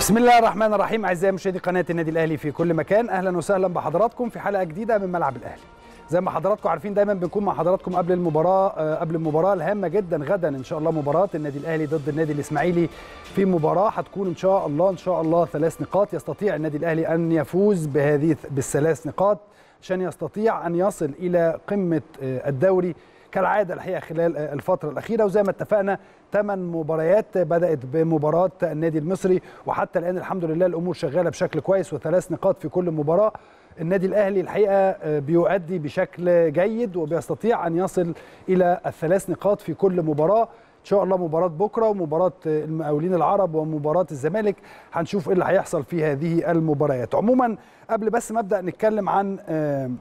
بسم الله الرحمن الرحيم اعزائي مشاهدي قناه النادي الاهلي في كل مكان اهلا وسهلا بحضراتكم في حلقه جديده من ملعب الاهلي زي ما حضراتكم عارفين دايما بنكون مع حضراتكم قبل المباراه آه، قبل المباراه الهامه جدا غدا ان شاء الله مباراه النادي الاهلي ضد النادي الاسماعيلي في مباراه هتكون ان شاء الله ان شاء الله ثلاث نقاط يستطيع النادي الاهلي ان يفوز بهذه بالثلاث نقاط عشان يستطيع ان يصل الى قمه آه، الدوري كالعاده الحقيقه خلال آه، الفتره الاخيره وزي ما اتفقنا ثمان مباريات بدات بمباراه النادي المصري وحتى الان الحمد لله الامور شغاله بشكل كويس وثلاث نقاط في كل مباراه النادي الاهلي الحقيقه آه، بيؤدي بشكل جيد وبيستطيع ان يصل الى الثلاث نقاط في كل مباراه ان شاء الله مباراه بكره ومباراه آه، المقاولين العرب ومباراه الزمالك هنشوف ايه اللي هيحصل في هذه المباريات عموما قبل بس ما ابدا نتكلم عن آه،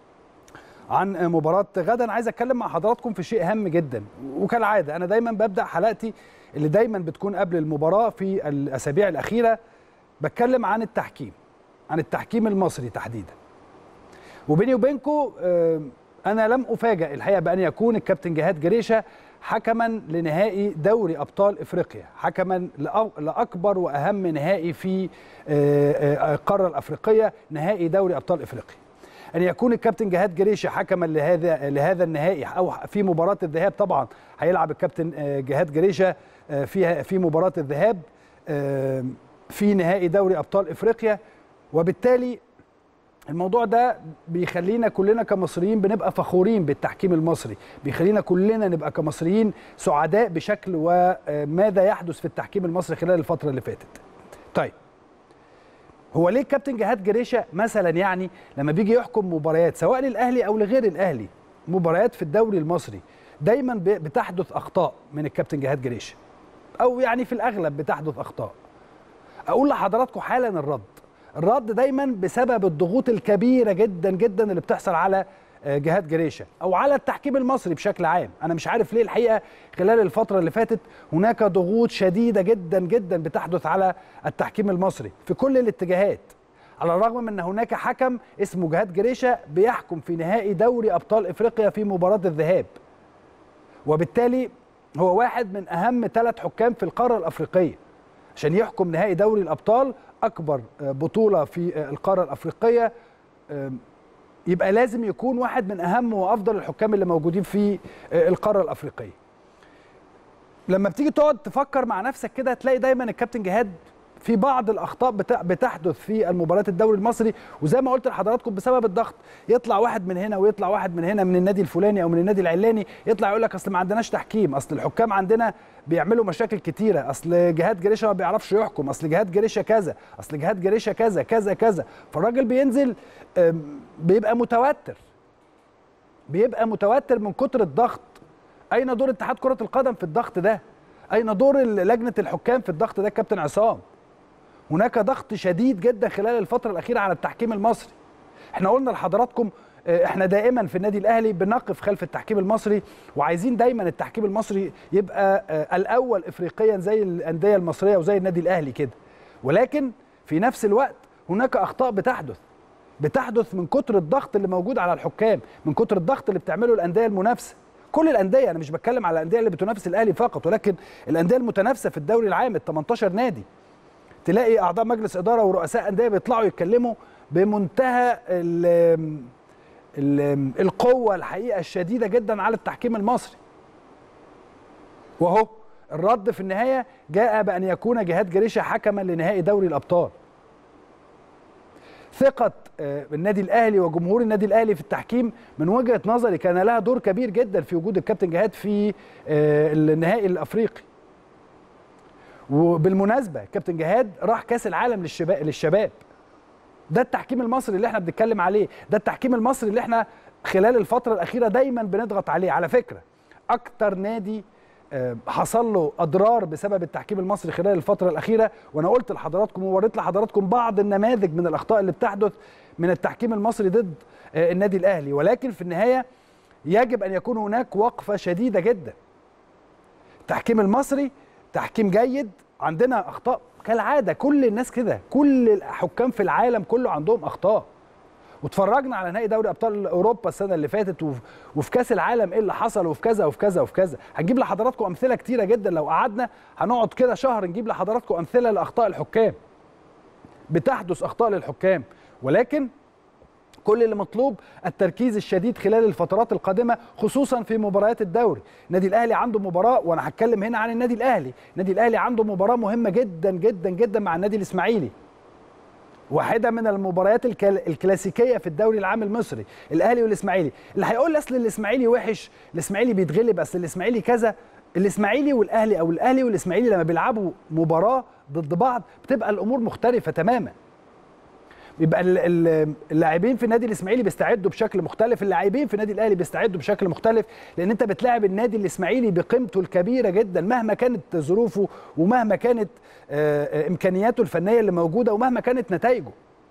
عن مباراة غدا عايز اتكلم مع حضراتكم في شيء هام جدا وكالعادة انا دايما ببدأ حلقتي اللي دايما بتكون قبل المباراة في الاسابيع الاخيرة بتكلم عن التحكيم عن التحكيم المصري تحديدا وبيني وبينكم انا لم افاجئ الحقيقة بان يكون الكابتن جهاد جريشة حكما لنهائي دوري ابطال افريقيا حكما لأ- لاكبر واهم نهائي في آه، آه، القارة الافريقية نهائي دوري ابطال افريقيا ان يكون الكابتن جهاد جريشه حكما لهذا لهذا النهائي او في مباراه الذهاب طبعا هيلعب الكابتن آه، جهاد جريشه آه، فيها في مباراه الذهاب آه، في نهائي دوري ابطال افريقيا وبالتالي الموضوع ده بيخلينا كلنا كمصريين بنبقى فخورين بالتحكيم المصري بيخلينا كلنا نبقى كمصريين سعداء بشكل وماذا يحدث في التحكيم المصري خلال الفتره اللي فاتت طيب هو ليه الكابتن جهاد جريشه مثلا يعني لما بيجي يحكم مباريات سواء للاهلي او لغير الاهلي مباريات في الدوري المصري دايما ب- بتحدث اخطاء من الكابتن جهاد جريشه او يعني في الاغلب بتحدث اخطاء اقول لحضراتكم حالا الرد الرد دايما بسبب الضغوط الكبيره جدا جدا اللي بتحصل على آه، جهاد جريشه او على التحكيم المصري بشكل عام انا مش عارف ليه الحقيقه خلال الفتره اللي فاتت هناك ضغوط شديده جدا جدا بتحدث على التحكيم المصري في كل الاتجاهات على الرغم من ان هناك حكم اسمه جهاد جريشه بيحكم في نهائي دوري ابطال افريقيا في مباراه الذهاب وبالتالي هو واحد من اهم ثلاث حكام في القاره الافريقيه عشان يحكم نهائي دوري الابطال اكبر آه، بطوله في آه، القاره الافريقيه آم، يبقى لازم يكون واحد من اهم وافضل الحكام اللي موجودين في آه، القاره الافريقيه لما بتيجي تقعد تفكر مع نفسك كده تلاقي دايما الكابتن جهاد في بعض الاخطاء بت- بتحدث في المباريات الدوري المصري وزي ما قلت لحضراتكم بسبب الضغط يطلع واحد من هنا ويطلع واحد من هنا من النادي الفلاني او من النادي العلاني يطلع يقول لك اصل ما عندناش تحكيم اصل الحكام عندنا بيعملوا مشاكل كتيره اصل جهاد جريشه ما بيعرفش يحكم اصل جهاد جريشه كذا اصل جهاد جريشه كذا كذا كذا فالراجل بينزل أم، بيبقى متوتر بيبقى متوتر من كتر الضغط اين دور اتحاد كره القدم في الضغط ده اين دور ال- لجنه الحكام في الضغط ده كابتن عصام هناك ضغط شديد جدا خلال الفتره الاخيره على التحكيم المصري احنا قلنا لحضراتكم آه، احنا دائما في النادي الاهلي بنقف خلف التحكيم المصري وعايزين دايما التحكيم المصري يبقى آه، الاول افريقيا زي الانديه المصريه وزي النادي الاهلي كده ولكن في نفس الوقت هناك اخطاء بتحدث بتحدث من كتر الضغط اللي موجود على الحكام من كتر الضغط اللي بتعمله الانديه المنافسه كل الانديه انا مش بتكلم على الانديه اللي بتنافس الاهلي فقط ولكن الانديه المتنافسه في الدوري العام ال 18 نادي تلاقي اعضاء مجلس اداره ورؤساء انديه بيطلعوا يتكلموا بمنتهى ال ال القوه الحقيقه الشديده جدا على التحكيم المصري وهو الرد في النهايه جاء بان يكون جهاد جريشه حكما لنهائي دوري الابطال ثقة آه، النادي الأهلي وجمهور النادي الأهلي في التحكيم من وجهة نظري كان لها دور كبير جدا في وجود الكابتن جهاد في آه، النهائي الأفريقي وبالمناسبة كابتن جهاد راح كأس العالم للشباب للشباب ده التحكيم المصري اللي احنا بنتكلم عليه ده التحكيم المصري اللي احنا خلال الفترة الأخيرة دايما بنضغط عليه على فكرة أكتر نادي آه، حصل له اضرار بسبب التحكيم المصري خلال الفتره الاخيره وانا قلت لحضراتكم ووريت لحضراتكم بعض النماذج من الاخطاء اللي بتحدث من التحكيم المصري ضد آه، النادي الاهلي ولكن في النهايه يجب ان يكون هناك وقفه شديده جدا التحكيم المصري تحكيم جيد عندنا اخطاء كالعاده كل الناس كده كل الحكام في العالم كله عندهم اخطاء واتفرجنا على نهائي دوري ابطال اوروبا السنه اللي فاتت وف- وفي كاس العالم ايه اللي حصل وفي كذا وفي كذا وفي كذا هنجيب لحضراتكم امثله كتيره جدا لو قعدنا هنقعد كده شهر نجيب لحضراتكم امثله لاخطاء الحكام بتحدث اخطاء للحكام ولكن كل اللي مطلوب التركيز الشديد خلال الفترات القادمه خصوصا في مباريات الدوري النادي الاهلي عنده مباراه وانا هتكلم هنا عن النادي الاهلي النادي الاهلي عنده مباراه مهمه جدا جدا جدا مع النادي الاسماعيلي واحده من المباريات الكلاسيكيه في الدوري العام المصري الاهلي والاسماعيلي اللي هيقول اصل الاسماعيلي وحش الاسماعيلي بيتغلب اصل الاسماعيلي كذا الاسماعيلي والاهلي او الاهلي والاسماعيلي لما بيلعبوا مباراه ضد بعض بتبقى الامور مختلفه تماما يبقى اللاعبين في النادي الاسماعيلي بيستعدوا بشكل مختلف اللاعبين في النادي الاهلي بيستعدوا بشكل مختلف لان انت بتلاعب النادي الاسماعيلي بقيمته الكبيره جدا مهما كانت ظروفه ومهما كانت امكانياته الفنيه اللي موجوده ومهما كانت نتائجه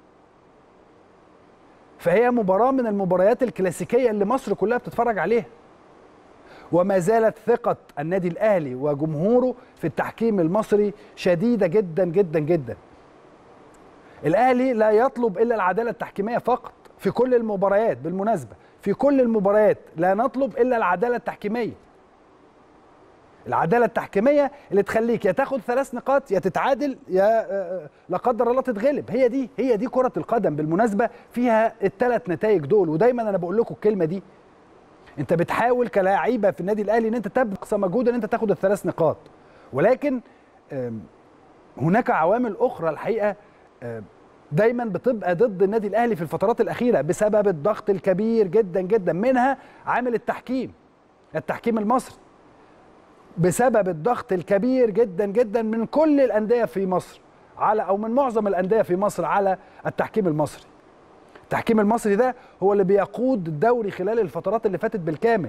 فهي مباراه من المباريات الكلاسيكيه اللي مصر كلها بتتفرج عليها وما زالت ثقة النادي الأهلي وجمهوره في التحكيم المصري شديدة جدا جدا جدا الأهلي لا يطلب إلا العدالة التحكيمية فقط في كل المباريات بالمناسبة في كل المباريات لا نطلب إلا العدالة التحكيمية العدالة التحكيمية اللي تخليك يا تاخد ثلاث نقاط يا تتعادل يا لا قدر الله تتغلب هي دي هي دي كرة القدم بالمناسبة فيها الثلاث نتائج دول ودايما أنا بقول لكم الكلمة دي انت بتحاول كلاعيبه في النادي الاهلي ان انت تبذل اقصى مجهود ان انت تاخد الثلاث نقاط ولكن هناك عوامل اخرى الحقيقه دايما بتبقى ضد النادي الاهلي في الفترات الاخيره بسبب الضغط الكبير جدا جدا منها عامل التحكيم التحكيم المصري بسبب الضغط الكبير جدا جدا من كل الانديه في مصر على او من معظم الانديه في مصر على التحكيم المصري التحكيم المصري ده هو اللي بيقود الدوري خلال الفترات اللي فاتت بالكامل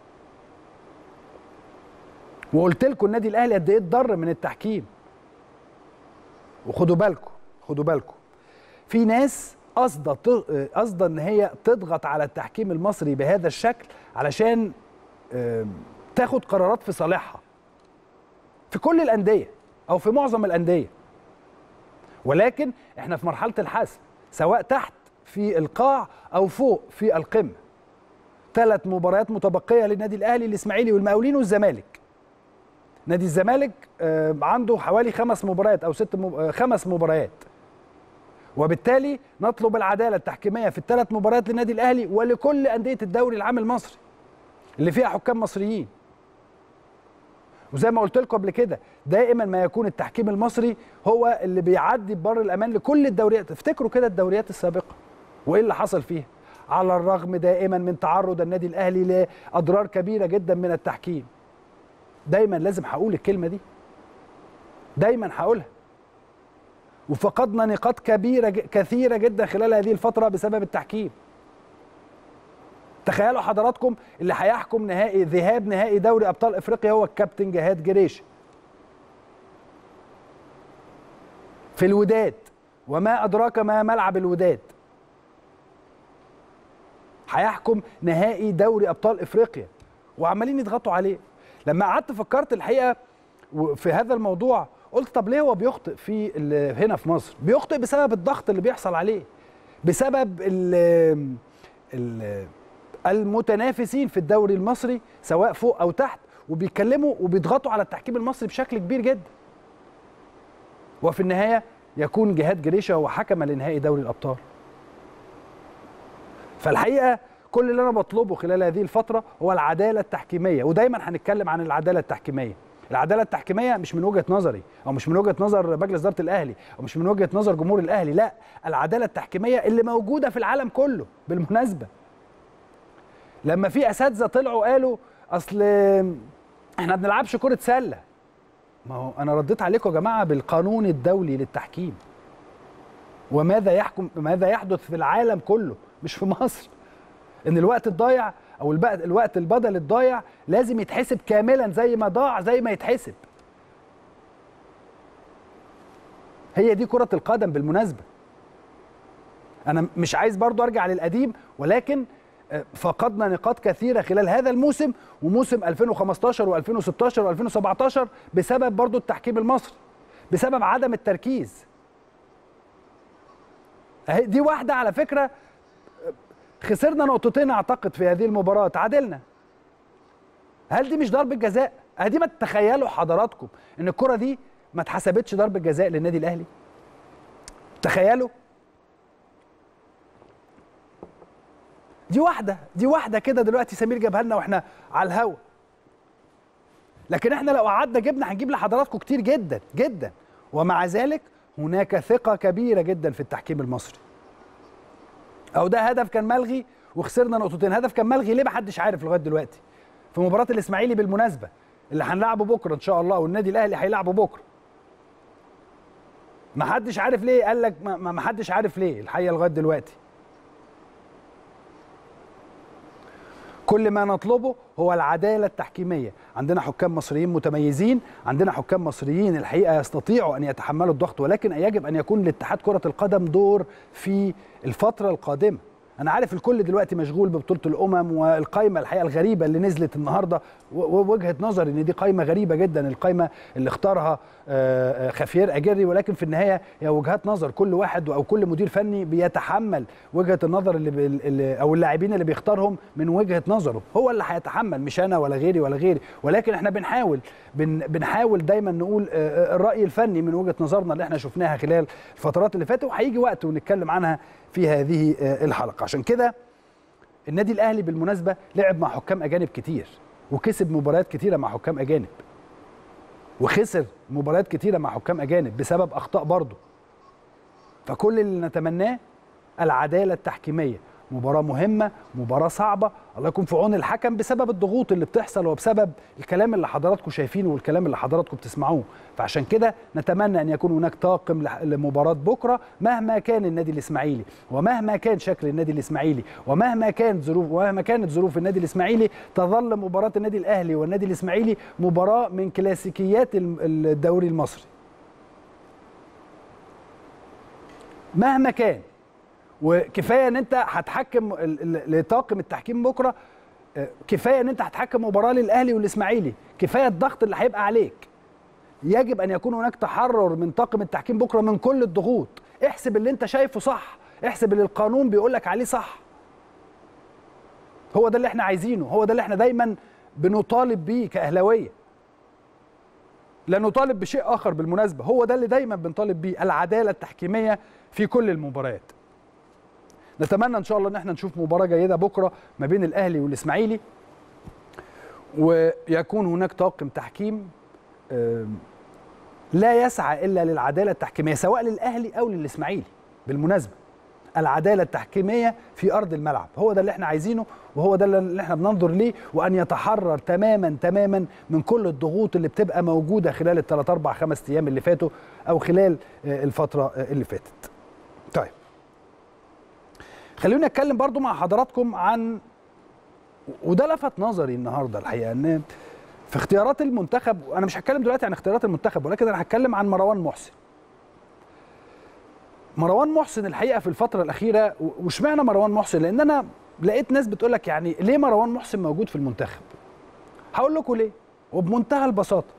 وقلت لكم النادي الاهلي قد ايه اتضر من التحكيم وخدوا بالكم خدوا بالكم في ناس قصده قصده ان هي تضغط على التحكيم المصري بهذا الشكل علشان تاخد قرارات في صالحها في كل الانديه او في معظم الانديه ولكن احنا في مرحله الحسم سواء تحت في القاع او فوق في القمه ثلاث مباريات متبقيه للنادي الاهلي الاسماعيلي والمقاولين والزمالك نادي الزمالك عنده حوالي خمس مباريات او ست مب... خمس مباريات وبالتالي نطلب العداله التحكيميه في الثلاث مباريات للنادي الاهلي ولكل انديه الدوري العام المصري اللي فيها حكام مصريين وزي ما قلت لكم قبل كده دائما ما يكون التحكيم المصري هو اللي بيعدي ببر الامان لكل الدوريات افتكروا كده الدوريات السابقه وايه اللي حصل فيها على الرغم دائما من تعرض النادي الاهلي لاضرار كبيره جدا من التحكيم دايما لازم هقول الكلمه دي دايما هقولها وفقدنا نقاط كبيره كثيره جدا خلال هذه الفتره بسبب التحكيم تخيلوا حضراتكم اللي هيحكم نهائي ذهاب نهائي دوري ابطال افريقيا هو الكابتن جهاد جريش في الوداد وما ادراك ما ملعب الوداد هيحكم نهائي دوري ابطال افريقيا وعمالين يضغطوا عليه لما قعدت فكرت الحقيقه في هذا الموضوع قلت طب ليه هو بيخطئ في هنا في مصر بيخطئ بسبب الضغط اللي بيحصل عليه بسبب ال ال المتنافسين في الدوري المصري سواء فوق او تحت وبيتكلموا وبيضغطوا على التحكيم المصري بشكل كبير جدا وفي النهايه يكون جهاد جريشه هو حكم لنهائي دوري الابطال فالحقيقه كل اللي انا بطلبه خلال هذه الفتره هو العداله التحكيميه ودايما هنتكلم عن العداله التحكيميه العداله التحكيميه مش من وجهه نظري او مش من وجهه نظر مجلس اداره الاهلي او مش من وجهه نظر جمهور الاهلي لا العداله التحكيميه اللي موجوده في العالم كله بالمناسبه لما في اساتذه طلعوا قالوا اصل احنا ما بنلعبش كره سله ما هو انا رديت عليكم يا جماعه بالقانون الدولي للتحكيم وماذا يحكم ماذا يحدث في العالم كله مش في مصر ان الوقت الضايع او الوقت البدل الضايع لازم يتحسب كاملا زي ما ضاع زي ما يتحسب هي دي كرة القدم بالمناسبة أنا مش عايز برضو أرجع للقديم ولكن فقدنا نقاط كثيرة خلال هذا الموسم وموسم 2015 و2016 و2017 بسبب برضو التحكيم المصري بسبب عدم التركيز دي واحدة على فكرة خسرنا نقطتين اعتقد في هذه المباراه تعادلنا هل دي مش ضربه جزاء ادي ما تتخيلوا حضراتكم ان الكره دي ما اتحسبتش ضربه جزاء للنادي الاهلي تخيلوا دي واحده دي واحده كده دلوقتي سمير جابها لنا واحنا على الهوا لكن احنا لو قعدنا جبنا هنجيب لحضراتكم كتير جدا جدا ومع ذلك هناك ثقه كبيره جدا في التحكيم المصري او ده هدف كان ملغي وخسرنا نقطتين هدف كان ملغي ليه محدش عارف لغايه دلوقتي في مباراه الاسماعيلي بالمناسبه اللي هنلعبه بكره ان شاء الله والنادي الاهلي هيلعبه بكره محدش عارف ليه قال لك ما محدش عارف ليه الحقيقه لغايه دلوقتي كل ما نطلبه هو العداله التحكيميه عندنا حكام مصريين متميزين عندنا حكام مصريين الحقيقه يستطيعوا ان يتحملوا الضغط ولكن يجب ان يكون لاتحاد كره القدم دور في الفتره القادمه انا عارف الكل دلوقتي مشغول ببطوله الامم والقائمه الحقيقه الغريبه اللي نزلت النهارده ووجهه نظري ان دي قائمه غريبه جدا القائمه اللي اختارها خفير اجري ولكن في النهايه هي وجهات نظر كل واحد او كل مدير فني بيتحمل وجهه النظر اللي, اللي او اللاعبين اللي بيختارهم من وجهه نظره هو اللي هيتحمل مش انا ولا غيري ولا غيري ولكن احنا بنحاول بن بنحاول دايما نقول الراي الفني من وجهه نظرنا اللي احنا شفناها خلال الفترات اللي فاتت وهيجي وقت ونتكلم عنها في هذه الحلقه عشان كده النادي الاهلي بالمناسبه لعب مع حكام اجانب كتير وكسب مباريات كتيره مع حكام اجانب وخسر مباريات كتيره مع حكام اجانب بسبب اخطاء برضه فكل اللي نتمناه العداله التحكيميه مباراة مهمة مباراة صعبة الله يكون في عون الحكم بسبب الضغوط اللي بتحصل وبسبب الكلام اللي حضراتكم شايفينه والكلام اللي حضراتكم بتسمعوه فعشان كده نتمنى أن يكون هناك طاقم لمباراة بكرة مهما كان النادي الإسماعيلي ومهما كان شكل النادي الإسماعيلي ومهما كانت ظروف ومهما كانت ظروف النادي الإسماعيلي تظل مباراة النادي الأهلي والنادي الإسماعيلي مباراة من كلاسيكيات الدوري المصري مهما كان وكفايه ان انت هتحكم لطاقم التحكيم بكره كفايه ان انت هتحكم مباراه للاهلي والاسماعيلي كفايه الضغط اللي هيبقى عليك يجب ان يكون هناك تحرر من طاقم التحكيم بكره من كل الضغوط احسب اللي انت شايفه صح احسب اللي القانون بيقول لك عليه صح هو ده اللي احنا عايزينه هو ده اللي احنا دايما بنطالب بيه كاهلاويه لا نطالب بشيء اخر بالمناسبه هو ده اللي دايما بنطالب بيه العداله التحكيميه في كل المباريات نتمنى ان شاء الله ان احنا نشوف مباراه جيده بكره ما بين الاهلي والاسماعيلي ويكون هناك طاقم تحكيم لا يسعى الا للعداله التحكيميه سواء للاهلي او للاسماعيلي بالمناسبه العداله التحكيميه في ارض الملعب هو ده اللي احنا عايزينه وهو ده اللي احنا بننظر ليه وان يتحرر تماما تماما من كل الضغوط اللي بتبقى موجوده خلال الثلاث اربع خمس ايام اللي فاتوا او خلال الفتره اللي فاتت طيب خلونا نتكلم برضو مع حضراتكم عن وده لفت نظري النهارده الحقيقه ان في اختيارات المنتخب انا مش هتكلم دلوقتي عن اختيارات المنتخب ولكن انا هتكلم عن مروان محسن مروان محسن الحقيقه في الفتره الاخيره واشمعنى مروان محسن لان انا لقيت ناس بتقول لك يعني ليه مروان محسن موجود في المنتخب هقول لكم ليه وبمنتهى البساطه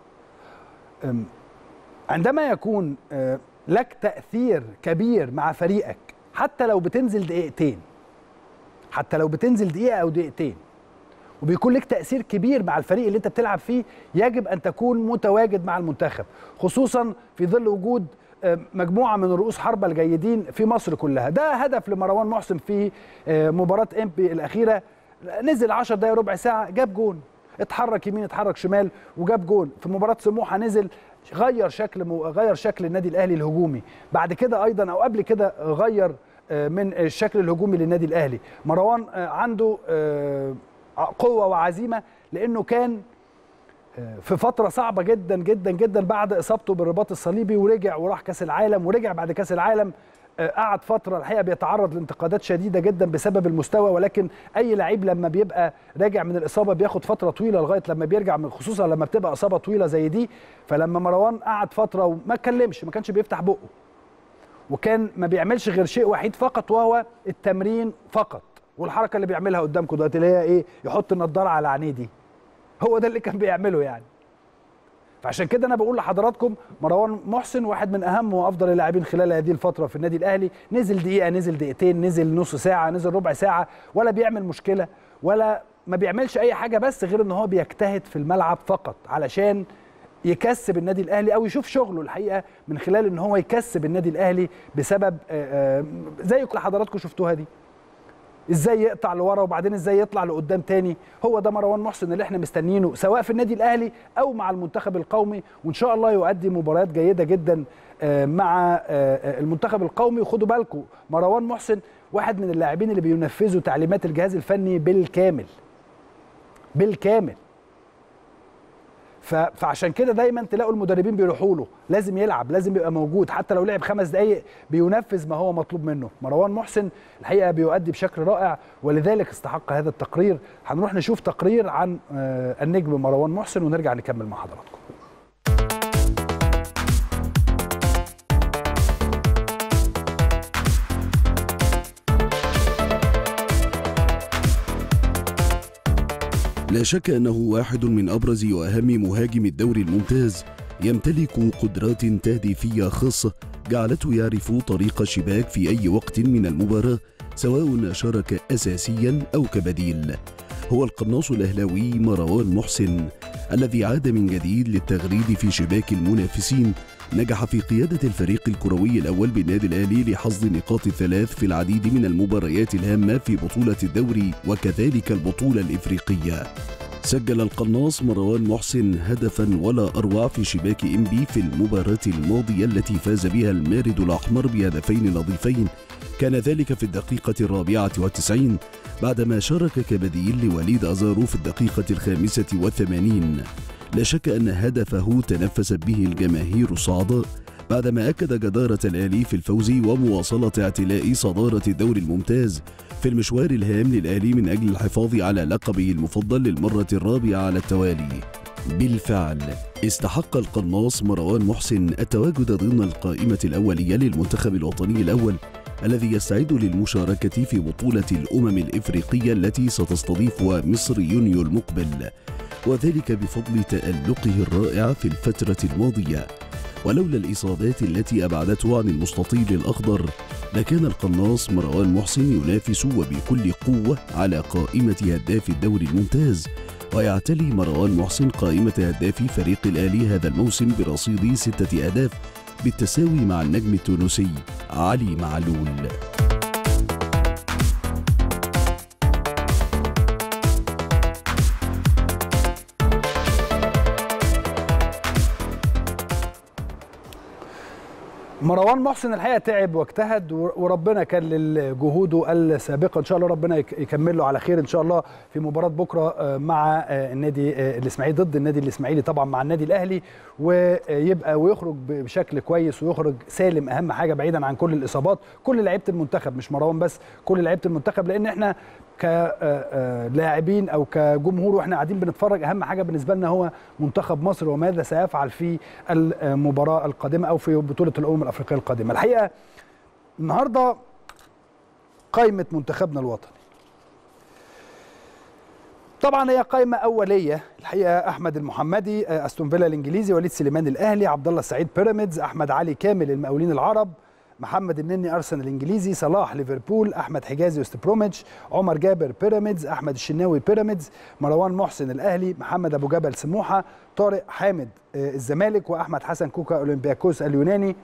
عندما يكون لك تاثير كبير مع فريقك حتى لو بتنزل دقيقتين حتى لو بتنزل دقيقه او دقيقتين وبيكون لك تاثير كبير مع الفريق اللي انت بتلعب فيه يجب ان تكون متواجد مع المنتخب خصوصا في ظل وجود مجموعه من رؤوس حربه الجيدين في مصر كلها ده هدف لمروان محسن في مباراه امبي الاخيره نزل 10 دقائق ربع ساعه جاب جون اتحرك يمين اتحرك شمال وجاب جون في مباراه سموحه نزل غير شكل غير شكل النادي الاهلي الهجومي بعد كده ايضا او قبل كده غير من الشكل الهجومي للنادي الاهلي مروان عنده قوه وعزيمه لانه كان في فتره صعبه جدا جدا جدا بعد اصابته بالرباط الصليبي ورجع وراح كاس العالم ورجع بعد كاس العالم قعد فتره الحقيقه بيتعرض لانتقادات شديده جدا بسبب المستوى ولكن اي لعيب لما بيبقى راجع من الاصابه بياخد فتره طويله لغايه لما بيرجع من خصوصا لما بتبقى اصابه طويله زي دي فلما مروان قعد فتره وما اتكلمش ما كانش بيفتح بقه وكان ما بيعملش غير شيء وحيد فقط وهو التمرين فقط والحركه اللي بيعملها قدامكم دلوقتي اللي هي ايه يحط النضاره على عينيه دي هو ده اللي كان بيعمله يعني فعشان كده انا بقول لحضراتكم مروان محسن واحد من اهم وافضل اللاعبين خلال هذه الفتره في النادي الاهلي نزل دقيقه نزل دقيقتين نزل نص ساعه نزل ربع ساعه ولا بيعمل مشكله ولا ما بيعملش اي حاجه بس غير ان هو بيجتهد في الملعب فقط علشان يكسب النادي الاهلي او يشوف شغله الحقيقه من خلال ان هو يكسب النادي الاهلي بسبب آه، آه، زي كل حضراتكم شفتوها دي ازاي يقطع لورا وبعدين ازاي يطلع لقدام تاني هو ده مروان محسن اللي احنا مستنيينه سواء في النادي الاهلي او مع المنتخب القومي وان شاء الله يؤدي مباريات جيده جدا آه، مع المنتخب القومي وخدوا بالكم مروان محسن واحد من اللاعبين اللي بينفذوا تعليمات الجهاز الفني بالكامل بالكامل فعشان كده دايما تلاقوا المدربين بيروحوا له لازم يلعب لازم يبقى موجود حتى لو لعب خمس دقائق بينفذ ما هو مطلوب منه مروان محسن الحقيقه بيؤدي بشكل رائع ولذلك استحق هذا التقرير هنروح نشوف تقرير عن النجم مروان محسن ونرجع نكمل مع حضراتكم لا شك أنه واحد من أبرز وأهم مهاجم الدوري الممتاز يمتلك قدرات تهديفية خاصة جعلته يعرف طريق الشباك في أي وقت من المباراة سواء شارك أساسيا أو كبديل هو القناص الأهلاوي مروان محسن الذي عاد من جديد للتغريد في شباك المنافسين نجح في قيادة الفريق الكروي الأول بالنادي الأهلي لحصد نقاط الثلاث في العديد من المباريات الهامة في بطولة الدوري وكذلك البطولة الإفريقية سجل القناص مروان محسن هدفا ولا أروع في شباك إنبي في المباراة الماضية التي فاز بها المارد الأحمر بهدفين نظيفين كان ذلك في الدقيقة الرابعة والتسعين بعدما شارك كبديل لوليد أزارو في الدقيقة الخامسة والثمانين لا شك أن هدفه تنفست به الجماهير الصعداء بعدما أكد جدارة الأهلي في الفوز ومواصلة اعتلاء صدارة الدوري الممتاز في المشوار الهام للأهلي من أجل الحفاظ على لقبه المفضل للمرة الرابعة على التوالي بالفعل استحق القناص مروان محسن التواجد ضمن القائمة الأولية للمنتخب الوطني الأول الذي يستعد للمشاركة في بطولة الأمم الإفريقية التي ستستضيفها مصر يونيو المقبل وذلك بفضل تألقه الرائع في الفترة الماضية ولولا الإصابات التي أبعدته عن المستطيل الأخضر لكان القناص مروان محسن ينافس وبكل قوة على قائمة هداف الدوري الممتاز ويعتلي مروان محسن قائمة هداف فريق الأهلي هذا الموسم برصيد ستة أهداف بالتساوي مع النجم التونسي علي معلول مروان محسن الحقيقه تعب واجتهد وربنا كان لجهوده السابقه ان شاء الله ربنا يكمل له على خير ان شاء الله في مباراه بكره مع النادي الاسماعيلي ضد النادي الاسماعيلي طبعا مع النادي الاهلي ويبقى ويخرج بشكل كويس ويخرج سالم اهم حاجه بعيدا عن كل الاصابات كل لعيبه المنتخب مش مروان بس كل لعيبه المنتخب لان احنا كلاعبين او كجمهور واحنا قاعدين بنتفرج اهم حاجه بالنسبه لنا هو منتخب مصر وماذا سيفعل في المباراه القادمه او في بطوله الامم الافريقيه القادمه الحقيقه النهارده قائمه منتخبنا الوطني طبعا هي قائمه اوليه الحقيقه احمد المحمدي استون فيلا الانجليزي وليد سليمان الاهلي عبد الله السعيد بيراميدز احمد علي كامل المقاولين العرب محمد النني ارسنال الانجليزي صلاح ليفربول احمد حجازي وست بروميتش عمر جابر بيراميدز احمد الشناوي بيراميدز مروان محسن الاهلي محمد ابو جبل سموحه طارق حامد الزمالك واحمد حسن كوكا اولمبياكوس اليوناني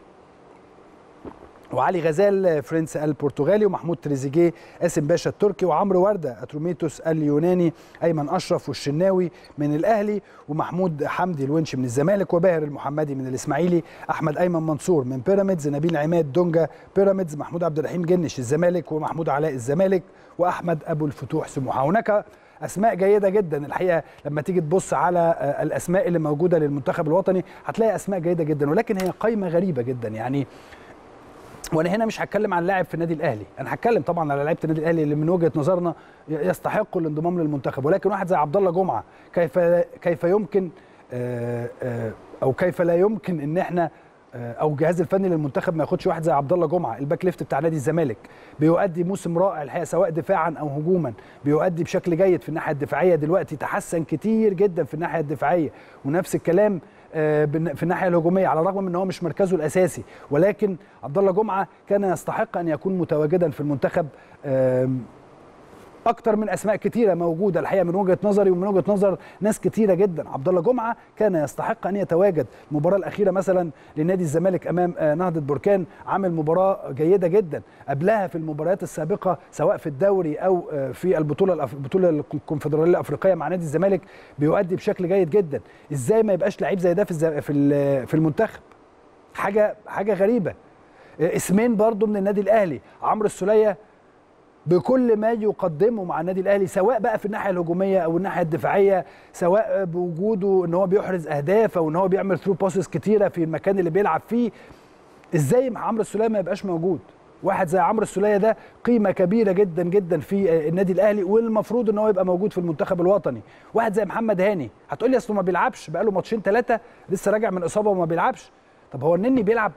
وعلي غزال فرنس البرتغالي ومحمود تريزيجيه قاسم باشا التركي وعمرو ورده اتروميتوس اليوناني ايمن اشرف والشناوي من الاهلي ومحمود حمدي الونش من الزمالك وباهر المحمدي من الاسماعيلي احمد ايمن منصور من بيراميدز نبيل عماد دونجا بيراميدز محمود عبد الرحيم جنش الزمالك ومحمود علاء الزمالك واحمد ابو الفتوح سموحه هناك اسماء جيده جدا الحقيقه لما تيجي تبص على الاسماء اللي موجوده للمنتخب الوطني هتلاقي اسماء جيده جدا ولكن هي قائمه غريبه جدا يعني وانا هنا مش هتكلم عن لاعب في النادي الاهلي انا هتكلم طبعا على لعيبه النادي الاهلي اللي من وجهه نظرنا يستحقوا الانضمام للمنتخب ولكن واحد زي عبد الله جمعه كيف كيف يمكن او كيف لا يمكن ان احنا او الجهاز الفني للمنتخب ما ياخدش واحد زي عبد الله جمعه الباك ليفت بتاع نادي الزمالك بيؤدي موسم رائع الحقيقه سواء دفاعا او هجوما بيؤدي بشكل جيد في الناحيه الدفاعيه دلوقتي تحسن كتير جدا في الناحيه الدفاعيه ونفس الكلام في الناحيه الهجوميه على الرغم من ان هو مش مركزه الاساسي ولكن عبد الله جمعه كان يستحق ان يكون متواجدا في المنتخب اكتر من اسماء كتيره موجوده الحقيقه من وجهه نظري ومن وجهه نظر ناس كتيره جدا عبد الله جمعه كان يستحق ان يتواجد المباراه الاخيره مثلا لنادي الزمالك امام نهضه بركان عمل مباراه جيده جدا قبلها في المباريات السابقه سواء في الدوري او في البطوله البطوله الكونفدراليه الافريقيه مع نادي الزمالك بيؤدي بشكل جيد جدا ازاي ما يبقاش لعيب زي ده في في المنتخب حاجه حاجه غريبه اسمين برضو من النادي الاهلي عمرو السوليه بكل ما يقدمه مع النادي الاهلي سواء بقى في الناحيه الهجوميه او الناحيه الدفاعيه سواء بوجوده ان هو بيحرز اهداف او ان هو بيعمل ثرو باسز كتيره في المكان اللي بيلعب فيه ازاي عمرو السوليه ما يبقاش موجود واحد زي عمرو السوليه ده قيمه كبيره جدا جدا في النادي الاهلي والمفروض ان هو يبقى موجود في المنتخب الوطني واحد زي محمد هاني هتقول لي اصله ما بيلعبش بقى له ماتشين ثلاثه لسه راجع من اصابه وما بيلعبش طب هو النني بيلعب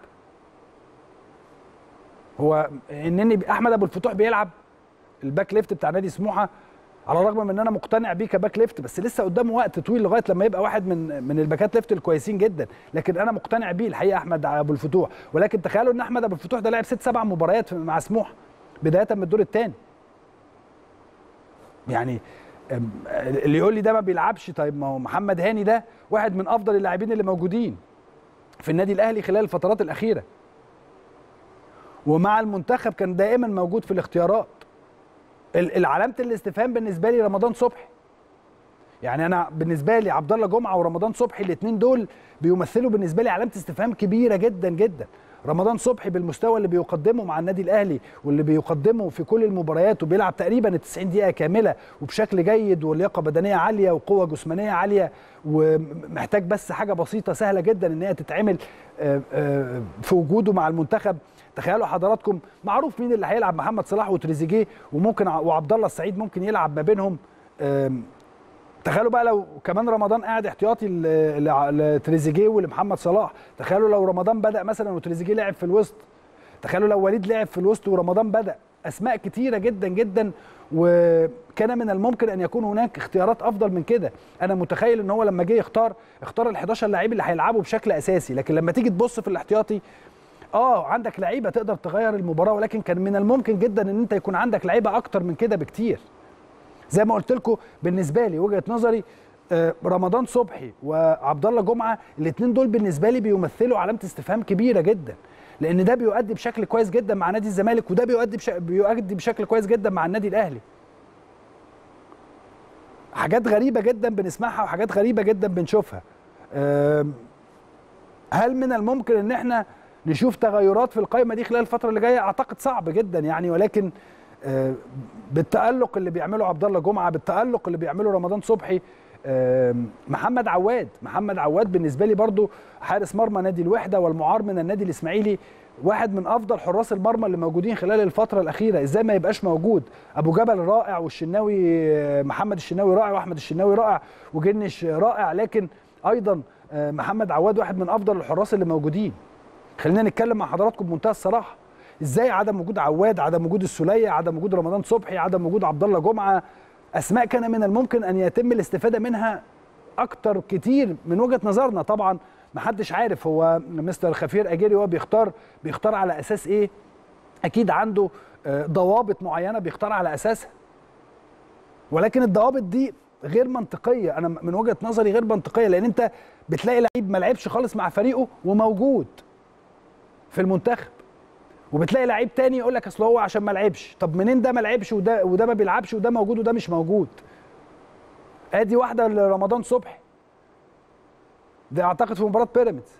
هو النني احمد ابو الفتوح بيلعب الباك ليفت بتاع نادي سموحه على الرغم من ان انا مقتنع بيه كباك ليفت بس لسه قدامه وقت طويل لغايه لما يبقى واحد من من الباكات ليفت الكويسين جدا لكن انا مقتنع بيه الحقيقه احمد ابو الفتوح ولكن تخيلوا ان احمد ابو الفتوح ده لعب ست سبع مباريات مع سموحه بدايه من الدور الثاني يعني اللي يقول لي ده ما بيلعبش طيب ما هو محمد هاني ده واحد من افضل اللاعبين اللي موجودين في النادي الاهلي خلال الفترات الاخيره ومع المنتخب كان دائما موجود في الاختيارات العلامه الاستفهام بالنسبه لي رمضان صبحي يعني انا بالنسبه لي عبد الله جمعه ورمضان صبحي الاثنين دول بيمثلوا بالنسبه لي علامه استفهام كبيره جدا جدا رمضان صبحي بالمستوى اللي بيقدمه مع النادي الاهلي واللي بيقدمه في كل المباريات وبيلعب تقريبا ال 90 دقيقه كامله وبشكل جيد ولياقه بدنيه عاليه وقوه جسمانيه عاليه ومحتاج بس حاجه بسيطه سهله جدا ان هي تتعمل في وجوده مع المنتخب تخيلوا حضراتكم معروف مين اللي هيلعب محمد صلاح وتريزيجيه وممكن وعبد الله السعيد ممكن يلعب ما بينهم تخيلوا بقى لو كمان رمضان قاعد احتياطي لتريزيجيه ولمحمد صلاح تخيلوا لو رمضان بدا مثلا وتريزيجيه لعب في الوسط تخيلوا لو وليد لعب في الوسط ورمضان بدا اسماء كتيره جدا جدا وكان من الممكن ان يكون هناك اختيارات افضل من كده انا متخيل ان هو لما جه يختار اختار ال 11 لعيب اللي هيلعبوا بشكل اساسي لكن لما تيجي تبص في الاحتياطي اه عندك لعيبه تقدر تغير المباراه ولكن كان من الممكن جدا ان انت يكون عندك لعيبه اكتر من كده بكتير زي ما قلت لكم بالنسبه لي وجهه نظري آه رمضان صبحي وعبد الله جمعه الاثنين دول بالنسبه لي بيمثلوا علامه استفهام كبيره جدا لان ده بيؤدي بشكل كويس جدا مع نادي الزمالك وده بيؤدي بش... بيؤدي بشكل كويس جدا مع النادي الاهلي حاجات غريبه جدا بنسمعها وحاجات غريبه جدا بنشوفها آه هل من الممكن ان احنا نشوف تغيرات في القائمه دي خلال الفتره اللي جايه اعتقد صعب جدا يعني ولكن بالتالق اللي بيعمله عبد الله جمعه بالتالق اللي بيعمله رمضان صبحي محمد عواد محمد عواد بالنسبه لي برضو حارس مرمى نادي الوحده والمعار من النادي الاسماعيلي واحد من افضل حراس المرمى اللي موجودين خلال الفتره الاخيره ازاي ما يبقاش موجود ابو جبل رائع والشناوي محمد الشناوي رائع واحمد الشناوي رائع وجنش رائع لكن ايضا محمد عواد واحد من افضل الحراس اللي موجودين خلينا نتكلم مع حضراتكم بمنتهى الصراحه ازاي عدم وجود عواد عدم وجود السوليه عدم وجود رمضان صبحي عدم وجود عبد الله جمعه اسماء كان من الممكن ان يتم الاستفاده منها اكتر كتير من وجهه نظرنا طبعا محدش عارف هو مستر خفير اجيري هو بيختار بيختار على اساس ايه اكيد عنده ضوابط معينه بيختار على اساسها ولكن الضوابط دي غير منطقيه انا من وجهه نظري غير منطقيه لان انت بتلاقي لعيب ما لعبش خالص مع فريقه وموجود في المنتخب وبتلاقي لعيب تاني يقول لك اصل هو عشان ما لعبش طب منين ده ما لعبش وده وده ما بيلعبش وده موجود وده مش موجود ادي واحده لرمضان صبحي ده اعتقد في مباراه بيراميدز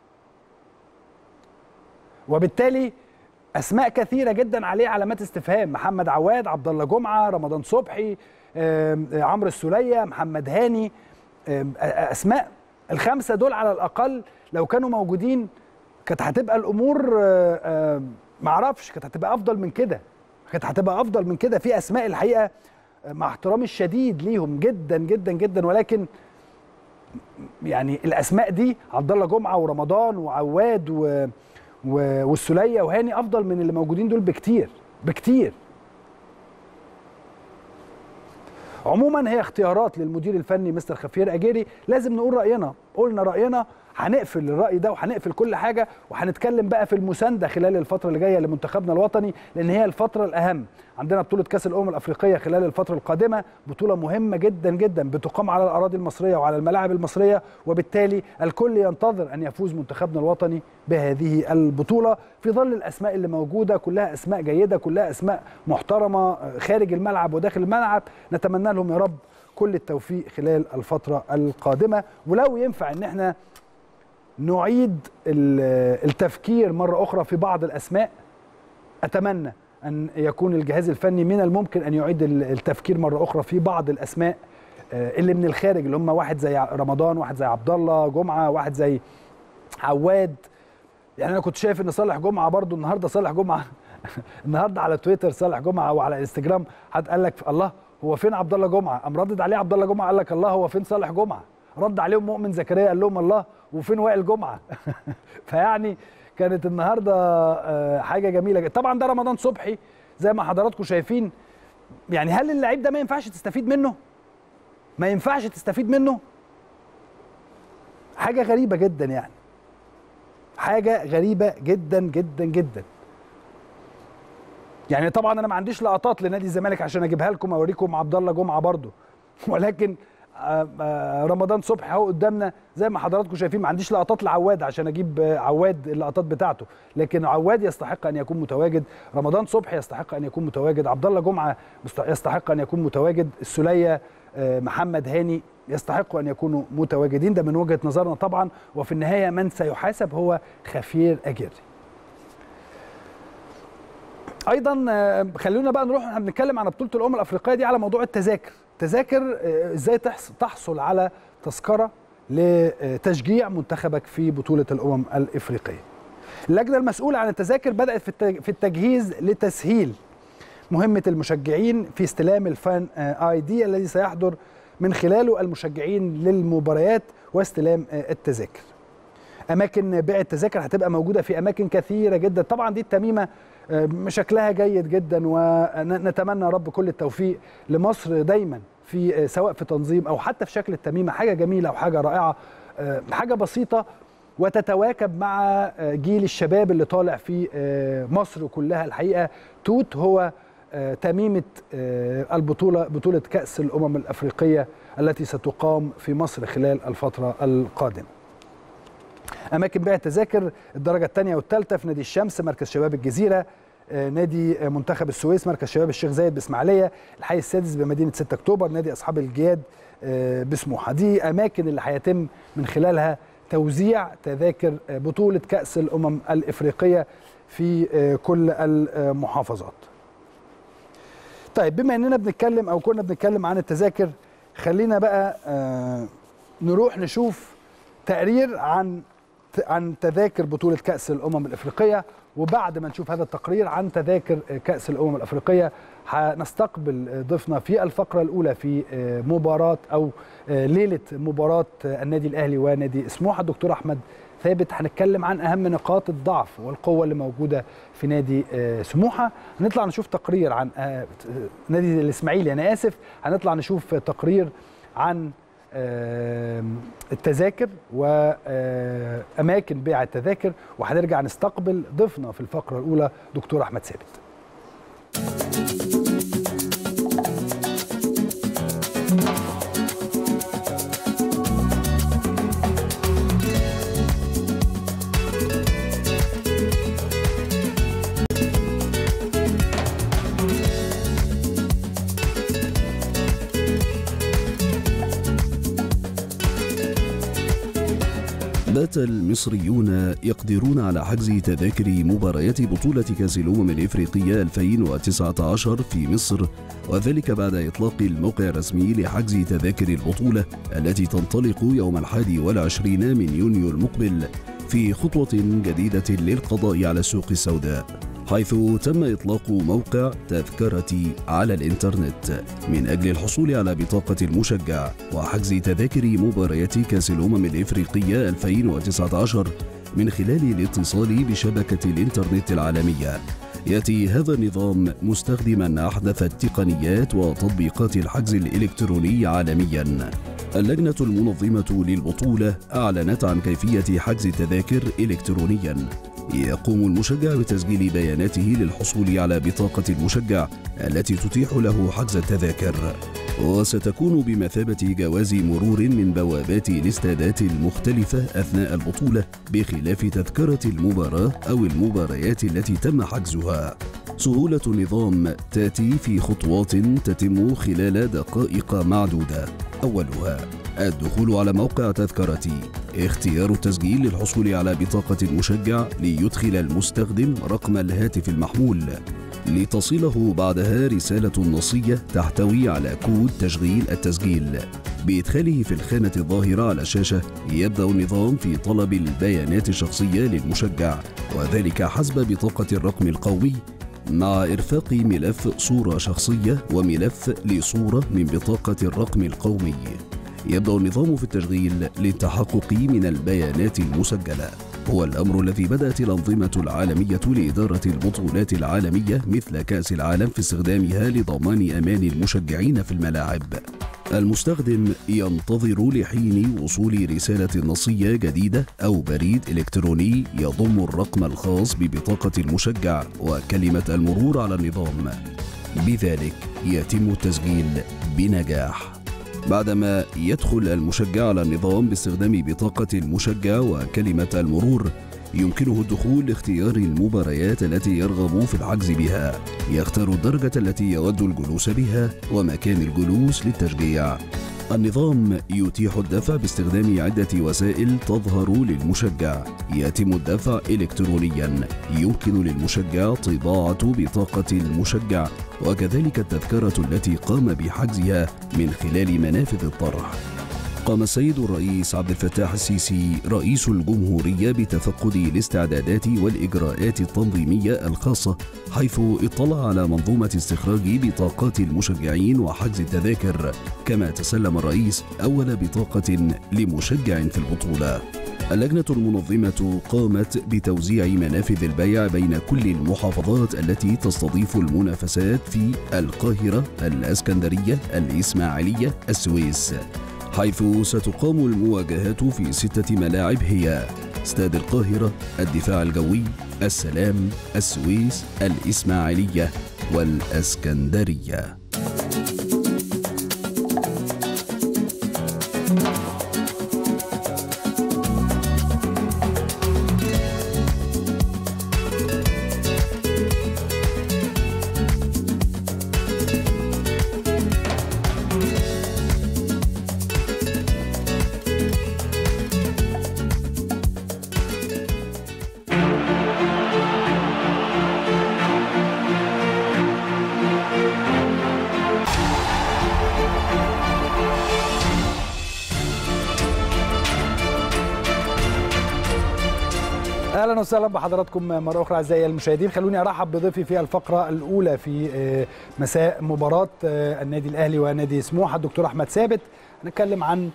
وبالتالي اسماء كثيره جدا عليه علامات استفهام محمد عواد عبد الله جمعه رمضان صبحي عمرو السوليه محمد هاني اسماء الخمسه دول على الاقل لو كانوا موجودين كانت هتبقى الامور معرفش كانت هتبقى افضل من كده كانت هتبقى افضل من كده في اسماء الحقيقه مع احترامي الشديد ليهم جدا جدا جدا ولكن يعني الاسماء دي عبد الله جمعه ورمضان وعواد و... و... والسوليه وهاني افضل من اللي موجودين دول بكتير بكتير عموما هي اختيارات للمدير الفني مستر خفير اجيري لازم نقول راينا قلنا راينا هنقفل الراي ده وهنقفل كل حاجه وهنتكلم بقى في المسانده خلال الفتره اللي جايه لمنتخبنا الوطني لان هي الفتره الاهم عندنا بطوله كاس الامم الافريقيه خلال الفتره القادمه بطوله مهمه جدا جدا بتقام على الاراضي المصريه وعلى الملاعب المصريه وبالتالي الكل ينتظر ان يفوز منتخبنا الوطني بهذه البطوله في ظل الاسماء اللي موجوده كلها اسماء جيده كلها اسماء محترمه خارج الملعب وداخل الملعب نتمنى لهم يا رب كل التوفيق خلال الفتره القادمه ولو ينفع ان احنا نعيد التفكير مره اخرى في بعض الاسماء اتمنى ان يكون الجهاز الفني من الممكن ان يعيد التفكير مره اخرى في بعض الاسماء اللي من الخارج اللي هم واحد زي رمضان واحد زي عبد الله جمعه واحد زي عواد يعني انا كنت شايف ان صالح جمعه برضو النهارده صالح جمعه النهارده على تويتر صالح جمعه وعلى انستجرام حد قال لك الله هو فين عبد الله جمعه قام ردد عليه عبد الله جمعه قال لك الله هو فين صالح جمعه رد عليهم مؤمن زكريا قال لهم الله وفين وائل جمعه فيعني كانت النهارده حاجه جميله طبعا ده رمضان صبحي زي ما حضراتكم شايفين يعني هل اللعيب ده ما ينفعش تستفيد منه ما ينفعش تستفيد منه حاجه غريبه جدا يعني حاجه غريبه جدا جدا جدا يعني طبعا انا ما عنديش لقطات لنادي الزمالك عشان اجيبها لكم اوريكم عبد الله جمعه برده ولكن رمضان صبحي اهو قدامنا زي ما حضراتكم شايفين ما عنديش لقطات لعواد عشان اجيب عواد اللقطات بتاعته لكن عواد يستحق ان يكون متواجد رمضان صبحي يستحق ان يكون متواجد عبد الله جمعه يستحق ان يكون متواجد السليه محمد هاني يستحقوا ان يكونوا متواجدين ده من وجهه نظرنا طبعا وفي النهايه من سيحاسب هو خفير اجري ايضا خلونا بقى نروح احنا بنتكلم عن بطوله الامم الافريقيه دي على موضوع التذاكر تذاكر ازاي تحصل على تذكره لتشجيع منتخبك في بطوله الامم الافريقيه اللجنه المسؤوله عن التذاكر بدات في التجهيز لتسهيل مهمه المشجعين في استلام الفان اي دي الذي سيحضر من خلاله المشجعين للمباريات واستلام التذاكر اماكن بيع التذاكر هتبقى موجوده في اماكن كثيره جدا طبعا دي التميمه شكلها جيد جدا ونتمنى يا رب كل التوفيق لمصر دايما في سواء في تنظيم او حتى في شكل التميمه حاجه جميله وحاجه رائعه حاجه بسيطه وتتواكب مع جيل الشباب اللي طالع في مصر كلها الحقيقه توت هو تميمه البطوله بطوله كاس الامم الافريقيه التي ستقام في مصر خلال الفتره القادمه اماكن بيع التذاكر الدرجه الثانيه والثالثه في نادي الشمس مركز شباب الجزيره نادي منتخب السويس مركز شباب الشيخ زايد باسماعيليه الحي السادس بمدينه 6 اكتوبر نادي اصحاب الجياد بسموحه دي اماكن اللي هيتم من خلالها توزيع تذاكر بطوله كاس الامم الافريقيه في كل المحافظات طيب بما اننا بنتكلم او كنا بنتكلم عن التذاكر خلينا بقى نروح نشوف تقرير عن عن تذاكر بطولة كأس الأمم الإفريقية وبعد ما نشوف هذا التقرير عن تذاكر كأس الأمم الأفريقية هنستقبل ضيفنا في الفقرة الأولى في مباراة أو ليلة مباراة النادي الأهلي ونادي سموحة الدكتور أحمد ثابت هنتكلم عن أهم نقاط الضعف والقوة اللي موجودة في نادي سموحة هنطلع نشوف تقرير عن نادي الإسماعيلي أنا آسف هنطلع نشوف تقرير عن التذاكر واماكن بيع التذاكر وهنرجع نستقبل ضيفنا في الفقره الاولى دكتور احمد ثابت بات المصريون يقدرون على حجز تذاكر مباريات بطولة كأس الأمم الإفريقية 2019 في مصر وذلك بعد إطلاق الموقع الرسمي لحجز تذاكر البطولة التي تنطلق يوم الحادي والعشرين من يونيو المقبل في خطوة جديدة للقضاء على السوق السوداء حيث تم إطلاق موقع تذكرتي على الإنترنت من أجل الحصول على بطاقة المشجع وحجز تذاكر مباريات كأس الأمم الإفريقية 2019 من خلال الاتصال بشبكة الإنترنت العالمية يأتي هذا النظام مستخدما أحدث التقنيات وتطبيقات الحجز الإلكتروني عالميا اللجنة المنظمة للبطولة أعلنت عن كيفية حجز التذاكر إلكترونياً يقوم المشجع بتسجيل بياناته للحصول على بطاقة المشجع التي تتيح له حجز التذاكر وستكون بمثابة جواز مرور من بوابات الاستادات المختلفة أثناء البطولة بخلاف تذكرة المباراة أو المباريات التي تم حجزها سهولة النظام تأتي في خطوات تتم خلال دقائق معدودة أولها الدخول على موقع تذكرتي اختيار التسجيل للحصول على بطاقة المشجع ليدخل المستخدم رقم الهاتف المحمول لتصله بعدها رسالة نصية تحتوي على كود تشغيل التسجيل بإدخاله في الخانة الظاهرة على الشاشة يبدأ النظام في طلب البيانات الشخصية للمشجع وذلك حسب بطاقة الرقم القومي مع إرفاق ملف صورة شخصية وملف لصورة من بطاقة الرقم القومي يبدأ النظام في التشغيل للتحقق من البيانات المسجلة هو الأمر الذي بدأت الأنظمة العالمية لإدارة البطولات العالمية مثل كأس العالم في استخدامها لضمان أمان المشجعين في الملاعب المستخدم ينتظر لحين وصول رسالة نصية جديدة أو بريد إلكتروني يضم الرقم الخاص ببطاقة المشجع وكلمة المرور على النظام بذلك يتم التسجيل بنجاح بعدما يدخل المشجع على النظام باستخدام بطاقة المشجع وكلمة المرور يمكنه الدخول لاختيار المباريات التي يرغب في الحجز بها يختار الدرجة التي يود الجلوس بها ومكان الجلوس للتشجيع النظام يتيح الدفع باستخدام عدة وسائل تظهر للمشجع يتم الدفع إلكترونيا يمكن للمشجع طباعة بطاقة المشجع وكذلك التذكرة التي قام بحجزها من خلال منافذ الطرح قام السيد الرئيس عبد الفتاح السيسي رئيس الجمهورية بتفقد الاستعدادات والإجراءات التنظيمية الخاصة حيث اطلع على منظومة استخراج بطاقات المشجعين وحجز التذاكر كما تسلم الرئيس أول بطاقة لمشجع في البطولة اللجنة المنظمة قامت بتوزيع منافذ البيع بين كل المحافظات التي تستضيف المنافسات في القاهرة، الإسكندرية، الإسماعيلية، السويس. حيث ستقام المواجهات في ستة ملاعب هي استاد القاهرة، الدفاع الجوي، السلام، السويس، الإسماعيلية والإسكندرية. اهلا وسهلا بحضراتكم مره اخرى اعزائي المشاهدين خلوني ارحب بضيفي في الفقره الاولى في مساء مباراه النادي الاهلي ونادي سموحه الدكتور احمد ثابت هنتكلم عن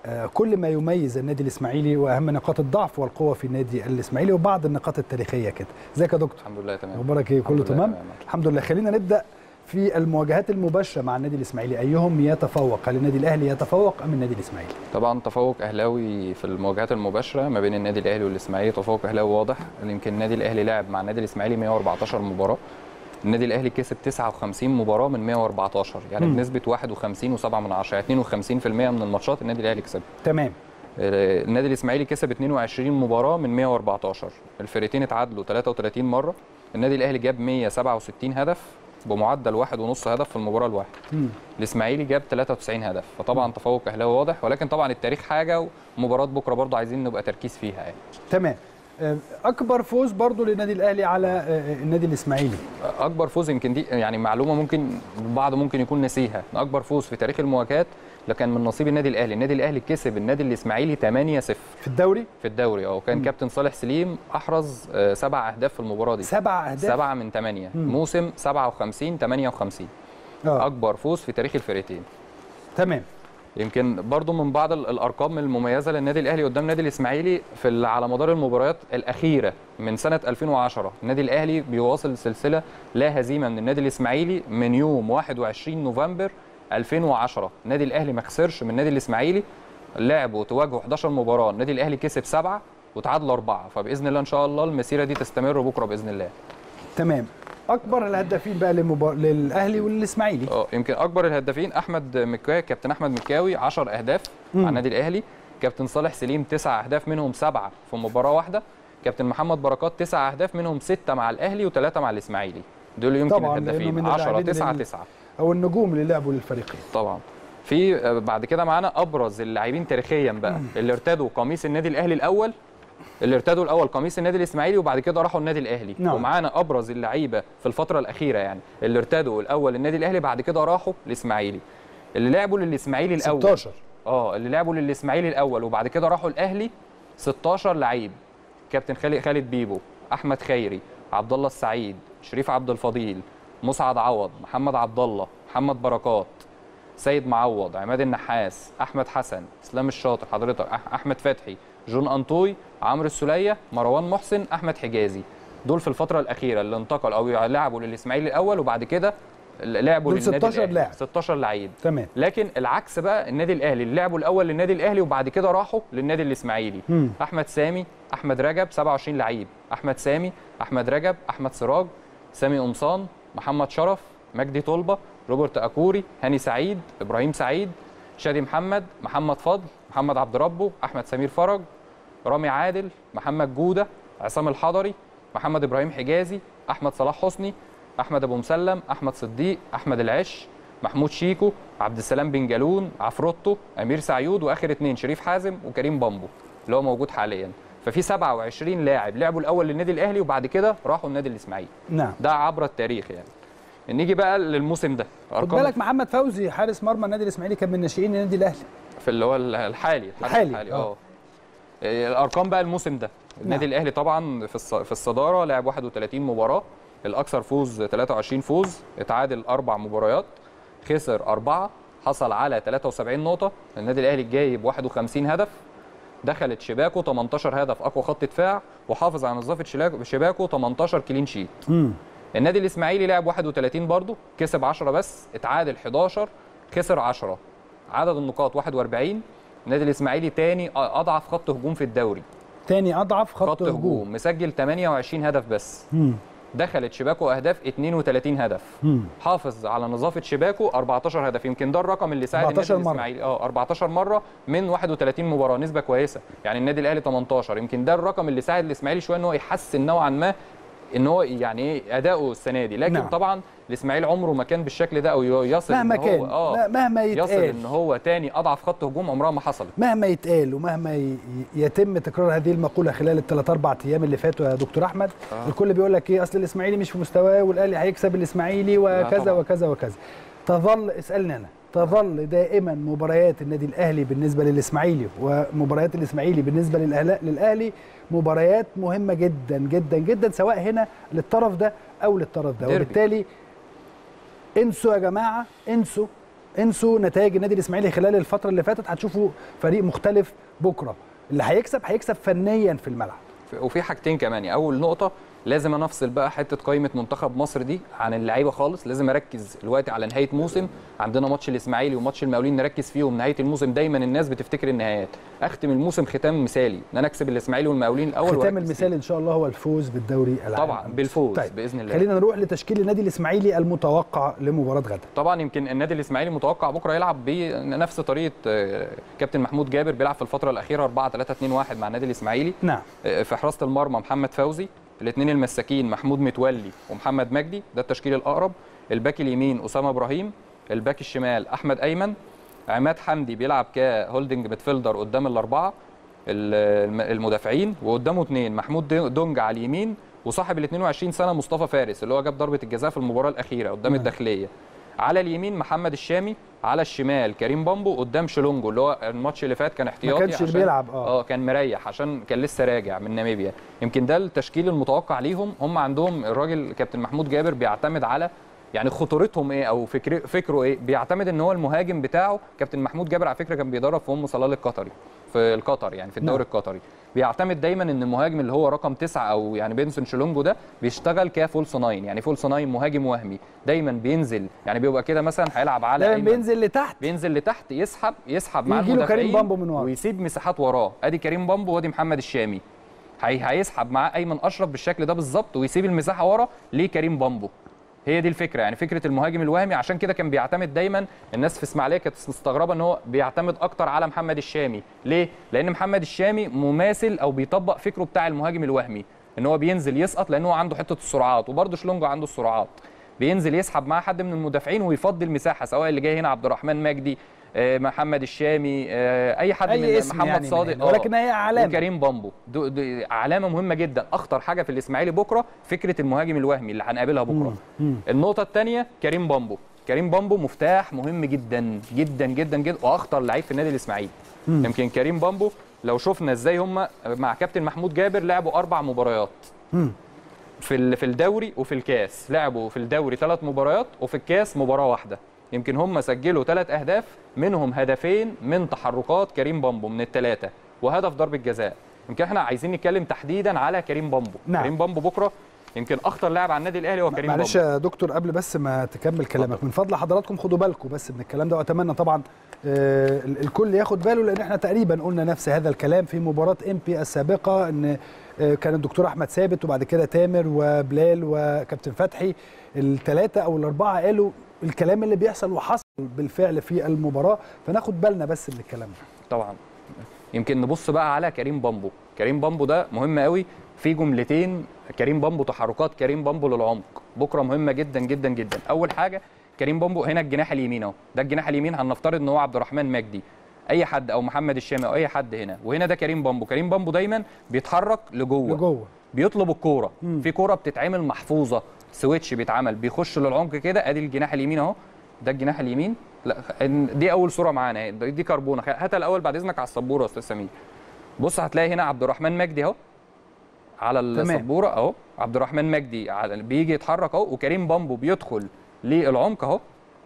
كل ما يميز النادي الاسماعيلي واهم نقاط الضعف والقوه في النادي الاسماعيلي وبعض النقاط التاريخيه كده ازيك يا دكتور الحمد لله تمام اخبارك ايه كله تمام الحمد لله خلينا نبدا في المواجهات المباشره مع النادي الاسماعيلي ايهم يتفوق هل النادي الاهلي يتفوق ام النادي الاسماعيلي طبعا تفوق اهلاوي في المواجهات المباشره ما بين النادي الاهلي والاسماعيلي تفوق اهلاوي واضح يمكن النادي الاهلي لعب مع النادي الاسماعيلي 114 مباراه النادي الاهلي كسب 59 مباراه من 114 يعني مم. بنسبه 51 و7 من 10 يعني 52% من الماتشات النادي الاهلي كسبها تمام آه، النادي الاسماعيلي كسب 22 مباراه من 114 الفريقين اتعادلوا 33 مره النادي الاهلي جاب 167 هدف بمعدل واحد ونص هدف في المباراه الواحده مم. الاسماعيلي جاب 93 هدف فطبعا تفوق اهلاوي واضح ولكن طبعا التاريخ حاجه ومباراه بكره برضه عايزين نبقى تركيز فيها يعني تمام آه، اكبر فوز برضو للنادي الاهلي على آه، النادي الاسماعيلي اكبر فوز يمكن دي يعني معلومه ممكن البعض ممكن يكون نسيها اكبر فوز في تاريخ المواجهات لكن من نصيب النادي الاهلي النادي الاهلي كسب النادي الاسماعيلي 8-0 في الدوري في الدوري اه وكان مم. كابتن صالح سليم احرز آه، سبع اهداف في المباراه دي سبع اهداف سبعة من ثمانية مم. موسم 57 58 اه اكبر فوز في تاريخ الفريقين تمام يمكن برضو من بعض ال- الارقام المميزه للنادي الاهلي قدام النادي الاسماعيلي في ال- على مدار المباريات الاخيره من سنه 2010 النادي الاهلي بيواصل سلسله لا هزيمه من النادي الاسماعيلي من يوم 21 نوفمبر 2010 النادي الاهلي ما خسرش من النادي الاسماعيلي لعبوا تواجهوا 11 مباراه النادي الاهلي كسب سبعه وتعادلوا اربعه فباذن الله ان شاء الله المسيره دي تستمر بكره باذن الله تمام اكبر الهدافين بقى للمبار... للاهلي والاسماعيلي اه يمكن اكبر الهدافين احمد مكاوي كابتن احمد مكاوي 10 اهداف مم. مع النادي الاهلي كابتن صالح سليم 9 اهداف منهم سبعه في مباراه واحده كابتن محمد بركات 9 اهداف منهم 6 مع الاهلي وثلاثه مع الاسماعيلي دول يمكن طبعاً، لأنه الهدافين من 10 اللاعبين 9 اللي- 9 او النجوم اللي لعبوا للفريقين طبعا في آه، بعد كده معانا ابرز اللاعبين تاريخيا بقى اللي ارتدوا قميص النادي الاهلي الاول اللي ارتدوا الاول قميص النادي الاسماعيلي وبعد كده راحوا النادي الاهلي نعم. ومعانا ابرز اللعيبه في الفتره الاخيره يعني اللي ارتدوا الاول النادي الاهلي بعد كده راحوا الاسماعيلي اللي لعبوا للاسماعيلي الاول 16 اه اللي لعبوا للاسماعيلي الاول وبعد كده راحوا الاهلي 16 لعيب كابتن خالد خالد بيبو احمد خيري عبد الله السعيد شريف عبد الفضيل مسعد عوض محمد عبد الله محمد بركات سيد معوض عماد النحاس احمد حسن اسلام الشاطر حضرتك أح- احمد فتحي جون انطوي عمرو السوليه مروان محسن احمد حجازي دول في الفتره الاخيره اللي انتقلوا او لعبوا للاسماعيلي الاول وبعد كده لعبوا دول للنادي 16 الأهلي. لاعب. 16 لعيب تمام لكن العكس بقى النادي الاهلي اللي لعبوا الاول للنادي الاهلي وبعد كده راحوا للنادي الاسماعيلي مم. احمد سامي احمد رجب 27 لعيب احمد سامي احمد رجب احمد سراج سامي قمصان محمد شرف مجدي طلبه روبرت اكوري هاني سعيد ابراهيم سعيد شادي محمد محمد فضل محمد عبد ربه احمد سمير فرج رامي عادل محمد جوده عصام الحضري محمد ابراهيم حجازي احمد صلاح حسني احمد ابو مسلم احمد صديق احمد العش محمود شيكو عبد السلام بن جالون عفروتو امير سعيود واخر اثنين شريف حازم وكريم بامبو اللي هو موجود حاليا ففي 27 لاعب لعبوا الاول للنادي الاهلي وبعد كده راحوا النادي الاسماعيلي نعم ده عبر التاريخ يعني نيجي بقى للموسم ده خد بالك محمد فوزي حارس مرمى النادي الاسماعيلي كان من ناشئين النادي الاهلي في اللي هو الحالي الحارس الحالي، الحالي آه. اه إيه، الارقام بقى الموسم ده النادي نعم. الاهلي طبعا في الص- في الصداره لعب 31 مباراه الاكثر فوز 23 فوز اتعادل اربع مباريات خسر اربعه حصل على 73 نقطه النادي الاهلي جايب 51 هدف دخلت شباكه 18 هدف اقوى خط دفاع وحافظ على نظافه شلاك- شباكه 18 كلين شيت امم النادي الاسماعيلي لعب 31 برضه كسب 10 بس اتعادل 11 خسر 10 عدد النقاط 41 النادي الاسماعيلي تاني اضعف خط هجوم في الدوري تاني اضعف خط, خط هجوم مسجل 28 هدف بس امم دخلت شباكه اهداف 32 هدف امم حافظ على نظافه شباكه 14 هدف يمكن ده الرقم اللي ساعد 14 النادي مرة. الاسماعيلي اه 14 مره من 31 مباراه نسبه كويسه يعني النادي الاهلي 18 يمكن ده الرقم اللي ساعد الاسماعيلي شويه ان هو يحسن نوعا ما ان هو يعني ايه اداؤه السنه دي لكن نعم. نعم. طبعا الاسماعيلي عمره ما كان بالشكل ده او يصل مهما إن هو كان اه لا، مهما يصل يتقال ان هو تاني اضعف خط هجوم عمرها ما حصلت مهما يتقال ومهما ي- يتم تكرار هذه المقوله خلال الثلاث اربع ايام اللي فاتوا يا دكتور احمد آه. الكل بيقول لك ايه اصل الاسماعيلي مش في مستواه والاهلي هيكسب الاسماعيلي وكذا طبعاً. وكذا وكذا تظل اسالني انا تظل دائما مباريات النادي الاهلي بالنسبه للاسماعيلي ومباريات الاسماعيلي بالنسبه للأهلا- للاهلي مباريات مهمه جدا جدا جدا سواء هنا للطرف ده او للطرف ده ديربي. وبالتالي انسوا يا جماعه انسوا انسوا نتائج النادي الاسماعيلي خلال الفتره اللي فاتت هتشوفوا فريق مختلف بكره اللي هيكسب هيكسب فنيا في الملعب وفي حاجتين كمان يعني اول نقطه لازم انا افصل بقى حته قائمه منتخب مصر دي عن اللعيبه خالص لازم اركز دلوقتي على نهايه موسم عندنا ماتش الاسماعيلي وماتش المقاولين نركز فيهم نهايه الموسم دايما الناس بتفتكر النهايات اختم الموسم ختام مثالي ان انا اكسب الاسماعيلي والمقاولين الاول ختام وأركز المثال ان شاء الله هو الفوز بالدوري فيه. العام طبعا بالفوز طيب باذن الله خلينا نروح لتشكيل النادي الاسماعيلي المتوقع لمباراه غدا طبعا يمكن النادي الاسماعيلي متوقع بكره يلعب بنفس طريقه آه، كابتن محمود جابر بيلعب في الفتره الاخيره 4 3 2 1 مع النادي الاسماعيلي نعم في حراسه المرمى محمد فوزي الاثنين المساكين محمود متولي ومحمد مجدي ده التشكيل الاقرب الباك اليمين اسامه ابراهيم الباك الشمال احمد ايمن عماد حمدي بيلعب كهولدنج ميدفيلدر قدام الاربعه الم- المدافعين وقدامه اثنين محمود دي- دونج على اليمين وصاحب ال 22 سنه مصطفى فارس اللي هو جاب ضربه الجزاء في المباراه الاخيره قدام نعم. الداخليه على اليمين محمد الشامي على الشمال كريم بامبو قدام شلونجو اللي هو الماتش اللي فات كان احتياطي كانش عشان- بيلعب، آه. اه كان مريح عشان كان لسه راجع من ناميبيا يمكن ده التشكيل المتوقع ليهم هم عندهم الراجل كابتن محمود جابر بيعتمد على يعني خطورتهم ايه او فكر فكره ايه بيعتمد ان هو المهاجم بتاعه كابتن محمود جابر على فكره كان بيدرب في ام صلال القطري في القطر يعني في الدوري نعم. القطري بيعتمد دايما ان المهاجم اللي هو رقم تسعة او يعني بينسون شلونجو ده بيشتغل كفولس ناين يعني فولس ناين مهاجم وهمي دايما بينزل يعني بيبقى كده مثلا هيلعب على دايما أيمن. بينزل لتحت بينزل لتحت يسحب يسحب مع يجي له كريم المدافعين بامبو من ورا. ويسيب مساحات وراه ادي كريم بامبو وادي محمد الشامي هي هيسحب معاه ايمن اشرف بالشكل ده بالظبط ويسيب المساحه ورا لكريم بامبو هي دي الفكره يعني فكره المهاجم الوهمي عشان كده كان بيعتمد دايما الناس في اسماعيليه كانت مستغربه ان هو بيعتمد اكتر على محمد الشامي ليه لان محمد الشامي مماثل او بيطبق فكره بتاع المهاجم الوهمي ان هو بينزل يسقط لان هو عنده حته السرعات وبرده شلونجو عنده السرعات بينزل يسحب معاه حد من المدافعين ويفضي المساحه سواء اللي جاي هنا عبد الرحمن مجدي آه، محمد الشامي آه، اي حد اي من اسم محمد يعني من صادق هنا. آه. ولكن هي علامه وكريم بامبو دو دو علامه مهمه جدا اخطر حاجه في الاسماعيلي بكره فكره المهاجم الوهمي اللي هنقابلها بكره مم. النقطه الثانيه كريم بامبو كريم بامبو مفتاح مهم جدا جدا جدا جدا واخطر لعيب في النادي الاسماعيلي مم. يمكن كريم بامبو لو شفنا ازاي هم مع كابتن محمود جابر لعبوا اربع مباريات مم. في ال- في الدوري وفي الكاس لعبوا في الدوري ثلاث مباريات وفي الكاس مباراه واحده يمكن هم سجلوا ثلاث اهداف منهم هدفين من تحركات كريم بامبو من الثلاثه وهدف ضربه جزاء يمكن احنا عايزين نتكلم تحديدا على كريم بامبو نعم. كريم بامبو بكره يمكن اخطر لاعب على النادي الاهلي هو كريم معلش بامبو يا دكتور قبل بس ما تكمل كلامك اتفضل. من فضل حضراتكم خدوا بالكم بس من الكلام ده واتمنى طبعا آه، ال- الكل ياخد باله لان احنا تقريبا قلنا نفس هذا الكلام في مباراه ام بي السابقه ان آه، كان الدكتور احمد ثابت وبعد كده تامر وبلال وكابتن فتحي الثلاثه او الاربعه قالوا الكلام اللي بيحصل وحصل بالفعل في المباراه فناخد بالنا بس من الكلام ده طبعا يمكن نبص بقى على كريم بامبو كريم بامبو ده مهم قوي في جملتين كريم بامبو تحركات كريم بامبو للعمق بكره مهمه جدا جدا جدا اول حاجه كريم بامبو هنا الجناح اليمين اهو ده الجناح اليمين هنفترض ان هو عبد الرحمن مجدي اي حد او محمد الشامي او اي حد هنا وهنا ده كريم بامبو كريم بامبو دايما بيتحرك لجوه لجوه بيطلب الكوره مم. في كوره بتتعمل محفوظه سويتش بيتعمل بيخش للعمق كده ادي الجناح اليمين اهو ده الجناح اليمين لا إن- دي اول صوره معانا اهي. دي كربونه هاتها الاول بعد اذنك على السبوره يا استاذ سمير بص هتلاقي هنا عبد الرحمن مجدي اهو على تمام. السبوره اهو عبد الرحمن مجدي على بيجي يتحرك اهو وكريم بامبو بيدخل للعمق اهو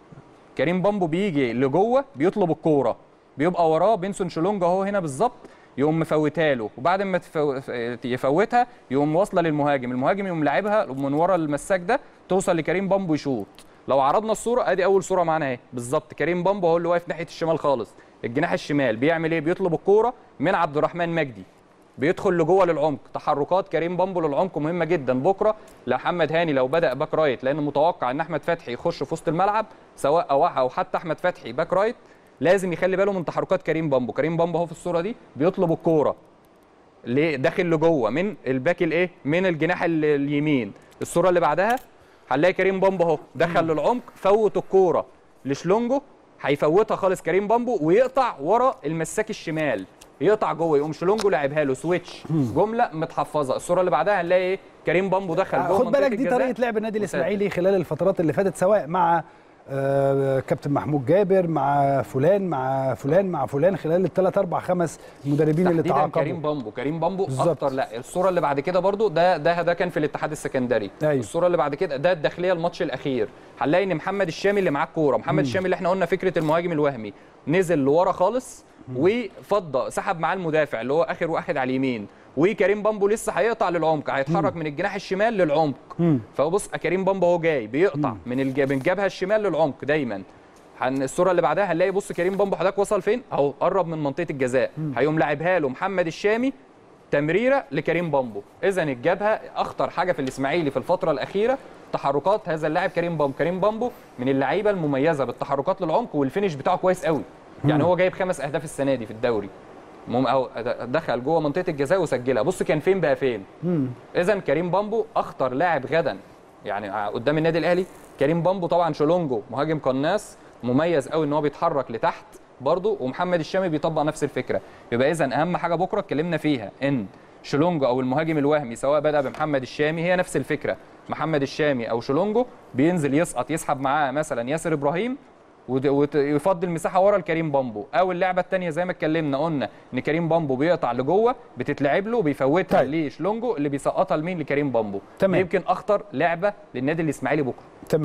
كريم بامبو بيجي لجوه بيطلب الكوره بيبقى وراه بنسون شلونج اهو هنا بالظبط يقوم مفوتها له وبعد ما تفو... يفوتها يقوم واصله للمهاجم المهاجم يقوم لاعبها من ورا المساك ده توصل لكريم بامبو يشوط لو عرضنا الصوره ادي اول صوره معانا اهي بالظبط كريم بامبو هو اللي واقف ناحيه الشمال خالص الجناح الشمال بيعمل ايه بيطلب الكوره من عبد الرحمن مجدي بيدخل لجوه للعمق تحركات كريم بامبو للعمق مهمه جدا بكره لمحمد هاني لو بدا باك رايت لان متوقع ان احمد فتحي يخش في وسط الملعب سواء او او حتى احمد فتحي باك رايت لازم يخلي باله من تحركات كريم بامبو كريم بامبو اهو في الصوره دي بيطلب الكوره ليه داخل لجوه من الباك الايه من الجناح ال- اليمين الصوره اللي بعدها هنلاقي كريم بامبو اهو دخل للعمق فوت الكوره لشلونجو هيفوتها خالص كريم بامبو ويقطع ورا المساك الشمال يقطع جوه يقوم شلونجو لعبها له سويتش جمله متحفظه الصوره اللي بعدها هنلاقي ايه كريم بامبو دخل جوه خد منطقة بالك دي الجزاء طريقه لعب النادي وسدد. الاسماعيلي خلال الفترات اللي فاتت سواء مع آه، كابتن محمود جابر مع فلان مع فلان مع فلان خلال الثلاث اربع خمس مدربين اللي تحديدا كريم تعاقبوا بامبو كريم بامبو بالظبط. اكتر لا الصوره اللي بعد كده برضو ده ده ده كان في الاتحاد السكندري أيوة. الصوره اللي بعد كده ده الداخليه الماتش الاخير هنلاقي ان محمد الشامي اللي معاه الكوره محمد الشامي اللي احنا قلنا فكره المهاجم الوهمي نزل لورا خالص وفضى سحب معاه المدافع اللي هو اخر واحد على اليمين وكريم بامبو لسه هيقطع للعمق هيتحرك من الجناح الشمال للعمق مم. فهو بص كريم بامبو هو جاي بيقطع من الج... من الجبهه الشمال للعمق دايما هن الصوره اللي بعدها هنلاقي بص كريم بامبو حضرتك وصل فين اهو قرب من منطقه الجزاء هيقوم لاعبها له محمد الشامي تمريره لكريم بامبو اذا الجبهه اخطر حاجه في الاسماعيلي في الفتره الاخيره تحركات هذا اللاعب كريم بامبو كريم بامبو من اللعيبه المميزه بالتحركات للعمق والفينش بتاعه كويس قوي يعني هو جايب خمس اهداف السنه دي في الدوري مم أو دخل جوه منطقه الجزاء وسجلها بص كان فين بقى فين مم. اذا كريم بامبو اخطر لاعب غدا يعني قدام النادي الاهلي كريم بامبو طبعا شولونجو مهاجم قناص مميز قوي ان هو بيتحرك لتحت برضه ومحمد الشامي بيطبق نفس الفكره يبقى اذا اهم حاجه بكره اتكلمنا فيها ان شولونجو او المهاجم الوهمي سواء بدا بمحمد الشامي هي نفس الفكره محمد الشامي او شولونجو بينزل يسقط يسحب معاه مثلا ياسر ابراهيم ود- وت- ويفضي المساحه ورا لكريم بامبو او اللعبه الثانيه زي ما اتكلمنا قلنا ان كريم بامبو بيقطع لجوه بتتلعب له بيفوتها طيب. لشلونجو اللي بيسقطها لمين لكريم بامبو تمام. دي يمكن اخطر لعبه للنادي الاسماعيلي بكره تمام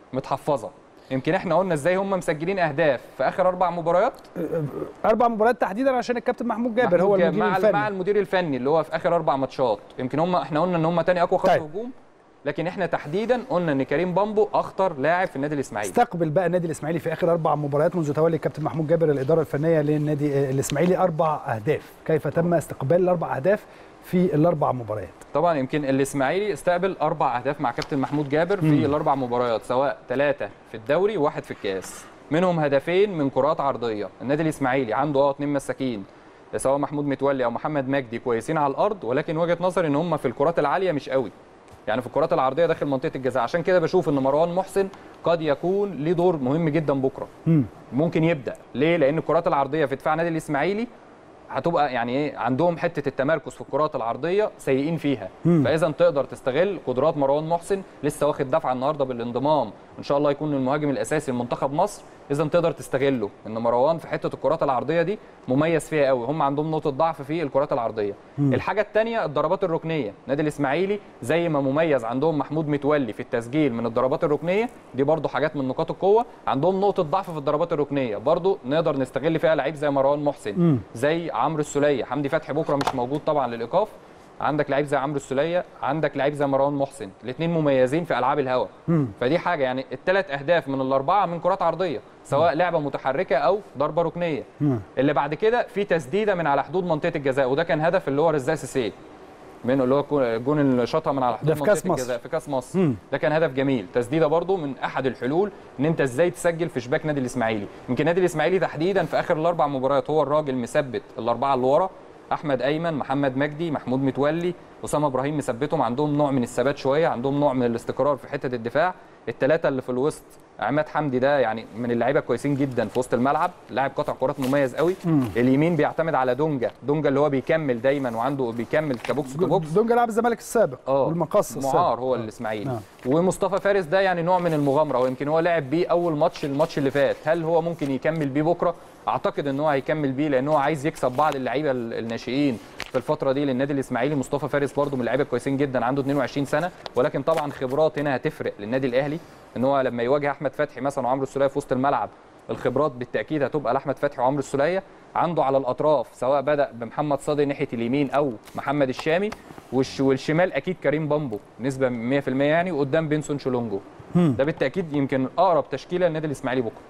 متحفظه يمكن احنا قلنا ازاي هم مسجلين اهداف في اخر اربع مباريات اربع مباريات تحديدا عشان الكابتن محمود جابر محمود هو جاب المدير مع الفني مع المدير الفني اللي هو في اخر اربع ماتشات يمكن هم احنا قلنا ان هم تاني اقوى خط طيب. هجوم لكن احنا تحديدا قلنا ان كريم بامبو اخطر لاعب في النادي الاسماعيلي استقبل بقى النادي الاسماعيلي في اخر اربع مباريات منذ تولي الكابتن محمود جابر الاداره الفنيه للنادي الاسماعيلي اربع اهداف كيف تم استقبال الاربع اهداف في الاربع مباريات طبعا يمكن الاسماعيلي استقبل اربع اهداف مع كابتن محمود جابر في الاربع مباريات سواء ثلاثه في الدوري وواحد في الكاس منهم هدفين من كرات عرضيه النادي الاسماعيلي عنده اه اثنين مساكين سواء محمود متولي او محمد مجدي كويسين على الارض ولكن وجهه نظري ان هم في الكرات العاليه مش قوي يعني في الكرات العرضيه داخل منطقه الجزاء عشان كده بشوف ان مروان محسن قد يكون ليه دور مهم جدا بكره مم. ممكن يبدا ليه لان الكرات العرضيه في دفاع نادي الاسماعيلي هتبقى يعني ايه عندهم حته التمركز في الكرات العرضيه سيئين فيها مم. فاذا تقدر تستغل قدرات مروان محسن لسه واخد دفعه النهارده بالانضمام ان شاء الله يكون المهاجم الاساسي لمنتخب مصر اذا تقدر تستغله ان مروان في حته الكرات العرضيه دي مميز فيها قوي هم عندهم نقطه ضعف في الكرات العرضيه مم. الحاجه الثانيه الضربات الركنيه نادي الاسماعيلي زي ما مميز عندهم محمود متولي في التسجيل من الضربات الركنيه دي برضو حاجات من نقاط القوه عندهم نقطه ضعف في الضربات الركنيه برضو نقدر نستغل فيها لعيب زي مروان محسن مم. زي عمرو السوليه حمدي فتحي بكره مش موجود طبعا للايقاف عندك لعيب زي عمرو السوليه عندك لعيب زي مروان محسن الاثنين مميزين في العاب الهوا مم. فدي حاجه يعني الثلاث اهداف من الاربعه من كرات عرضيه سواء لعبه متحركه او ضربه ركنيه مم. اللي بعد كده في تسديده من على حدود منطقه الجزاء وده كان هدف اللي هو رزاق سيسي من اللي هو الجون اللي شاطها من على حدود ده في منطقه كأس مصر. الجزاء في كاس مصر مم. ده كان هدف جميل تسديده برضو من احد الحلول ان انت ازاي تسجل في شباك نادي الاسماعيلي يمكن نادي الاسماعيلي تحديدا في اخر الاربع مباريات هو الراجل مثبت الاربعه اللي ورا احمد ايمن محمد مجدي محمود متولي اسامه ابراهيم مثبتهم عندهم نوع من الثبات شويه عندهم نوع من الاستقرار في حته الدفاع الثلاثه اللي في الوسط عماد حمدي ده يعني من اللعيبه كويسين جدا في وسط الملعب لاعب قطع كرات مميز قوي مم. اليمين بيعتمد على دونجا دونجا اللي هو بيكمل دايما وعنده بيكمل كبوكس تو بوكس دونجا لاعب الزمالك السابق اه والمقص السابق معار هو الاسماعيلي آه. ومصطفى فارس ده يعني نوع من المغامره ويمكن هو لعب بيه اول ماتش الماتش اللي فات هل هو ممكن يكمل بيه بكره اعتقد ان هو هيكمل بيه لان هو عايز يكسب بعض اللعيبه ال- الناشئين في الفتره دي للنادي الاسماعيلي مصطفى فارس برده من اللعيبه كويسين جدا عنده 22 سنه ولكن طبعا خبرات هنا هتفرق للنادي الاهلي ان هو لما يواجه احمد فتحي مثلا وعمرو السوليه في وسط الملعب الخبرات بالتاكيد هتبقى لاحمد فتحي وعمرو السوليه عنده على الاطراف سواء بدا بمحمد صادق ناحيه اليمين او محمد الشامي والش والشمال اكيد كريم بامبو نسبه 100% يعني وقدام بنسون شولونجو مم. ده بالتاكيد يمكن اقرب تشكيله للنادي الاسماعيلي بكره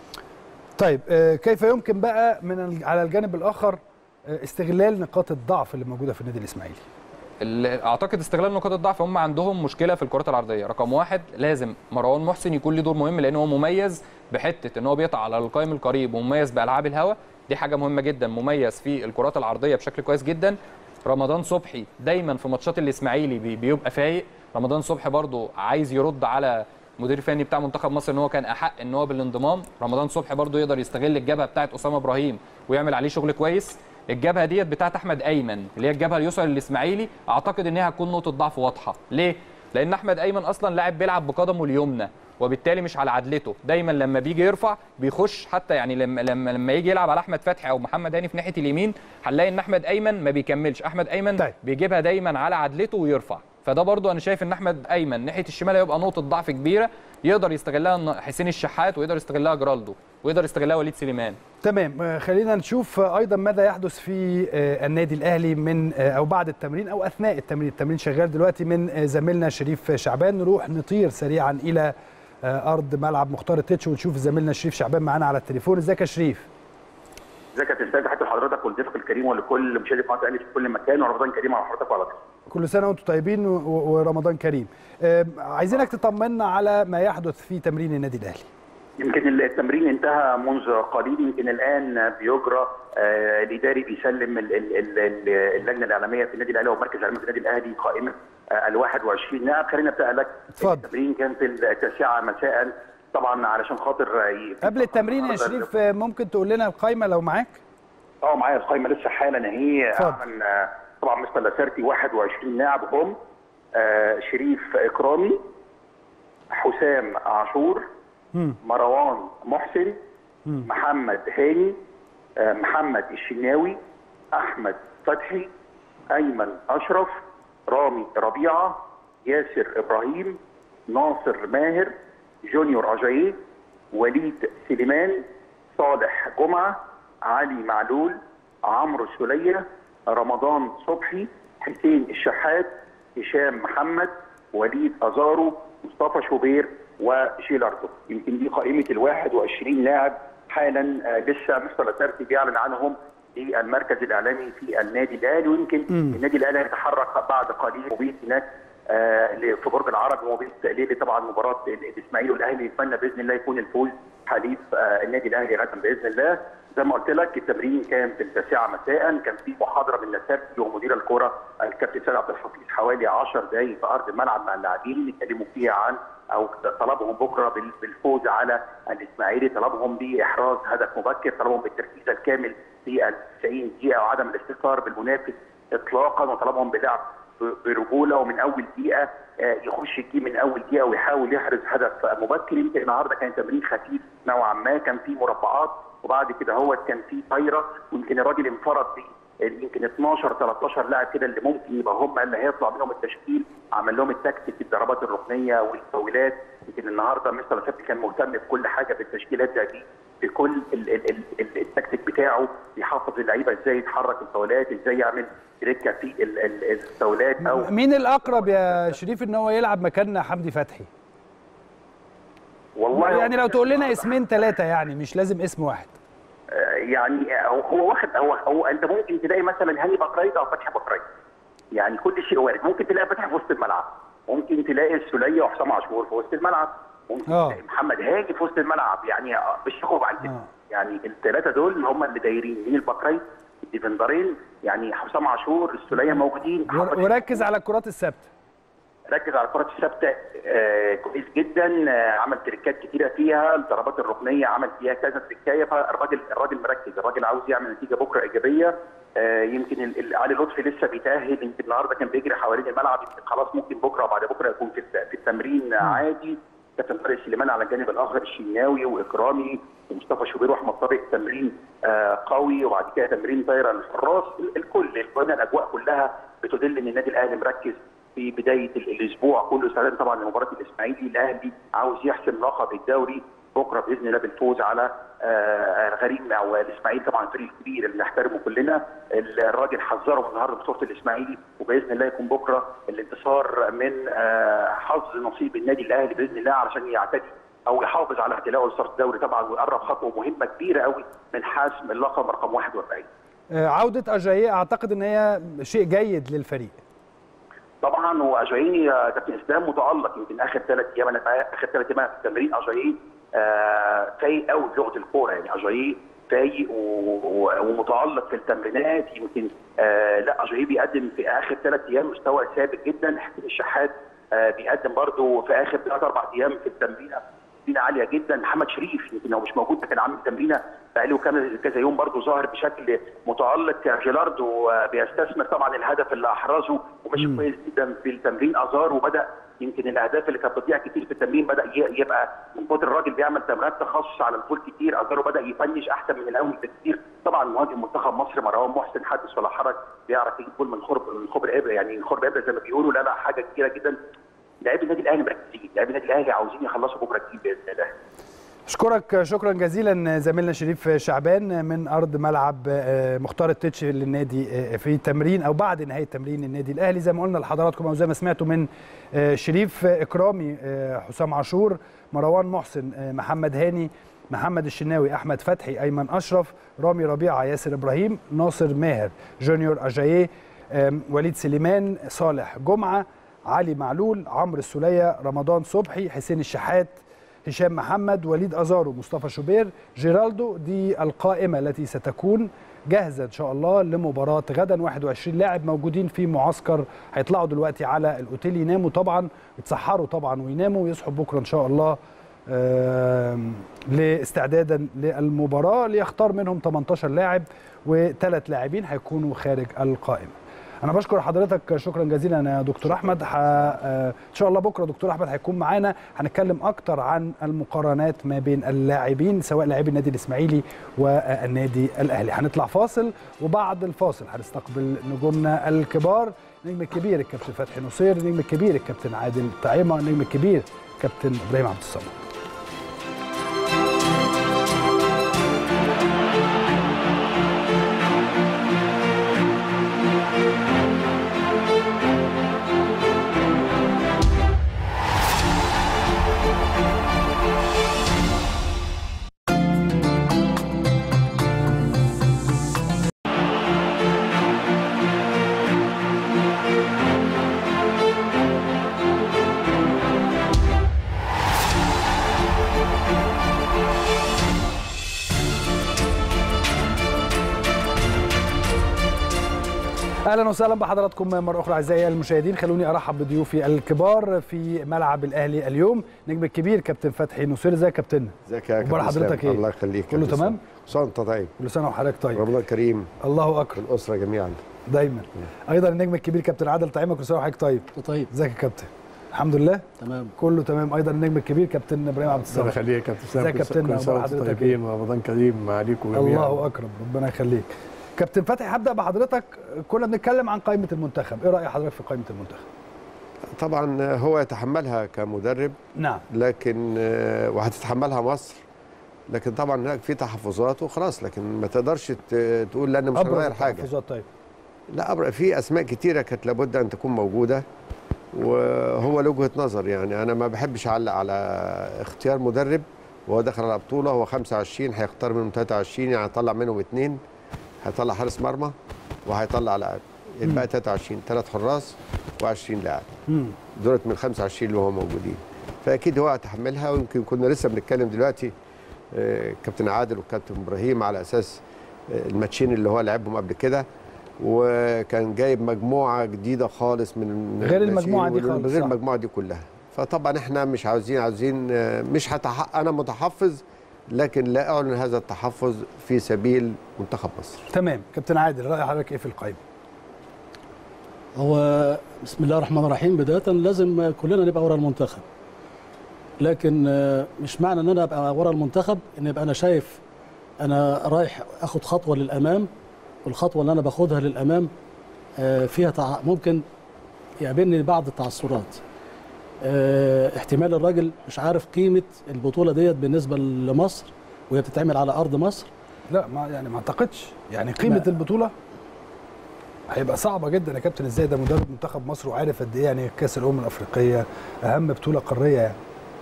طيب آه، كيف يمكن بقى من ال- على الجانب الاخر آه، استغلال نقاط الضعف اللي موجوده في النادي الاسماعيلي ال- اعتقد استغلال نقاط الضعف هم عندهم مشكله في الكرات العرضيه رقم واحد لازم مروان محسن يكون له دور مهم لان هو مميز بحته ان هو بيقطع على القائم القريب ومميز بالعاب الهوا دي حاجه مهمه جدا مميز في الكرات العرضيه بشكل كويس جدا رمضان صبحي دايما في ماتشات الاسماعيلي بي- بيبقى فايق رمضان صبحي برضو عايز يرد على مدير فني بتاع منتخب مصر ان هو كان احق ان هو بالانضمام رمضان صبحي برضو يقدر يستغل الجبهه بتاعت اسامه ابراهيم ويعمل عليه شغل كويس الجبهه ديت بتاعت احمد ايمن اللي هي الجبهه اليسرى للاسماعيلي اعتقد ان هي هتكون نقطه ضعف واضحه ليه لان احمد ايمن اصلا لاعب بيلعب بقدمه اليمنى وبالتالي مش على عدلته دايما لما بيجي يرفع بيخش حتى يعني لما لما لما يجي يلعب على احمد فتحي او محمد هاني في ناحيه اليمين هنلاقي ان احمد ايمن ما بيكملش احمد ايمن طيب. بيجيبها دايما على عدلته ويرفع فده برضو انا شايف ان احمد ايمن ناحيه الشمال هيبقى نقطه ضعف كبيره يقدر يستغلها حسين الشحات ويقدر يستغلها جرالدو ويقدر يستغلها وليد سليمان تمام آه، خلينا نشوف آه، ايضا ماذا يحدث في آه، النادي الاهلي من آه، او بعد التمرين او اثناء التمرين التمرين شغال دلوقتي من آه، زميلنا شريف شعبان نروح نطير سريعا الى آه، ارض ملعب مختار التتش ونشوف زميلنا شريف شعبان معانا على التليفون ازيك يا شريف ازيك يا استاذ تحيه لحضرتك ولضيفك الكريم ولكل مشاهدي قناه الاهلي في كل مكان ورمضان كريم على حضرتك وعلى ضيفك. كل سنه وانتم طيبين و- و- ورمضان كريم آه، عايزينك تطمنا على ما يحدث في تمرين النادي الاهلي يمكن التمرين انتهى منذ قليل يمكن الان بيجرى آه الاداري بيسلم ال- ال- ال- ال- اللجنه الاعلاميه في النادي الاهلي ومركز الاعلامي في النادي الاهلي قائمه آه ال 21 لاعب خلينا نبدا لك اتفضل. التمرين كان في التاسعه مساء طبعا علشان خاطر ي- قبل التمرين يا شريف آه، ممكن تقول لنا القائمه لو معاك اه معايا القائمه لسه حالا اهي اتفضل. اعلن آه، طبعا مستر لاسارتي 21 لاعب هم آه، شريف اكرامي حسام عاشور مم. مروان محسن مم. محمد هاني آه، محمد الشناوي احمد فتحي ايمن اشرف رامي ربيعه ياسر ابراهيم ناصر ماهر جونيور اجاييه وليد سليمان صالح جمعه علي معلول عمرو السوليه رمضان صبحي حسين الشحات هشام محمد وليد ازارو مصطفى شوبير وجيلاردو يمكن دي قائمه ال 21 لاعب حالا آه، لسه مستر لاسارتي بيعلن عنهم للمركز الاعلامي في النادي الاهلي ويمكن النادي الاهلي هيتحرك بعد قليل مبيت هناك آه، في برج العرب ومبيت ليله طبعا مباراه الاسماعيلي والاهلي يتمنى باذن الله يكون الفوز حليف آه، النادي الاهلي غدا باذن الله زي ما قلت لك التمرين كان في التاسعه مساء كان في محاضره من نسابتي ومدير الكره الكابتن سيد عبد الحفيظ حوالي 10 دقائق في ارض الملعب مع اللاعبين اتكلموا فيها عن او طلبهم بكره بال- بالفوز على الاسماعيلي طلبهم باحراز هدف مبكر طلبهم بالتركيز الكامل في ال 90 دقيقه وعدم الاستثار بالمنافس اطلاقا وطلبهم بلعب ب- برجوله ومن اول دقيقه آه، يخش الجيم من اول دقيقه ويحاول يحرز هدف مبكر يمكن النهارده كان تمرين خفيف نوعا ما كان في مربعات وبعد كده هو كان في طايره ويمكن الراجل انفرد ب يمكن 12 13 لاعب كده اللي ممكن يبقى هم اللي هيطلع منهم التشكيل عمل لهم التكتيك الضربات الركنيه والفاولات يمكن النهارده مستر لاسارتي كان مهتم بكل حاجه بالتشكيلات دي بكل ال- ال- ال- ال- التكتيك بتاعه بيحفظ اللعيبه ازاي يتحرك الفاولات ازاي يعمل تريكه في ال- ال- الفاولات او مين الاقرب يا شريف ان هو يلعب مكان حمدي فتحي والله يعني لو تقول لنا اسمين ثلاثه يعني مش لازم اسم واحد آه، يعني هو هو واخد هو, هو انت ممكن تلاقي مثلا هاني بكرايت او فتحي بكرايت يعني كل شيء وارد ممكن تلاقي فتحي في وسط الملعب ممكن تلاقي السوليه وحسام عاشور في وسط الملعب ممكن آه. تلاقي محمد هاني في وسط الملعب يعني آه، مش يخرج عن كده آه. يعني الثلاثه دول هم اللي دايرين مين البكرايت الديفندرين يعني حسام عاشور السوليه موجودين محمد ور- وركز على الكرات الثابته ركز على الكرات الثابته آه كويس جدا آه عمل تريكات كتيره فيها الضربات الركنيه عمل فيها كذا تريكايه فالراجل الراجل مركز الراجل عاوز يعمل نتيجه بكره ايجابيه آه يمكن ال- ال- علي لطفي لسه بيتاهل يمكن النهارده كان بيجري حوالين الملعب يمكن خلاص ممكن بكره وبعد بكره يكون في الت- في التمرين عادي كابتن طارق سليمان على الجانب الاخر الشناوي واكرامي ومصطفى شوبير واحمد طارق تمرين آه قوي وبعد كده تمرين طايره للحراس ال- الكل الكل الاجواء كلها بتدل ان النادي الاهلي مركز في بدايه ال- الاسبوع كله استعدادا طبعا لمباراه الاسماعيلي الاهلي عاوز يحسم لقب الدوري بكره باذن الله بالفوز على آه، الغريم او الاسماعيلي طبعا الفريق الكبير اللي نحترمه كلنا الراجل حذره النهارده بصوره الاسماعيلي وباذن الله يكون بكره الانتصار من آه، حظ نصيب النادي الاهلي باذن الله علشان يعتدي او يحافظ على اعتلاءه لصرف الدوري طبعا ويقرب خطوه مهمه كبيره قوي من حسم اللقب رقم 41 آه، عوده اجاييه اعتقد ان هي شيء جيد للفريق طبعا واجاييه يا كابتن اسلام متالق يمكن اخر ثلاث ايام انا اخر ثلاث ايام في التمرين اجاييه آه، فايق قوي في لغه الكوره يعني اجاييه فايق و- و- ومتالق في التمرينات يمكن آه لا اجاييه بيقدم في اخر ثلاث ايام مستوى ثابت جدا حسين الشحات آه بيقدم برضه في اخر ثلاث اربع ايام في التمرينه تمرينه عاليه جدا محمد شريف يمكن هو مش موجود ده كان عامل تمرينه بقاله كام كذا يوم برضه ظاهر بشكل متالق جيلاردو آه، بيستثمر طبعا الهدف اللي احرزه وماشي كويس جدا في التمرين ازار وبدا يمكن الاهداف اللي كانت بتضيع كتير في التمرين بدا ي- يبقى من كتر الراجل بيعمل تمرينات تخصص على الفول كتير ازارو بدا يفنش احسن من الاول بكتير طبعا مهاجم منتخب مصر مروان محسن حدث ولا حرج بيعرف يجيب جول من خرب من خبر ابره يعني من خرب ابره زي ما بيقولوا لا لا حاجه كبيره جدا لاعبي النادي الاهلي مركزين لاعبي النادي الاهلي عاوزين يخلصوا بكره كتير باذن الله اشكرك شكرا جزيلا زميلنا شريف شعبان من ارض ملعب آه، مختار التتش للنادي آه، في تمرين او بعد نهايه تمرين النادي الاهلي زي ما قلنا لحضراتكم او زي ما سمعتوا من آه، شريف آه، اكرامي آه، حسام عاشور مروان محسن آه، محمد هاني محمد الشناوي احمد فتحي ايمن اشرف رامي ربيعه ياسر ابراهيم ناصر ماهر جونيور اجاييه آم، وليد سليمان صالح جمعه علي معلول عمرو السوليه رمضان صبحي حسين الشحات هشام محمد وليد ازارو مصطفى شوبير جيرالدو دي القائمه التي ستكون جاهزه ان شاء الله لمباراه غدا 21 لاعب موجودين في معسكر هيطلعوا دلوقتي على الاوتيل يناموا طبعا يتسحروا طبعا ويناموا ويصحوا بكره ان شاء الله آم، لاستعدادا للمباراه ليختار منهم 18 لاعب وثلاث لاعبين هيكونوا خارج القائمه انا بشكر حضرتك شكرا جزيلا يا دكتور احمد ح... آه، ان شاء الله بكره دكتور احمد هيكون معانا هنتكلم اكتر عن المقارنات ما بين اللاعبين سواء لاعبي النادي الاسماعيلي والنادي الاهلي هنطلع فاصل وبعد الفاصل هنستقبل نجومنا الكبار النجم الكبير الكابتن فتحي نصير النجم الكبير الكابتن عادل طعيمه النجم الكبير كابتن ابراهيم عبد الصمد اهلا وسهلا بحضراتكم مره اخرى اعزائي المشاهدين خلوني ارحب بضيوفي الكبار في ملعب الاهلي اليوم نجم الكبير كابتن فتحي نصير ازيك يا كابتن ازيك يا أخبار كابتن حضرتك إسلام؟ إيه؟ الله يخليك كله كابتن تمام؟ إسلام. وانت طيب كل سنه وحضرتك طيب رمضان كريم الله اكبر الاسره جميعا دايما ايضا النجم الكبير كابتن عادل طعيمه كل سنه وحضرتك طيب طيب ازيك يا كابتن الحمد لله تمام كله تمام ايضا النجم الكبير كابتن ابراهيم عبد الله الصمد يخليك يا كابتن سام ازيك يا كابتن؟ كل سنه أخبار وانتم حضرتك طيبين ورمضان كريم عليكم جميعا الله اكرم ربنا يخليك كابتن فتحي هبدا بحضرتك كنا بنتكلم عن قائمه المنتخب ايه راي حضرتك في قائمه المنتخب طبعا هو يتحملها كمدرب نعم لكن آه، وهتتحملها مصر لكن طبعا هناك في تحفظات وخلاص لكن ما تقدرش ت- تقول لا انا مش ابرز هغير حاجه التحفظات طيب لا أبر- في اسماء كتيره كانت لابد ان تكون موجوده وهو له وجهه نظر يعني انا ما بحبش اعلق على اختيار مدرب وهو دخل على بطوله هو 25 هيختار منهم 23 يعني هيطلع منهم اثنين هيطلع حارس مرمى وهيطلع لاعب يبقى 23 ثلاث حراس و20 لاعب مم. دولت من 25 اللي هم موجودين فاكيد هو هيتحملها ويمكن كنا لسه بنتكلم دلوقتي آه، كابتن عادل والكابتن ابراهيم على اساس آه، الماتشين اللي هو لعبهم قبل كده وكان جايب مجموعه جديده خالص من غير الناشئين المجموعة دي وال- خالص، غير صح. المجموعه دي كلها فطبعا احنا مش عاوزين عاوزين آه، مش هتح... انا متحفظ لكن لا اعلن هذا التحفظ في سبيل منتخب مصر تمام كابتن عادل راي حضرتك ايه في القائمه هو بسم الله الرحمن الرحيم بدايه لازم كلنا نبقى ورا المنتخب لكن آه، مش معنى ان انا ابقى ورا المنتخب ان يبقى انا شايف انا رايح اخد خطوه للامام والخطوه اللي انا باخدها للامام آه، فيها تع... ممكن يقابلني بعض التعثرات آه، احتمال الراجل مش عارف قيمه البطوله ديت بالنسبه لمصر وهي بتتعمل على ارض مصر لا ما يعني ما اعتقدش يعني قيمه لا. البطوله هيبقى صعبه جدا يا كابتن ازاي ده مدرب منتخب مصر وعارف قد ايه يعني كاس الامم الافريقيه اهم بطوله قاريه يعني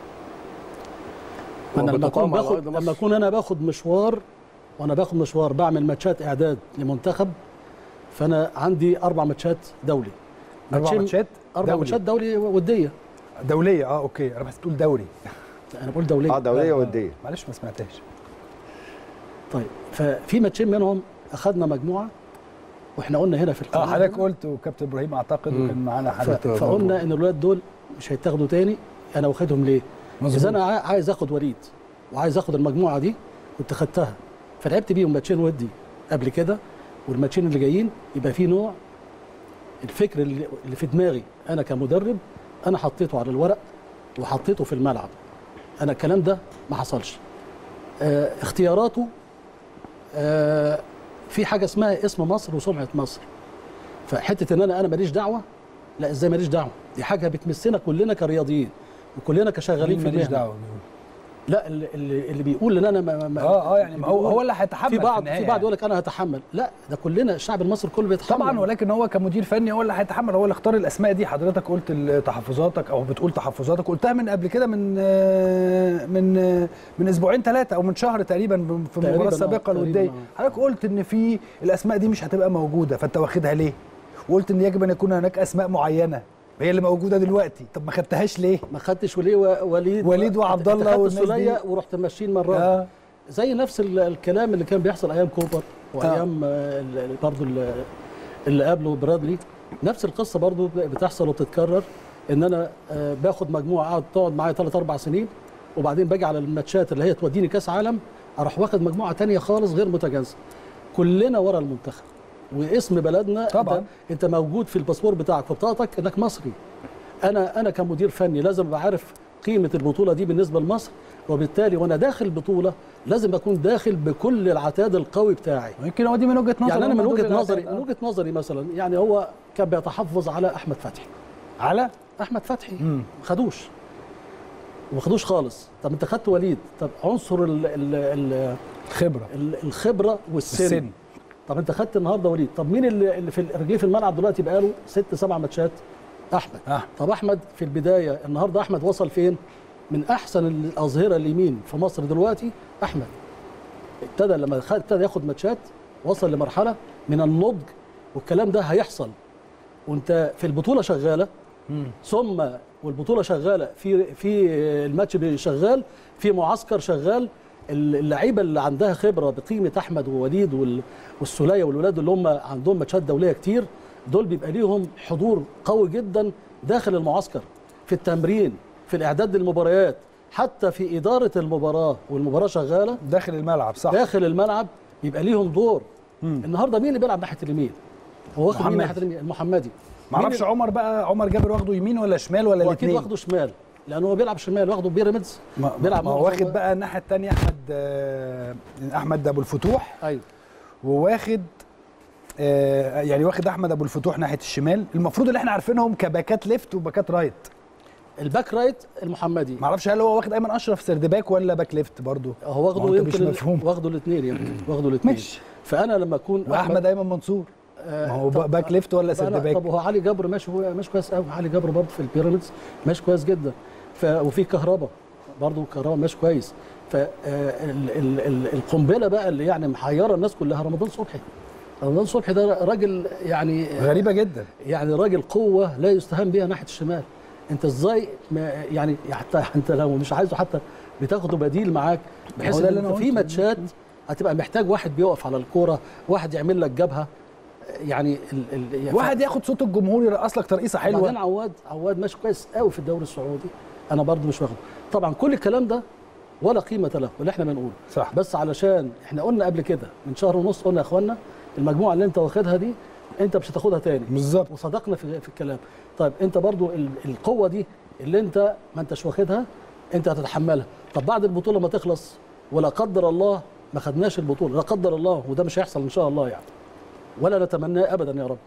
انا لما اكون وبتقام على باخد أرض مصر. لما اكون انا باخد مشوار وانا باخد مشوار بعمل ماتشات اعداد لمنتخب فانا عندي اربع ماتشات دولي اربع ماتشين- ماتشات اربع دولي. ماتشات دولي وديه دوليه اه اوكي انا بس تقول دوري انا بقول دوليه اه دوليه وديه معلش ما سمعتهاش طيب ففي ماتشين منهم اخذنا مجموعه واحنا قلنا هنا في اه القناه حضرتك قلت وكابتن ابراهيم اعتقد مم. وكان معانا ف- حد فقلنا ان الولاد دول مش هيتاخدوا تاني انا واخدهم ليه؟ اذا انا عا- عايز اخد وليد وعايز اخد المجموعه دي كنت خدتها فلعبت بيهم ماتشين ودي قبل كده والماتشين اللي جايين يبقى في نوع الفكر اللي اللي في دماغي انا كمدرب انا حطيته على الورق وحطيته في الملعب انا الكلام ده ما حصلش آه اختياراته آه في حاجه اسمها اسم مصر وسمعه مصر فحته ان انا انا ماليش دعوه لا ازاي ماليش دعوه دي حاجه بتمسنا كلنا كرياضيين وكلنا كشغالين في ماليش المهنه دعوه لا اللي, اللي اللي بيقول ان انا ما ما اه اه يعني ما هو بيقول- هو اللي هيتحمل في بعض النهاية في بعض يعني. يقول لك انا هتحمل لا ده كلنا الشعب المصري كله بيتحمل طبعا ولكن هو كمدير فني هو اللي هيتحمل هو اللي اختار الاسماء دي حضرتك قلت ال- تحفظاتك او بتقول تحفظاتك قلتها من قبل كده من آه، من آه، من اسبوعين ثلاثه او من شهر تقريبا في تقريباً، المباراه آه، السابقه تقريباً، الوديه آه. حضرتك قلت ان في الاسماء دي مش هتبقى موجوده فانت واخدها ليه؟ وقلت ان يجب ان يكون هناك اسماء معينه هي اللي موجوده دلوقتي طب ما خدتهاش ليه؟ ما خدتش وليه و- وليد وليد وعبد الله خدت والناس دي. السوليه ورحت ماشيين مره اه زي نفس ال- الكلام اللي كان بيحصل ايام كوبر وايام آه. ال- برضو ال- اللي قبله برادلي نفس القصه برضو ب- بتحصل وبتتكرر ان انا آه، باخد مجموعه قاعد تقعد معايا ثلاث اربع سنين وبعدين باجي على الماتشات اللي هي توديني كاس عالم اروح واخد مجموعه تانية خالص غير متجانسه كلنا ورا المنتخب واسم بلدنا طبعاً. انت, انت موجود في الباسبور بتاعك في بطاقتك انك مصري انا انا كمدير فني لازم ابقى عارف قيمه البطوله دي بالنسبه لمصر وبالتالي وانا داخل البطوله لازم اكون داخل بكل العتاد القوي بتاعي يمكن هو دي من وجهه نظر يعني انا من هم دول وجهه اللي نظري هت- من وجهه نظري مثلا يعني هو كان بيتحفظ على احمد فتحي على احمد فتحي مم. ما خدوش ما خدوش خالص طب انت خدت وليد طب عنصر ال ال ال خبره ال الخبره والسن, السن طب انت خدت النهارده وليد طب مين اللي, اللي في رجليه في الملعب دلوقتي بقاله ست سبع ماتشات احمد اه طب احمد في البدايه النهارده احمد وصل فين من احسن الاظهره اليمين في مصر دلوقتي احمد ابتدى لما خد ابتدى ياخد ماتشات وصل لمرحله من النضج والكلام ده هيحصل وانت في البطوله شغاله ثم والبطوله شغاله في في الماتش شغال في معسكر شغال اللعيبه اللي عندها خبره بقيمه احمد ووليد وال- والسوليه والولاد اللي هم عندهم ماتشات دوليه كتير دول بيبقى ليهم حضور قوي جدا داخل المعسكر في التمرين في الاعداد للمباريات حتى في اداره المباراه والمباراه شغاله داخل الملعب صح داخل الملعب يبقى ليهم دور النهارده مين اللي بيلعب ناحيه اليمين هو واخد مين محمدي. ناحيه اليمين المحمدي معرفش مين عمر بقى عمر جابر واخده يمين ولا شمال ولا هو اكيد الاثنين واخده شمال لانه هو بيلعب شمال واخده بيراميدز بيلعب ما هو معظم- واخد بقى الناحيه الثانيه احمد آه، احمد ابو الفتوح ايوه وواخد آه، يعني واخد احمد ابو الفتوح ناحيه الشمال المفروض اللي احنا عارفينهم كباكات ليفت وباكات رايت الباك رايت المحمدي ما اعرفش هل هو واخد ايمن اشرف سردباك ولا باك ليفت برضه هو ما واخده هو أنت مش يمكن مفهوم. واخده الاثنين يمكن واخده الاثنين ماشي. فانا لما اكون واحمد ايمن منصور آه، ما هو طب- باك ليفت ولا طب أنا- سردباك طب هو علي جبر ماشي هو ماشي كويس قوي علي جبر برضه في البيراميدز ماشي كويس جدا ف وفي كهربا برضه كهربا ماشي كويس فالقنبله بقى اللي يعني محيره الناس كلها رمضان صبحي رمضان صبحي ده راجل يعني غريبه جدا يعني راجل قوه لا يستهان بها ناحيه الشمال انت ازاي ما يعني حتى انت لو مش عايزه حتى بتاخده بديل معاك بحيث هو ده ان اللي أنا انت في قلته. ماتشات هتبقى محتاج واحد بيقف على الكوره واحد يعمل لك جبهه يعني ال ال واحد ياخد صوت الجمهور يرقص لك ترقيصه بعدين حلوه عواد عواد ماشي كويس قوي في الدوري السعودي انا برضه مش واخده طبعا كل الكلام ده ولا قيمه له اللي احنا بنقوله صح بس علشان احنا قلنا قبل كده من شهر ونص قلنا يا اخوانا المجموعه اللي انت واخدها دي انت مش هتاخدها تاني بالظبط وصدقنا في, في الكلام طيب انت برضو ال- القوه دي اللي انت ما انتش واخدها انت هتتحملها طب بعد البطوله ما تخلص ولا قدر الله ما خدناش البطوله لا قدر الله وده مش هيحصل ان شاء الله يعني ولا نتمناه ابدا يا رب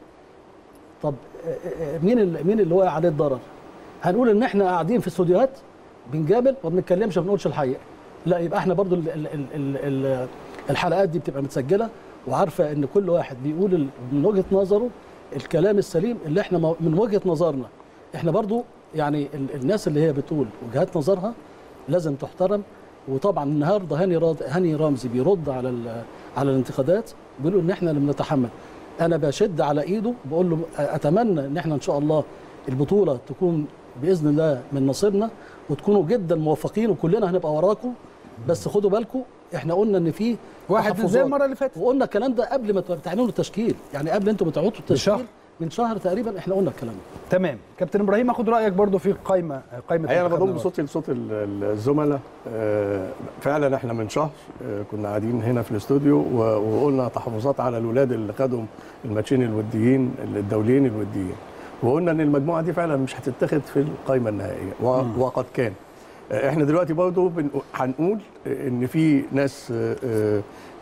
طب اه، اه، مين اللي مين اللي واقع عليه الضرر هنقول ان احنا قاعدين في استوديوهات بنجامل وما بنتكلمش ما بنقولش الحقيقه لا يبقى احنا برضو ال ال ال ال ال الحلقات دي بتبقى متسجله وعارفه ان كل واحد بيقول ال- من وجهه نظره الكلام السليم اللي احنا مو- من وجهه نظرنا احنا برضو يعني ال- الناس اللي هي بتقول وجهات نظرها لازم تحترم وطبعا النهارده هاني راض هاني رمزي بيرد على ال- على الانتقادات بيقولوا ان احنا اللي بنتحمل انا بشد على ايده بقول له اتمنى ان احنا ان شاء الله البطوله تكون باذن الله من نصيبنا وتكونوا جدا موفقين وكلنا هنبقى وراكم بس خدوا بالكم احنا قلنا ان في واحد زي تحفظات. المره اللي فاتت وقلنا الكلام ده قبل ما تعملوا التشكيل يعني قبل انتوا ما تعودوا بشهر. التشكيل من شهر تقريبا احنا قلنا الكلام ده تمام كابتن ابراهيم اخد رايك برضو في قائمه قائمه الحقيقه انا منتخبنا بضم صوتي لصوت ال- ال- الزملاء آه، فعلا احنا من شهر آه، كنا قاعدين هنا في الاستوديو و- وقلنا تحفظات على الاولاد اللي خدوا الماتشين الوديين الدوليين الوديين وقلنا ان المجموعه دي فعلا مش هتتاخد في القائمه النهائيه و- وقد كان آه، احنا دلوقتي برضو بن- هنقول ان في ناس آه، آه،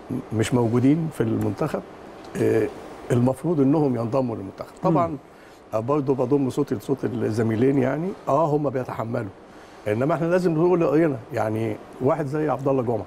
مش موجودين في المنتخب آه، المفروض انهم ينضموا للمنتخب طبعا برضه بضم صوتي لصوت الزميلين يعني اه هم بيتحملوا انما احنا لازم نقول راينا يعني واحد زي عبد الله جمعه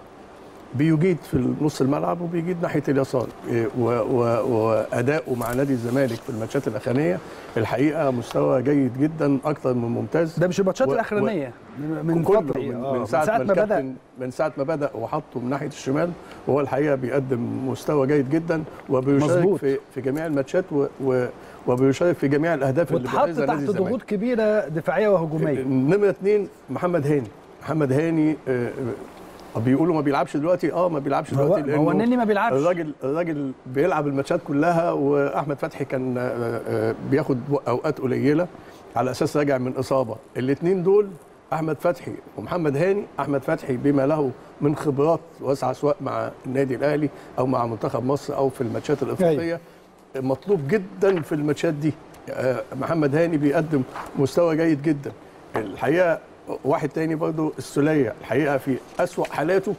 بيجيد في نص الملعب وبيجيد ناحيه اليسار إيه، و- و- واداؤه مع نادي الزمالك في الماتشات الاخرانيه الحقيقه مستوى جيد جدا اكثر من ممتاز ده مش الماتشات و- و- الاخرانيه من من كله فتره من, آه، من ساعه, ما بدا الكابتن من ساعه ما بدا وحطه من ناحيه الشمال وهو الحقيقه بيقدم مستوى جيد جدا وبيشارك مظبوط. في في جميع الماتشات و و وبيشارك في جميع الاهداف اللي واتحط بيحرزها تحت نادي الزمالك ضغوط كبيره دفاعيه وهجوميه نمرة اثنين محمد هاني محمد هاني آه، آه، بيقولوا ما بيلعبش دلوقتي اه ما بيلعبش ما هو دلوقتي ما هو لأنه النني ما بيلعبش الراجل الراجل بيلعب الماتشات كلها واحمد فتحي كان آه، آه، بياخد اوقات قليله على اساس راجع من اصابه الاثنين دول احمد فتحي ومحمد هاني احمد فتحي بما له من خبرات واسعه سواء مع النادي الاهلي او مع منتخب مصر او في الماتشات الافريقيه مطلوب جدا في الماتشات دي آه، محمد هاني بيقدم مستوى جيد جدا الحقيقه واحد تاني برضو السوليه الحقيقه في اسوا حالاته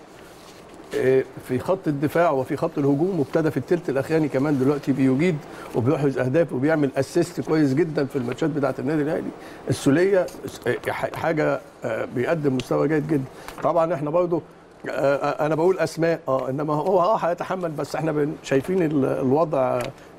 آه، في خط الدفاع وفي خط الهجوم وابتدى في الثلث الاخراني كمان دلوقتي بيجيد وبيحرز اهداف وبيعمل اسيست كويس جدا في الماتشات بتاعه النادي الاهلي السوليه آه، ح- حاجه آه، بيقدم مستوى جيد جدا طبعا احنا برضو آه، آه، انا بقول اسماء اه انما هو اه هيتحمل بس احنا بن- شايفين ال- الوضع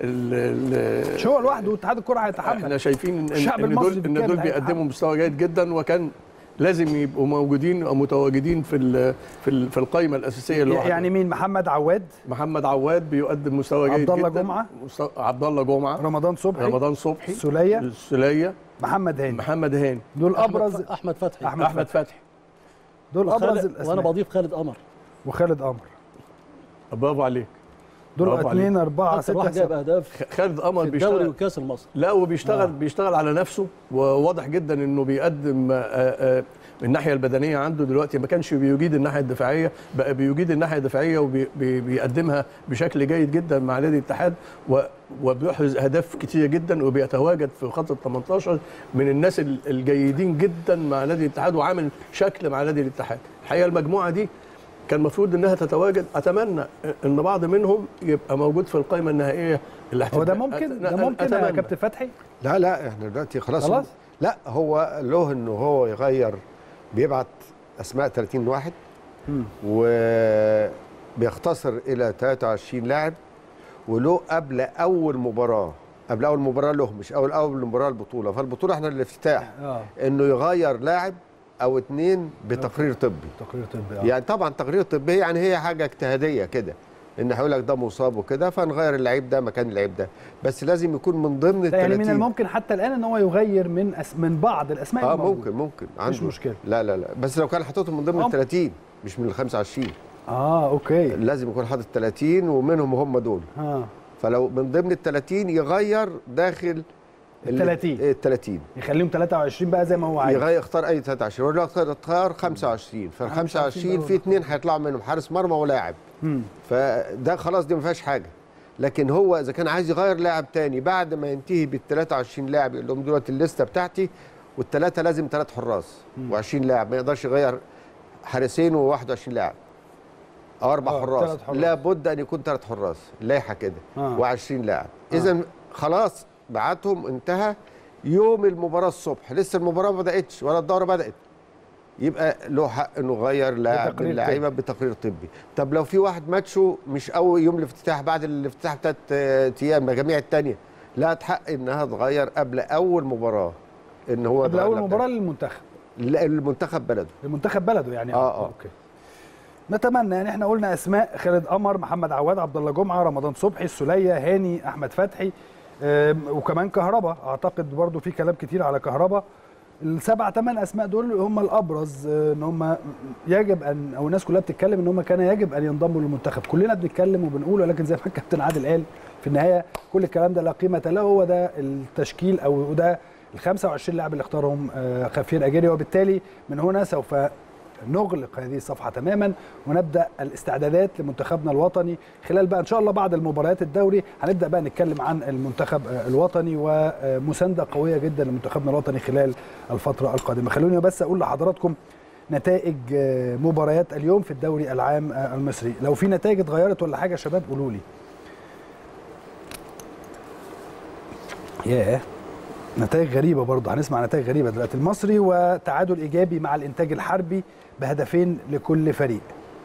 ال- ال- مش هو لوحده اتحاد الكره هيتحمل احنا شايفين ان الشعب ان المصري دول ان بالكامل دول هيتحمل. بيقدموا مستوى جيد جدا وكان لازم يبقوا موجودين او متواجدين في ال في ال في القائمه الاساسيه اللي يعني مين محمد عواد محمد عواد بيقدم مستوى جيد عبد الله جدا جمعة. مستوى عبد الله جمعه رمضان صبحي رمضان صبحي سوليه السليه محمد هاني محمد هاني دول أحمد ابرز ف- احمد فتحي أحمد احمد فتحي دول ابرز وخالد- وانا الاسماء بضيف خالد قمر وخالد قمر برافو عليك دول برافو عليك. 2 4 اكتر 6 واحد جايب 7 اهداف خ- خالد قمر في الدوري بيشتغل والكاس المصري لا هو بيشتغل آه. آه. بيشتغل على نفسه وواضح جدا انه بيقدم آه، آه، الناحيه البدنيه عنده دلوقتي ما كانش بيجيد الناحيه الدفاعيه بقى بيجيد الناحيه الدفاعيه وبيقدمها بشكل جيد جدا مع نادي الاتحاد و- وبيحرز اهداف كتير جدا وبيتواجد في خط ال 18 من الناس ال- الجيدين جدا مع نادي الاتحاد وعامل شكل مع نادي الاتحاد الحقيقه المجموعه دي كان المفروض انها تتواجد اتمنى ان بعض منهم يبقى موجود في القائمه النهائيه اللي هو ده هتبقى- ممكن أت- ده ممكن يا أتمنى. كابتن فتحي لا لا احنا دلوقتي خلاص خلاص؟ لا هو له انه هو يغير بيبعت اسماء 30 واحد مم. وبيختصر الى 23 لاعب وله قبل اول مباراه قبل اول مباراه له مش اول اول مباراه البطوله فالبطوله احنا الافتتاح اه انه يغير لاعب او اتنين بتقرير طبي تقرير طبي آه. يعني طبعا تقرير طبي يعني هي حاجه اجتهاديه كده ان هيقول لك ده مصاب وكده فنغير اللعيب ده مكان اللعيب ده بس لازم يكون من ضمن ال ده يعني من 30 الممكن حتى الان ان هو يغير من أس... من بعض الاسماء اه الموجودة. ممكن ممكن مش عنده مشكلة. لا لا لا بس لو كان حاططهم من ضمن آه. ال 30 مش من ال 25 اه اوكي لازم يكون حاطط 30 ومنهم هم دول اه فلو من ضمن ال 30 يغير داخل ال 30. ال 30 يخليهم 23 بقى زي ما هو عايز يغير يختار اي 23 ولا يختار يختار 25 فال 25 في اثنين هيطلعوا منهم حارس مرمى ولاعب مم. فده خلاص دي ما فيهاش حاجه لكن هو اذا كان عايز يغير لاعب تاني بعد ما ينتهي بال 23 لاعب يقول لهم دلوقتي الليسته بتاعتي والثلاثه لازم ثلاث حراس و20 لاعب ما يقدرش يغير حارسين و21 لاعب او اربع آه، حراس تلات حراس. لابد ان يكون ثلاث حراس اللائحه كده آه. و20 لاعب اذا خلاص بعتهم انتهى يوم المباراه الصبح لسه المباراه ما بداتش ولا الدوره بدات يبقى له حق انه يغير لاعب بتقرير من اللعيبه بتقرير طبي طب لو في واحد ماتشه مش اول يوم الافتتاح بعد الافتتاح بتاعت آه، ايام مجاميع التانية لا تحق انها تغير قبل اول مباراه ان هو قبل يغير اول لاعب مباراه للمنتخب لا، المنتخب بلده لمنتخب بلده يعني آه، آه. اوكي نتمنى يعني احنا قلنا اسماء خالد قمر محمد عواد عبد الله جمعه رمضان صبحي السوليه هاني احمد فتحي آم، وكمان كهربا اعتقد برضو في كلام كتير على كهربا السبع ثمان اسماء دول هم الابرز آه، ان هم يجب ان او الناس كلها بتتكلم ان هم كان يجب ان ينضموا للمنتخب كلنا بنتكلم وبنقول ولكن زي ما الكابتن عادل قال في النهايه كل الكلام ده لا قيمه له هو ده التشكيل او ده ال 25 لاعب اللي اختارهم آه، خفير اجيري وبالتالي من هنا سوف نغلق هذه الصفحه تماما ونبدا الاستعدادات لمنتخبنا الوطني خلال بقى ان شاء الله بعد المباريات الدوري هنبدا بقى نتكلم عن المنتخب آه، الوطني ومسانده قويه جدا لمنتخبنا الوطني خلال الفتره القادمه خلوني بس اقول لحضراتكم نتائج آه، مباريات اليوم في الدوري العام آه، المصري لو في نتائج اتغيرت ولا حاجه يا شباب قولوا لي ياه نتائج غريبه برضه هنسمع نتائج غريبه دلوقتي المصري وتعادل ايجابي مع الانتاج الحربي بهدفين لكل فريق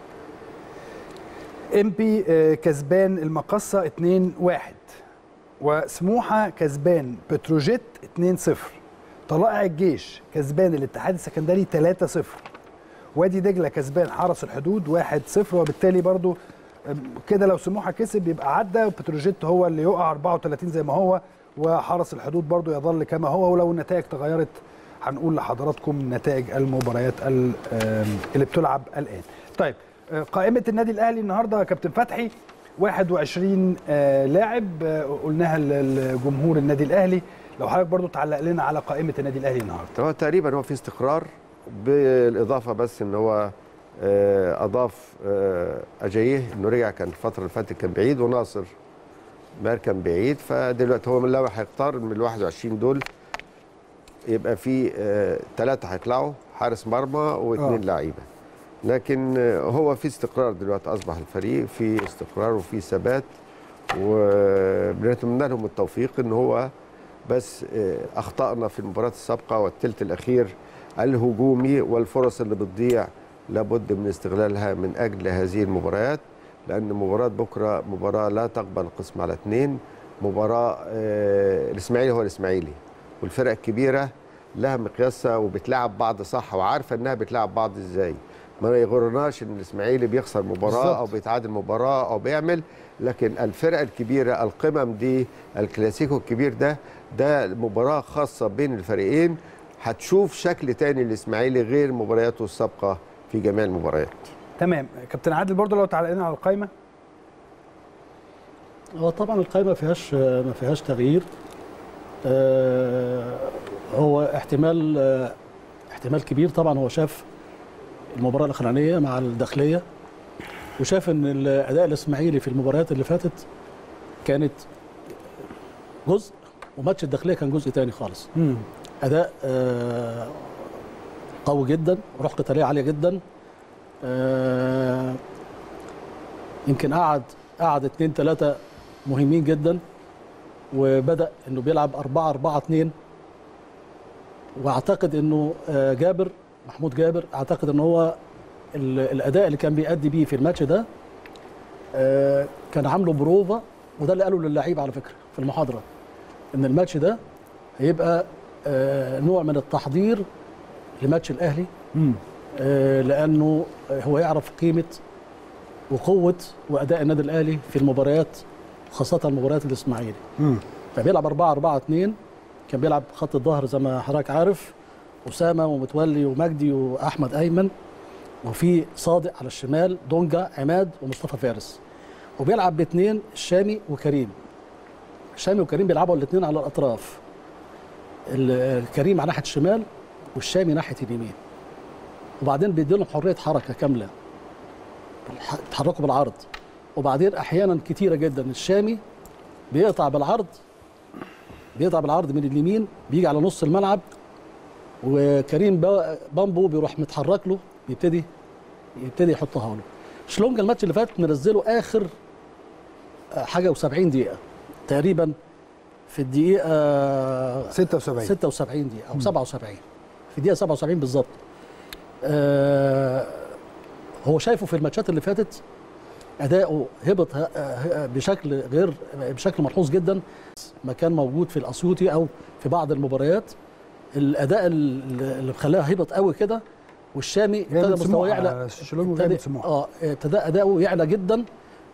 امبي آه، كسبان المقصه 2-1 وسموحه كسبان بتروجيت 2-0 طلائع الجيش كسبان الاتحاد السكندري 3-0 وادي دجله كسبان حرس الحدود 1-0 وبالتالي برضو أم، كده لو سموحه كسب يبقى عدى وبتروجيت هو اللي يقع 34 زي ما هو وحرس الحدود برضو يظل كما هو ولو النتائج تغيرت هنقول لحضراتكم نتائج المباريات ال- آم، اللي بتلعب الان. طيب آه، قائمه النادي الاهلي النهارده يا كابتن فتحي 21 آه، لاعب آه، قلناها لجمهور النادي الاهلي لو حضرتك برضو تعلق لنا على قائمه النادي الاهلي النهارده. هو تقريبا هو في استقرار بالاضافه بس ان هو آه، اضاف آه، اجاييه انه رجع كان الفتره اللي فاتت كان بعيد وناصر ماهر كان بعيد فدلوقتي هو من لو هيختار من ال 21 دول يبقى في ثلاثه هيطلعوا حارس مرمى واثنين آه. لعيبه لكن آه، هو في استقرار دلوقتي اصبح الفريق في استقرار وفي ثبات وبنتمنى لهم التوفيق ان هو بس آه، اخطانا في المباراه السابقه والثلث الاخير الهجومي والفرص اللي بتضيع لابد من استغلالها من اجل هذه المباريات لان مباراه بكره مباراه لا تقبل القسم على اثنين مباراه آه، الاسماعيلي هو الاسماعيلي والفرق الكبيره لها مقياسها وبتلعب بعض صح وعارفه انها بتلعب بعض ازاي ما يغرناش ان الاسماعيلي بيخسر مباراه بالظبط. او بيتعادل مباراه او بيعمل لكن الفرق الكبيره القمم دي الكلاسيكو الكبير ده ده مباراه خاصه بين الفريقين هتشوف شكل تاني للاسماعيلي غير مبارياته السابقه في جميع المباريات تمام كابتن عادل برضو لو تعلق لنا على القائمه هو طبعا القائمه ما فيهاش ما فيهاش تغيير آه، هو احتمال آه، احتمال كبير طبعا هو شاف المباراه الاخرانيه مع الداخليه وشاف ان الاداء الاسماعيلي في المباريات اللي فاتت كانت جزء وماتش الداخليه كان جزء تاني خالص مم. اداء آه، قوي جدا روح قتاليه عاليه جدا آه، يمكن قعد قعد اتنين تلاته مهمين جدا وبدا انه بيلعب 4 4 2 واعتقد انه آه، جابر محمود جابر اعتقد ان هو ال- الاداء اللي كان بيأدي بيه في الماتش ده آه، كان عامله بروفا وده اللي قاله للعيب على فكره في المحاضره ان الماتش ده هيبقى آه، نوع من التحضير لماتش الاهلي مم. آه، لانه هو يعرف قيمه وقوه واداء النادي الاهلي في المباريات خاصه مباريات الاسماعيلي مم. فبيلعب 4 4 2 كان بيلعب خط الظهر زي ما حضرتك عارف اسامه ومتولي ومجدي واحمد ايمن وفي صادق على الشمال دونجا عماد ومصطفى فارس وبيلعب باثنين الشامي وكريم الشامي وكريم بيلعبوا الاثنين على الاطراف ال- كريم على ناحيه الشمال والشامي ناحيه اليمين وبعدين بيديلهم حريه حركه كامله الح- يتحركوا بالعرض وبعدين احيانا كتيره جدا الشامي بيقطع بالعرض بيقطع بالعرض من اليمين بيجي على نص الملعب وكريم با- بامبو بيروح متحرك له يبتدي يبتدي يحطها له شلونجا الماتش اللي فات منزله اخر آه، حاجه و70 دقيقه تقريبا في الدقيقه 76 76 دقيقة أو 77 في الدقيقة 77 بالظبط آه هو شايفه في الماتشات اللي فاتت أداؤه هبط ه- ه- بشكل غير بشكل ملحوظ جدا ما كان موجود في الأسيوطي أو في بعض المباريات الأداء ال- اللي خلاه هبط قوي كده والشامي جاي من ابتدى مستواه سموحة، يعلى شلون جاي من ابتدى سموحة. اه ابتدى اداؤه يعلى جدا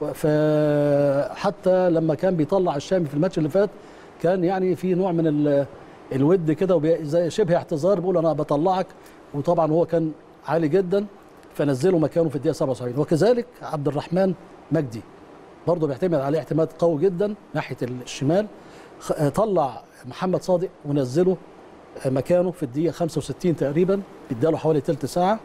فحتى لما كان بيطلع الشامي في الماتش اللي فات كان يعني في نوع من ال- الود كده وبي- زي شبه اعتذار بيقول انا بطلعك وطبعا هو كان عالي جدا فنزله مكانه في الدقيقه 77 وكذلك عبد الرحمن مجدي برضه بيعتمد عليه اعتماد قوي جدا ناحيه الشمال خ- طلع محمد صادق ونزله مكانه في الدقيقه 65 تقريبا اداله حوالي ثلث ساعه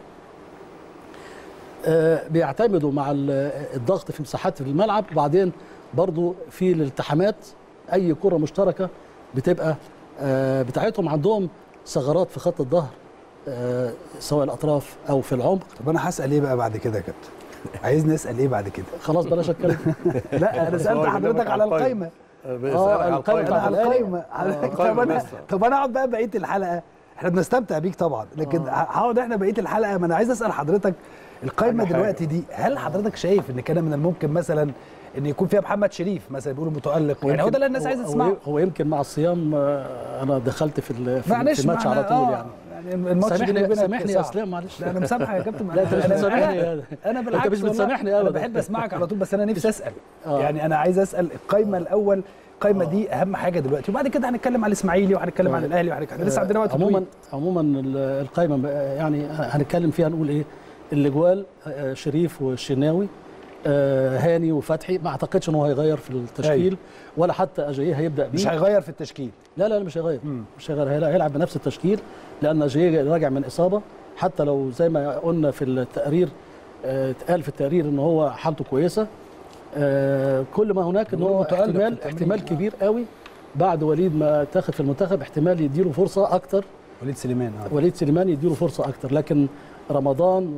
آه، بيعتمدوا مع ال- الضغط في مساحات في الملعب وبعدين برضو في الالتحامات اي كره مشتركه بتبقى آه، بتاعتهم عندهم ثغرات في خط الظهر آه، سواء الاطراف او في العمق طب انا هسال ايه بقى بعد كده يا كابتن عايزني اسال ايه بعد كده خلاص بلاش اتكلم لا انا بس سالت هو حضرتك يكلمك على على القايمه بيسألك آه، على القائمة انا بتاعت على الأهلي. القايمه على- القايمة طب انا بس. طب انا اقعد بقى بقيه الحلقه احنا بنستمتع بيك طبعا لكن هقعد احنا بقيه الحلقه ما انا عايز اسال حضرتك القايمه حاجة. دلوقتي دي هل حضرتك شايف ان كان من الممكن مثلا ان يكون فيها محمد شريف مثلا بيقولوا متالق يعني هو ده اللي الناس عايزه هو- تسمعه هو يمكن مع الصيام آه، انا دخلت في ال- في معلش في الماتش ما على إحنا- طول آه، يعني يعني الماتش بيني سامحني وبينك سامحني يا صعب. اسلام معلش لا انا مسامحك يا كابتن لا، أنت مش أنا- بتسامحني. انا انا أنت بالعكس مش والله. بتسامحني انا أبداً. بحب اسمعك على طول بس انا نفسي اسال آه. يعني انا عايز اسال القايمه الاول القايمه دي اهم حاجه دلوقتي وبعد كده هنتكلم على الاسماعيلي وهنتكلم عن الاهلي وهنتكلم لسه عندنا وقت عموما طويل. عموما ال- القايمه بقى يعني هنتكلم فيها نقول ايه الاجوال آه، شريف والشناوي آه، هاني وفتحي ما اعتقدش ان هو هيغير في التشكيل أيوة. ولا حتى اجاييه هيبدا بيه مش هيغير في التشكيل لا لا لا مش هيغير مم. مش هيغير هيلعب- هيلعب بنفس التشكيل لان اجاييه راجع من اصابه حتى لو زي ما قلنا في التقرير آه، اتقال في التقرير ان هو حالته كويسه آه، كل ما هناك ان بيقولوا هو متألق في احتمال التمرين. احتمال آه. كبير قوي بعد وليد ما تاخد في المنتخب احتمال يديله فرصه اكتر وليد سليمان آه. وليد سليمان يديله فرصه اكتر لكن رمضان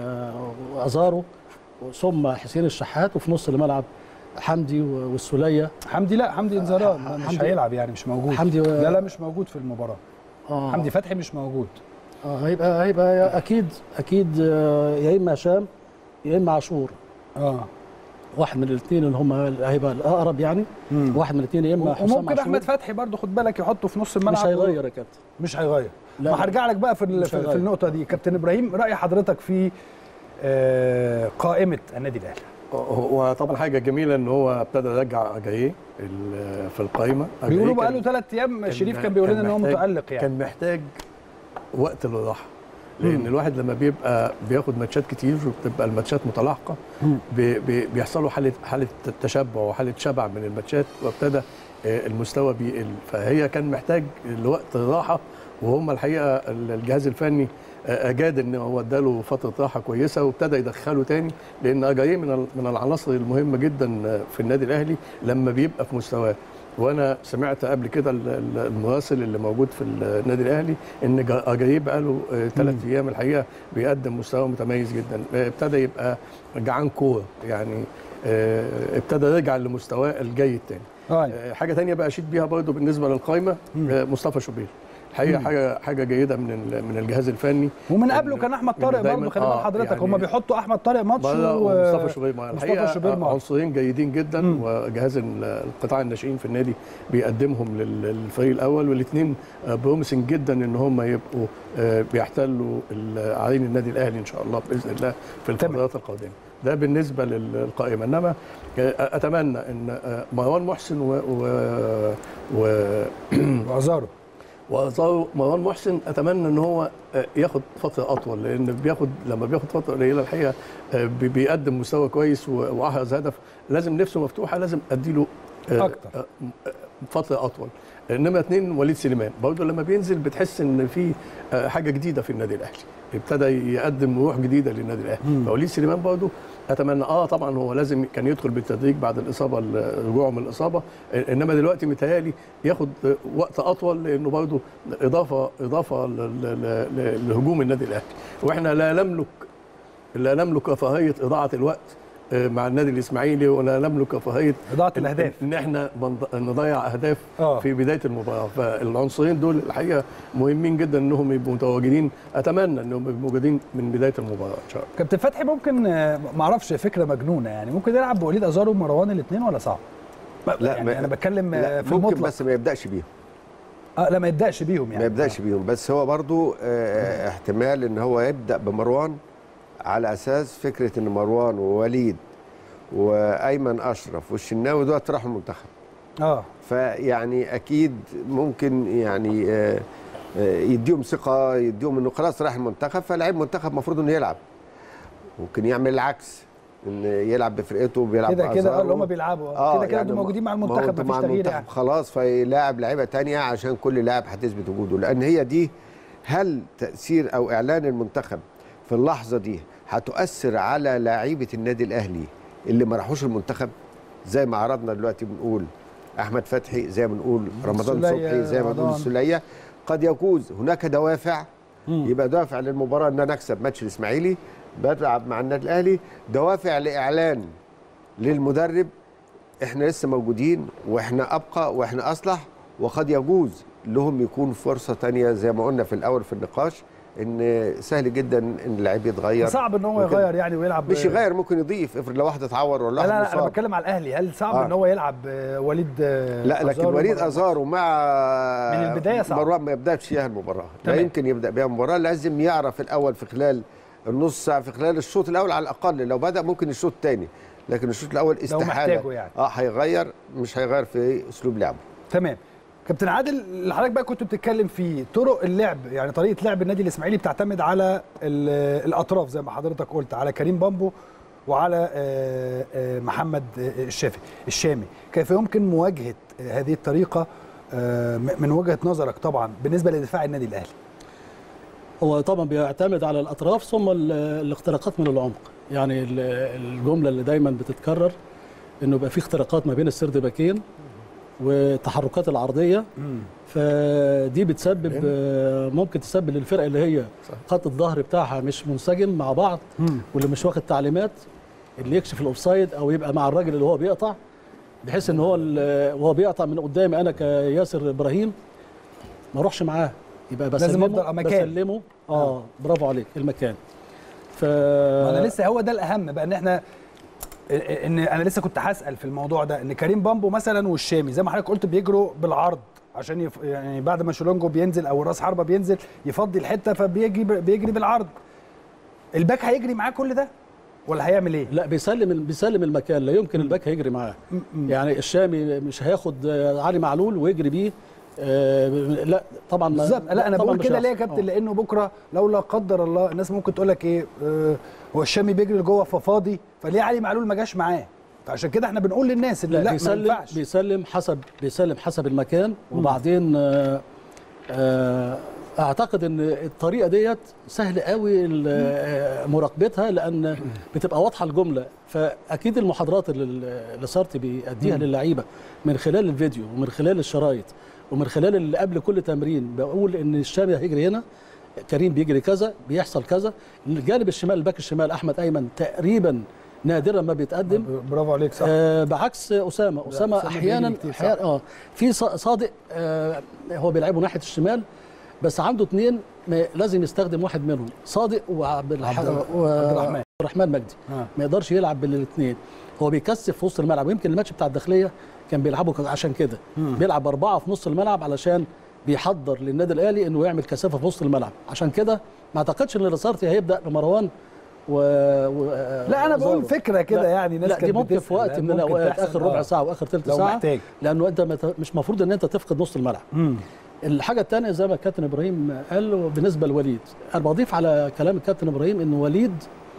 و- وازارو ثم حسين الشحات وفي نص الملعب حمدي و- والسوليه حمدي لا حمدي انذارات مش حمدي- هيلعب يعني مش موجود حمدي و- لا لا مش موجود في المباراه آه حمدي فتحي مش موجود آه هيبقى هيبقى اكيد اكيد آه، يا اما هشام يا اما عاشور اه واحد من الاثنين اللي هم هيبقى الاقرب يعني مم. واحد من الاثنين يا اما حسام وممكن عاشور. احمد فتحي برضه خد بالك يحطه في نص الملعب مش هيغير يا كابتن مش هيغير لا، ما لا. هرجع لك بقى في ال- مش في, هيغير. في النقطه دي كابتن ابراهيم راي حضرتك في آه، قائمه النادي الاهلي هو طبعا حاجه جميله ان هو ابتدى يرجع اجاييه ال- في القايمه بيقولوا أجاييه بقى له كان- ثلاث ايام كان- شريف كان بيقول لنا ان هو محتاج- متالق يعني كان محتاج وقت للراحه لان الواحد لما بيبقى بياخد ماتشات كتير وبتبقى الماتشات متلاحقه بي بي بيحصل له حاله حاله تشبع وحاله شبع من الماتشات وابتدى آه، المستوى بيقل فهي كان محتاج لوقت راحه وهم الحقيقه الجهاز الفني آه، اجاد ان هو اداله فتره راحه كويسه وابتدى يدخله تاني لان اجاي من ال- من العناصر المهمه جدا آه، في النادي الاهلي لما بيبقى في مستواه وانا سمعت قبل كده ال- ال- المراسل اللي موجود في النادي الاهلي ان جا- اجاي بقاله ثلاث ايام الحقيقه بيقدم مستوى متميز جدا آه، ابتدى يبقى جعان كوره يعني آه، ابتدى يرجع لمستواه الجيد تاني آه. آه، حاجه تانية بقى اشيد بيها برضو بالنسبه للقائمه آه، مصطفى شوبير الحقيقه حاجه حاجه جيده من ال- من الجهاز الفني ومن إن- قبله كان احمد إن طارق دايماً- برضه خلي بال آه، حضرتك يعني هم بيحطوا احمد طارق ماتش بره و- ومصطفى شوبير مع مصطفى الحقيقه شوبير مع عنصرين جيدين جدا مم. وجهاز ال- القطاع الناشئين في النادي بيقدمهم لل- للفريق الاول والاثنين بروميسنج جدا ان هم يبقوا آه، بيحتلوا ال- عرين النادي الاهلي ان شاء الله باذن الله في تمام. الفترات القادمه ده بالنسبه للقائمه انما آه، اتمنى ان آه، مروان محسن و, و, و وازارو وأظهر مروان محسن اتمنى ان هو آه، ياخد فتره اطول لان بياخد لما بياخد فتره قليله الحقيقه آه، بي- بيقدم مستوى كويس و- واحرز هدف لازم نفسه مفتوحه لازم اديله آه، أكتر. آه، آه، فتره اطول انما اتنين وليد سليمان برضه لما بينزل بتحس ان في آه، حاجه جديده في النادي الاهلي ابتدى يقدم روح جديده للنادي الاهلي فوليد سليمان برضه اتمنى اه طبعا هو لازم كان يدخل بالتدريج بعد الاصابه رجوعه من الاصابه انما دلوقتي متهيألي ياخد وقت اطول لانه برضه اضافه اضافه ل- ل- ل- لهجوم النادي الاهلي واحنا لا نملك لا نملك رفاهيه اضاعه الوقت آه، مع النادي الاسماعيلي ولا نملك رفاهيه إضاعة الأهداف. ان احنا بنض- نضيع اهداف آه. في بدايه المباراه فالعنصرين دول الحقيقه مهمين جدا انهم يبقوا متواجدين اتمنى انهم يبقوا موجودين من بدايه المباراه ان شاء الله كابتن فتحي ممكن آه، ما اعرفش فكره مجنونه يعني ممكن يلعب بوليد ازارو ومروان الاثنين ولا صعب؟ لا، يعني ما- انا بتكلم آه، لا في ممكن المطلق بس ما يبداش بيهم آه لا ما يبداش بيهم يعني ما يبداش بيهم بس هو برضو آه، احتمال ان هو يبدا بمروان على اساس فكره ان مروان ووليد وايمن اشرف والشناوي دول راحوا المنتخب اه فيعني اكيد ممكن يعني آه، آه، يديهم ثقه يديهم انه خلاص راح المنتخب فلاعب منتخب المفروض انه يلعب ممكن يعمل العكس ان يلعب بفرقته بيلعب كده كده اه بأزارو. اللي هم بيلعبوا آه كده كده يعني دول موجودين مع ما هو المنتخب أنت مفيش مع تغيير المنتخب يعني خلاص فيلاعب لعيبه تانية عشان كل لاعب هتثبت وجوده لان هي دي هل تاثير او اعلان المنتخب في اللحظه دي هتؤثر على لعيبه النادي الاهلي اللي ما راحوش المنتخب زي ما عرضنا دلوقتي بنقول احمد فتحي زي ما بنقول رمضان السولية، صبحي زي ما بنقول رمضان. السوليه قد يجوز هناك دوافع يبقى دافع للمباراه ان انا اكسب ماتش الاسماعيلي بلعب مع النادي الاهلي دوافع لاعلان للمدرب احنا لسه موجودين واحنا ابقى واحنا اصلح وقد يجوز لهم يكون فرصه تانية زي ما قلنا في الاول في النقاش ان سهل جدا ان اللعيب يتغير صعب ان هو وكده. يغير يعني ويلعب مش يغير ممكن يضيف افرض لو واحد اتعور ولا لا واحد لا, لا انا مصاب. بتكلم على الاهلي هل صعب آه. ان هو يلعب آه، وليد آه، لا لكن أزارو وليد مرة؟ ازارو مع من البداية صعب. مروان ما يبداش فيها المباراه لا تمام. يمكن يبدا بها المباراه لازم يعرف الاول في خلال النص ساعه في خلال الشوط الاول على الاقل لو بدا ممكن الشوط الثاني لكن الشوط الاول استحاله محتاجه يعني. اه هيغير مش هيغير في اسلوب لعبه تمام كابتن عادل اللي حضرتك بقى كنت بتتكلم فيه طرق اللعب يعني طريقه لعب النادي الاسماعيلي بتعتمد على ال- الاطراف زي ما حضرتك قلت على كريم بامبو وعلى آه، آه، محمد آه، الشافي الشامي كيف يمكن مواجهه آه، هذه الطريقه آه، م- من وجهه نظرك طبعا بالنسبه لدفاع النادي الاهلي هو طبعا بيعتمد على الاطراف ثم ال- الاختراقات من العمق يعني ال- الجمله اللي دايما بتتكرر انه يبقى في اختراقات ما بين السرد باكين والتحركات العرضيه فدي بتسبب آه، ممكن تسبب للفرقه اللي هي خط الظهر بتاعها مش منسجم مع بعض واللي مش واخد تعليمات اللي يكشف الاوفسايد او يبقى مع الراجل اللي هو بيقطع بحيث ان هو ال- وهو بيقطع من قدامي انا كياسر ابراهيم ما اروحش معاه يبقى لازم بسلمه أفضل مكان. بسلمه اه برافو عليك المكان ف ما انا لسه هو ده الاهم بقى ان احنا ان انا لسه كنت هسال في الموضوع ده ان كريم بامبو مثلا والشامي زي ما حضرتك قلت بيجروا بالعرض عشان يف... يعني بعد ما شولونجو بينزل او راس حربه بينزل يفضي الحته فبيجي بيجري بالعرض الباك هيجري معاه كل ده ولا هيعمل ايه؟ لا بيسلم بيسلم المكان لا يمكن الباك هيجري معاه يعني الشامي مش هياخد آه، علي معلول ويجري بيه آه لا طبعا ما- بالظبط لا انا طبعاً بقول مش كده ليه يا هيحصل. كابتن آه. لانه بكره لو لا قدر الله الناس ممكن تقول لك ايه آه، هو الشامي بيجري لجوه ففاضي فليه علي معلول ما جاش معاه فعشان كده احنا بنقول للناس اللي لا, لا, ما بيسلم ينفعش بيسلم حسب بيسلم حسب المكان وبعدين آه آه اعتقد ان الطريقه ديت سهل قوي ال- آه، مراقبتها لان بتبقى واضحه الجمله فاكيد المحاضرات اللي اللي صارت بيأديها للعيبه من خلال الفيديو ومن خلال الشرايط ومن خلال اللي قبل كل تمرين بقول ان الشامي هيجري هنا كريم بيجري كذا بيحصل كذا الجانب الشمال الباك الشمال احمد ايمن تقريبا نادرا ما بيتقدم برافو عليك صح آه بعكس اسامه اسامه أسامة احيانا بيجري كتير، صح. أحيانا اه في ص- صادق آه هو بيلعبه ناحيه الشمال بس عنده اثنين لازم يستخدم واحد منهم صادق وعبد الح- عبد- و- عبد الرحمن. عبد الرحمن مجدي آه. ما يقدرش يلعب بالاثنين هو بيكثف في وسط الملعب ويمكن الماتش بتاع الداخليه كان بيلعبه ك- عشان كده بيلعب اربعه في نص الملعب علشان بيحضر للنادي الاهلي انه يعمل كثافه في وسط الملعب عشان كده ما اعتقدش ان لاسارتي هيبدا بمروان و... و... لا انا بقول وزارو. فكره كده لا، يعني ناس لا دي كانت ممكن في بتسأل، وقت لا، من ممكن الاوقات تحصل، اخر ربع آه. ساعه واخر ثلث لو ساعه محتاج. لانه انت مت- مش مفروض ان انت تفقد نص الملعب مم. الحاجه الثانيه زي ما الكابتن ابراهيم قال بالنسبه لوليد انا بضيف على كلام الكابتن ابراهيم ان وليد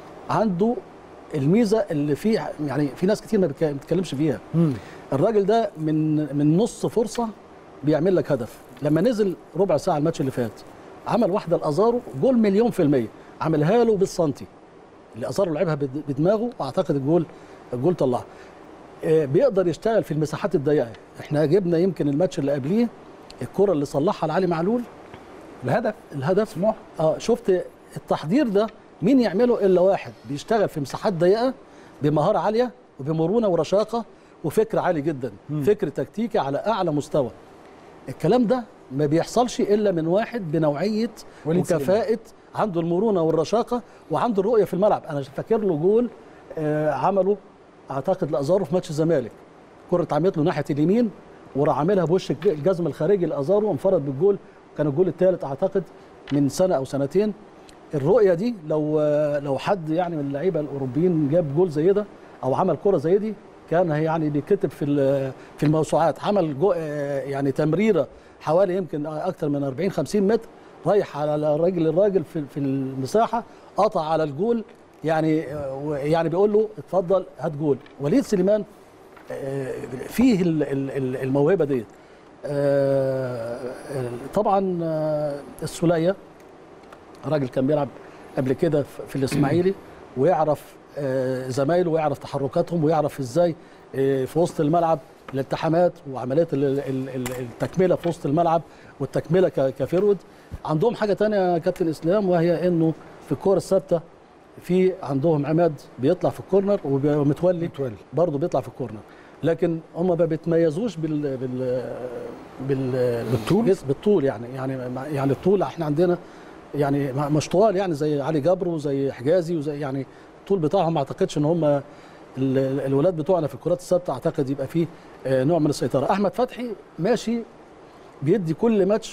عنده الميزه اللي فيه يعني في ناس كتير ما بتك- ما بتتكلمش فيها مم. الراجل ده من من نص فرصه بيعمل لك هدف لما نزل ربع ساعه الماتش اللي فات عمل واحده لازارو جول مليون في الميه عملها له بالسنتي اللي ازارو لعبها بد- بدماغه واعتقد الجول الجول طلعها آه، بيقدر يشتغل في المساحات الضيقه احنا جبنا يمكن الماتش اللي قبليه الكره اللي صلحها لعلي معلول الهدف الهدف سموح اه شفت التحضير ده مين يعمله الا واحد بيشتغل في مساحات ضيقه بمهاره عاليه وبمرونه ورشاقه وفكر عالي جدا مم. فكر تكتيكي على اعلى مستوى الكلام ده ما بيحصلش الا من واحد بنوعيه وليد وكفاءه عنده المرونه والرشاقه وعنده الرؤيه في الملعب انا فاكر له جول آه عمله اعتقد لازارو في ماتش الزمالك كره اتعملت له ناحيه اليمين وراح عاملها بوش الج- الجزم الخارجي لازارو وانفرد بالجول كان الجول الثالث اعتقد من سنه او سنتين الرؤيه دي لو لو حد يعني من اللعيبه الاوروبيين جاب جول زي ده او عمل كره زي دي كان هي يعني بيتكتب في ال- في الموسوعات عمل جو يعني تمريره حوالي يمكن اكثر من 40 50 متر رايح على رجل الراجل في في المساحه قطع على الجول يعني يعني بيقول له اتفضل هات جول وليد سليمان آه، فيه ال- ال- ال- الموهبه ديت آه، طبعا آه، السوليه راجل كان بيلعب قبل كده في في الاسماعيلي ويعرف آه، زمايله ويعرف تحركاتهم ويعرف ازاي آه، في وسط الملعب الالتحامات وعمليات ال- ال- ال- التكمله في وسط الملعب والتكمله ك- كفيرود عندهم حاجه تانية يا كابتن اسلام وهي انه في الكور الثابته في عندهم عماد بيطلع في الكورنر ومتولي متولي. برضه بيطلع في الكورنر لكن هم ما بيتميزوش بال بال بال بالطول بالطول يعني يعني يعني الطول احنا عندنا يعني مش طوال يعني زي علي جبر وزي حجازي وزي يعني الطول بتاعهم ما اعتقدش ان هم ال- الولاد بتوعنا في الكرات الثابته اعتقد يبقى فيه آه، نوع من السيطره احمد فتحي ماشي بيدي كل ماتش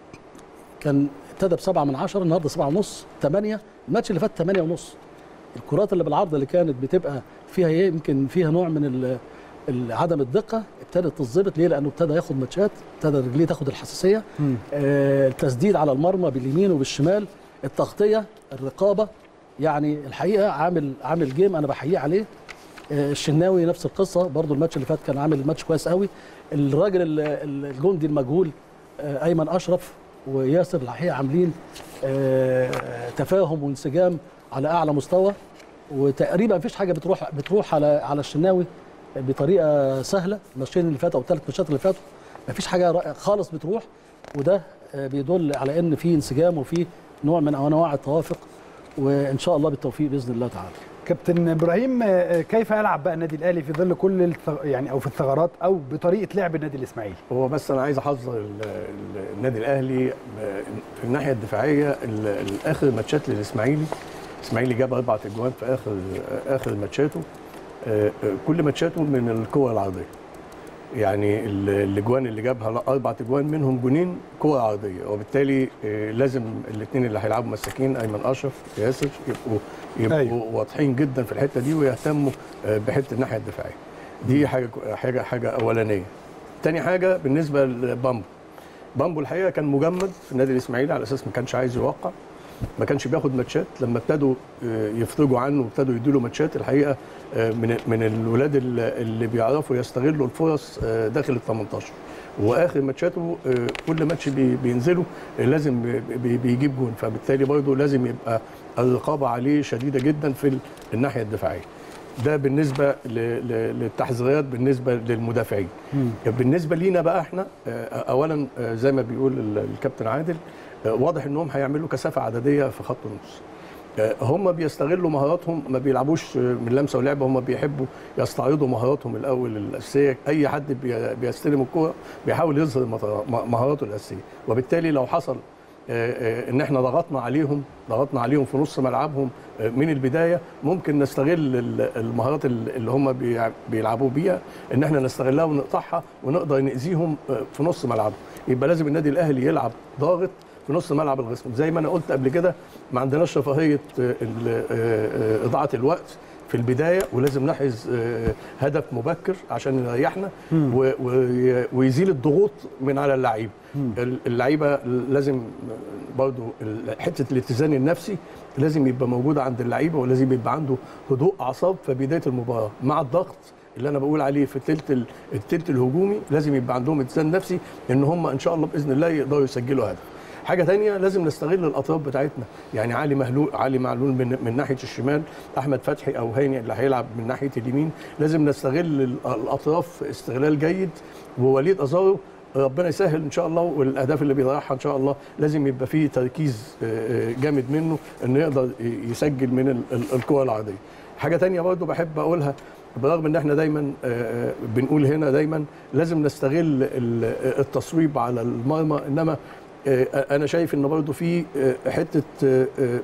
كان ابتدى بسبعة من عشرة النهارده سبعة ونص ثمانية الماتش اللي فات ثمانية ونص الكرات اللي بالعرض اللي كانت بتبقى فيها ايه يمكن فيها نوع من ال- ال- عدم الدقه ابتدت تتظبط ليه؟ لانه ابتدى ياخد ماتشات ابتدى رجليه تاخد الحساسيه آه التسديد على المرمى باليمين وبالشمال التغطيه الرقابه يعني الحقيقه عامل عامل جيم انا بحييه عليه آه الشناوي نفس القصه برضو الماتش اللي فات كان عامل ماتش كويس قوي الراجل ال- ال- الجندي المجهول آه ايمن اشرف وياسر الحقيقه عاملين آه تفاهم وانسجام على اعلى مستوى وتقريبا مفيش حاجه بتروح بتروح على على الشناوي بطريقه سهله الماتشين اللي فاتوا او الثلاث ماتشات اللي فاتوا مفيش حاجه رائعة خالص بتروح وده آه، بيدل على ان في انسجام وفي نوع من انواع التوافق وان شاء الله بالتوفيق باذن الله تعالى كابتن ابراهيم آه، كيف يلعب بقى النادي الاهلي في ظل كل الثغ... يعني او في الثغرات او بطريقه لعب النادي الاسماعيلي هو بس انا عايز احذر ال- ال- النادي الاهلي في الناحيه الدفاعيه ال- ال- اخر ماتشات للاسماعيلي الاسماعيلي جاب اربع اجوان في اخر اخر ماتشاته آه، آه، كل ماتشاته من القوه العرضيه يعني ال- الاجوان اللي جابها اربع اجوان منهم جونين قوه عرضيه وبالتالي آه، لازم الاثنين اللي هيلعبوا مساكين ايمن اشرف ياسر يبقوا يبقوا أيوة. أيوه. واضحين جدا في الحته دي ويهتموا آه، بحته الناحيه الدفاعيه دي حاجه حاجه حاجه اولانيه تاني حاجه بالنسبه لبامبو بامبو الحقيقه كان مجمد في النادي الاسماعيلي على اساس ما كانش عايز يوقع ما كانش بياخد ماتشات لما ابتدوا آه، يفرجوا عنه وابتدوا يدوا له ماتشات الحقيقه آه، من من الولاد اللي اللي بيعرفوا يستغلوا الفرص آه، داخل ال 18 واخر ماتشاته آه، كل ماتش بي- بينزله آه، لازم بي- بي- بيجيب جون فبالتالي برضه لازم يبقى الرقابه عليه شديده جدا في ال- الناحيه الدفاعيه ده بالنسبه ل- ل- للتحذيرات بالنسبه للمدافعين بالنسبه لينا بقى احنا آه، اولا آه، زي ما بيقول ال- الكابتن عادل آه، واضح انهم هيعملوا كثافه عدديه في خط النص آه، هم بيستغلوا مهاراتهم ما بيلعبوش آه، من لمسه ولعبه هم بيحبوا يستعرضوا مهاراتهم الاول الاساسيه اي حد بي- بيستلم الكوره بيحاول يظهر مط- م- مهاراته الاساسيه وبالتالي لو حصل آه، آه، ان احنا ضغطنا عليهم ضغطنا عليهم في نص ملعبهم آه، من البدايه ممكن نستغل ال- المهارات ال- اللي هم بيع- بيلعبوا بيها ان احنا نستغلها ونقطعها ونقدر ناذيهم آه، في نص ملعبهم يبقى لازم النادي الاهلي يلعب ضاغط في نص ملعب الخصم زي ما انا قلت قبل كده ما عندناش رفاهيه آه، ال- آه، آه، اضاعه الوقت في البدايه ولازم نحرز آه، هدف مبكر عشان يريحنا و- و- ويزيل الضغوط من على اللعيبه ال- اللعيبه لازم برضو ال- حته الاتزان النفسي لازم يبقى موجوده عند اللعيبه ولازم يبقى عنده هدوء اعصاب في بدايه المباراه مع الضغط اللي انا بقول عليه في الثلث ال- الثلث الهجومي لازم يبقى عندهم اتزان نفسي ان هم ان شاء الله باذن الله يقدروا يسجلوا هدف حاجه تانية لازم نستغل الاطراف بتاعتنا يعني علي مهلول علي معلول من, من ناحيه الشمال احمد فتحي او هاني اللي هيلعب من ناحيه اليمين لازم نستغل ال- الاطراف استغلال جيد ووليد ازارو ربنا يسهل ان شاء الله والاهداف اللي بيضيعها ان شاء الله لازم يبقى فيه تركيز آه، آه، جامد منه انه يقدر يسجل من ال- ال- الكره العرضيه حاجه تانية برضو بحب اقولها برغم ان احنا دايما آه، آه، بنقول هنا دايما لازم نستغل ال- التصويب على المرمى انما آه، انا شايف ان برضو في آه، حته آه، آه،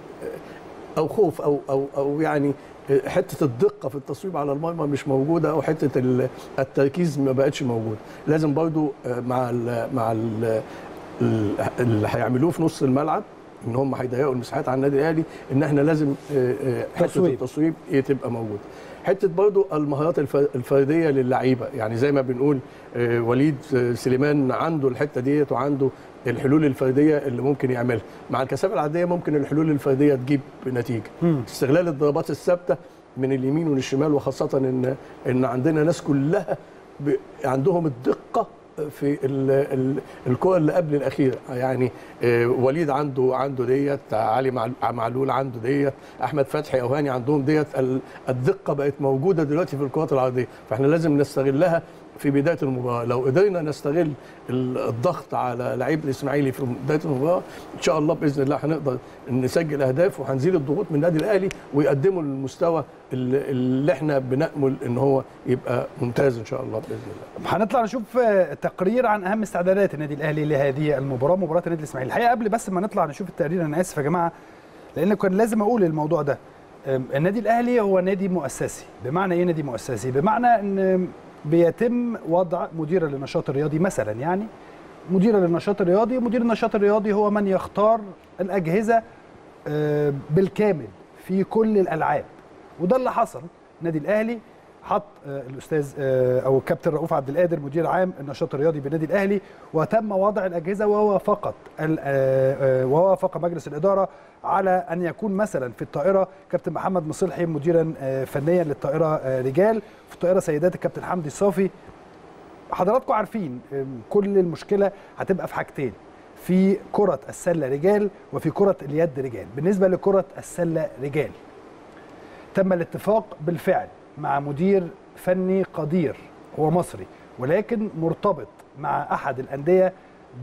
او خوف او او او يعني حته الدقه في التصويب على المرمى مش موجوده او حته ال- التركيز ما بقتش موجوده لازم برضو آه، مع ال مع ال اللي هيعملوه في نص الملعب ان هم هيضيقوا المساحات على النادي الاهلي ان احنا لازم آه، آه، حته تصويب. التصويب إيه تبقى موجوده حته برضو المهارات الف- الفرديه للعيبه يعني زي ما بنقول آه، وليد آه، سليمان عنده الحته ديت وعنده الحلول الفرديه اللي ممكن يعملها مع الكثافه العاديه ممكن الحلول الفرديه تجيب نتيجه استغلال الضربات الثابته من اليمين والشمال وخاصه ان ان عندنا ناس كلها ب- عندهم الدقه في ال- ال- الكره اللي قبل الاخيره يعني آه، وليد عنده عنده ديت علي معل- معلول عنده ديت احمد فتحي او هاني عندهم ديت ال- الدقه بقت موجوده دلوقتي في الكرات العرضيه فاحنا لازم نستغلها في بدايه المباراه لو قدرنا نستغل ال- الضغط على لعيب الاسماعيلي في بدايه المباراه ان شاء الله باذن الله هنقدر نسجل اهداف وهنزيل الضغوط من النادي الاهلي ويقدموا المستوى اللي اللي احنا بنامل ان هو يبقى ممتاز ان شاء الله باذن الله هنطلع نشوف آه، تقرير عن اهم استعدادات النادي الاهلي لهذه المباراه مباراه النادي الاسماعيلي الحقيقه قبل بس ما نطلع نشوف التقرير انا اسف يا جماعه لان كان لازم اقول الموضوع ده آم، النادي الاهلي هو نادي مؤسسي بمعنى ايه نادي مؤسسي بمعنى ان بيتم وضع مدير للنشاط الرياضي مثلا يعني مدير للنشاط الرياضي مدير النشاط الرياضي هو من يختار الاجهزه آه، بالكامل في كل الالعاب وده اللي حصل النادي الاهلي حط آه، الاستاذ آه، او الكابتن رؤوف عبد القادر مدير عام النشاط الرياضي بالنادي الاهلي وتم وضع الاجهزه ووافقت ال- آه، آه، ووافق مجلس الاداره على ان يكون مثلا في الطائره كابتن محمد مصلحي مديرا آه، فنيا للطائره آه، رجال في الطائره سيدات الكابتن حمدي الصافي حضراتكم عارفين آم، كل المشكله هتبقى في حاجتين في كره السله رجال وفي كره اليد رجال بالنسبه لكره السله رجال تم الاتفاق بالفعل مع مدير فني قدير هو مصري ولكن مرتبط مع احد الانديه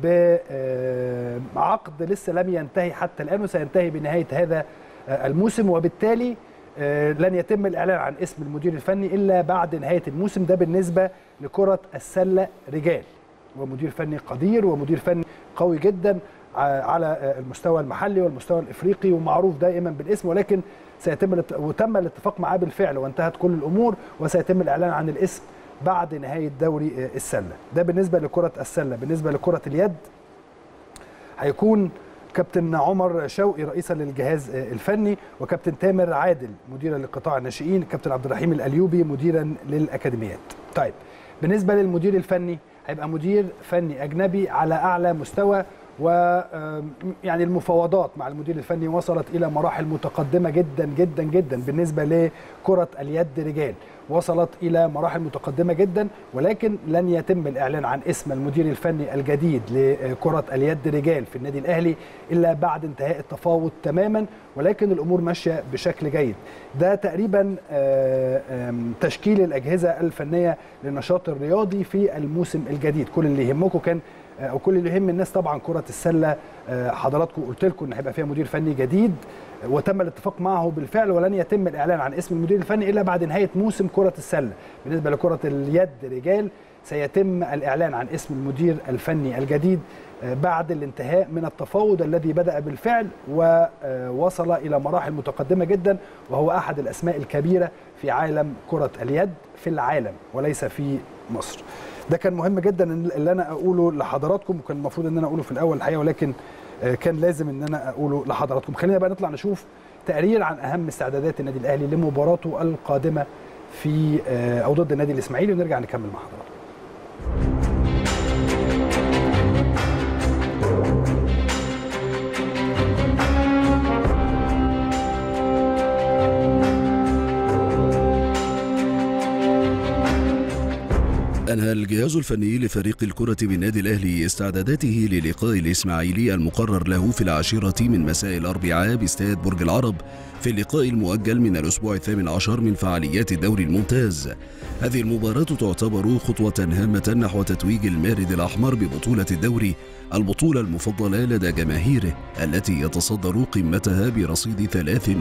بعقد لسه لم ينتهي حتى الان وسينتهي بنهايه هذا آه، الموسم وبالتالي آه، لن يتم الاعلان عن اسم المدير الفني الا بعد نهايه الموسم ده بالنسبه لكره السله رجال ومدير فني قدير ومدير فني قوي جدا ع- على آه، المستوى المحلي والمستوى الافريقي ومعروف دائما بالاسم ولكن سيتم الات- وتم الاتفاق معاه بالفعل وانتهت كل الامور وسيتم الاعلان عن الاسم بعد نهايه دوري آه، السله ده بالنسبه لكره السله بالنسبه لكره اليد هيكون كابتن عمر شوقي رئيسا للجهاز آه، الفني وكابتن تامر عادل مديرا لقطاع الناشئين كابتن عبد الرحيم الايوبي مديرا للاكاديميات طيب بالنسبه للمدير الفني هيبقى مدير فني اجنبي على اعلى مستوى و آم، يعني المفاوضات مع المدير الفني وصلت الى مراحل متقدمه جدا جدا جدا بالنسبه لكره اليد رجال وصلت الى مراحل متقدمه جدا ولكن لن يتم الاعلان عن اسم المدير الفني الجديد لكره اليد رجال في النادي الاهلي الا بعد انتهاء التفاوض تماما ولكن الامور ماشيه بشكل جيد ده تقريبا آه، آم، تشكيل الاجهزه الفنيه للنشاط الرياضي في الموسم الجديد كل اللي يهمكم كان او كل اللي يهم الناس طبعا كره السله آه، حضراتكم قلت لكم ان هيبقى فيها مدير فني جديد آه، وتم الاتفاق معه بالفعل ولن يتم الاعلان عن اسم المدير الفني الا بعد نهايه موسم كره السله بالنسبه لكره اليد رجال سيتم الاعلان عن اسم المدير الفني الجديد آه، بعد الانتهاء من التفاوض الذي بدا بالفعل ووصل الى مراحل متقدمه جدا وهو احد الاسماء الكبيره في عالم كره اليد في العالم وليس في مصر ده كان مهم جدا إن- اللي انا اقوله لحضراتكم وكان المفروض ان انا اقوله في الاول الحقيقه ولكن آه، كان لازم ان انا اقوله لحضراتكم خلينا بقى نطلع نشوف تقرير عن اهم استعدادات النادي الاهلي لمباراته القادمه في آه، او ضد النادي الاسماعيلي ونرجع نكمل مع حضراتكم أنهى الجهاز الفني لفريق الكرة بالنادي الأهلي استعداداته للقاء الإسماعيلي المقرر له في العاشرة من مساء الأربعاء باستاد برج العرب في اللقاء المؤجل من الأسبوع الثامن عشر من فعاليات الدوري الممتاز هذه المباراة تعتبر خطوة هامة نحو تتويج المارد الأحمر ببطولة الدوري البطولة المفضلة لدى جماهيره التي يتصدر قمتها برصيد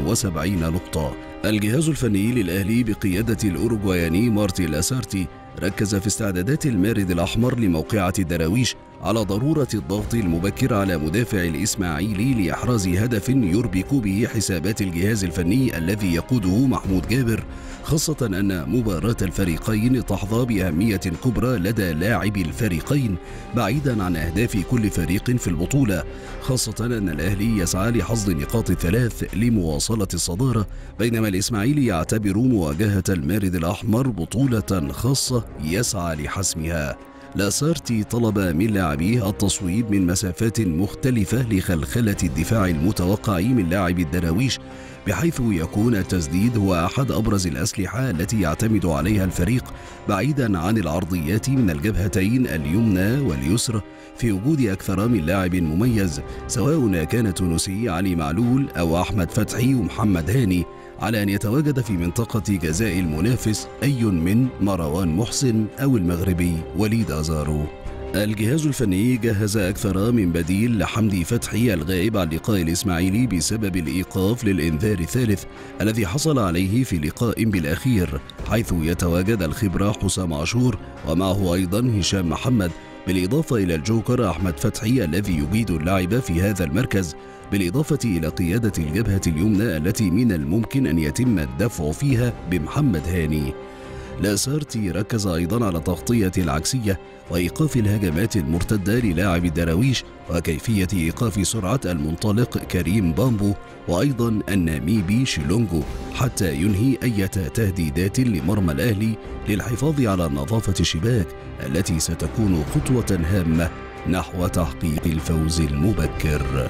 73 نقطة الجهاز الفني للأهلي بقيادة الأوروغواياني مارتي لاسارتي ركز في استعدادات المارد الأحمر لموقعة الدراويش على ضرورة الضغط المبكر على مدافع الإسماعيلي لإحراز هدف يربك به حسابات الجهاز الفني الذي يقوده محمود جابر خاصة أن مباراة الفريقين تحظى بأهمية كبرى لدى لاعبي الفريقين بعيدا عن أهداف كل فريق في البطولة خاصة أن الأهلي يسعى لحصد نقاط الثلاث لمواصلة الصدارة بينما الإسماعيلي يعتبر مواجهة المارد الأحمر بطولة خاصة يسعى لحسمها لاسارتي طلب من لاعبيه التصويب من مسافات مختلفة لخلخلة الدفاع المتوقع من لاعب الدراويش بحيث يكون التسديد هو أحد أبرز الأسلحة التي يعتمد عليها الفريق بعيدا عن العرضيات من الجبهتين اليمنى واليسرى في وجود أكثر من لاعب مميز سواء كان تونسي علي معلول أو أحمد فتحي ومحمد هاني على أن يتواجد في منطقة جزاء المنافس أي من مروان محسن أو المغربي وليد أزارو الجهاز الفني جهز أكثر من بديل لحمدي فتحي الغائب عن لقاء الإسماعيلي بسبب الإيقاف للإنذار الثالث الذي حصل عليه في لقاء بالأخير حيث يتواجد الخبرة حسام عاشور ومعه أيضا هشام محمد بالإضافة إلى الجوكر أحمد فتحي الذي يجيد اللعب في هذا المركز بالإضافة إلى قيادة الجبهة اليمنى التي من الممكن أن يتم الدفع فيها بمحمد هاني لاسارتي ركز أيضا على تغطية العكسية وإيقاف الهجمات المرتدة للاعب الدراويش وكيفية إيقاف سرعة المنطلق كريم بامبو وأيضا الناميبي شيلونجو حتى ينهي أي تهديدات لمرمى الأهلي للحفاظ على نظافة الشباك التي ستكون خطوة هامة نحو تحقيق الفوز المبكر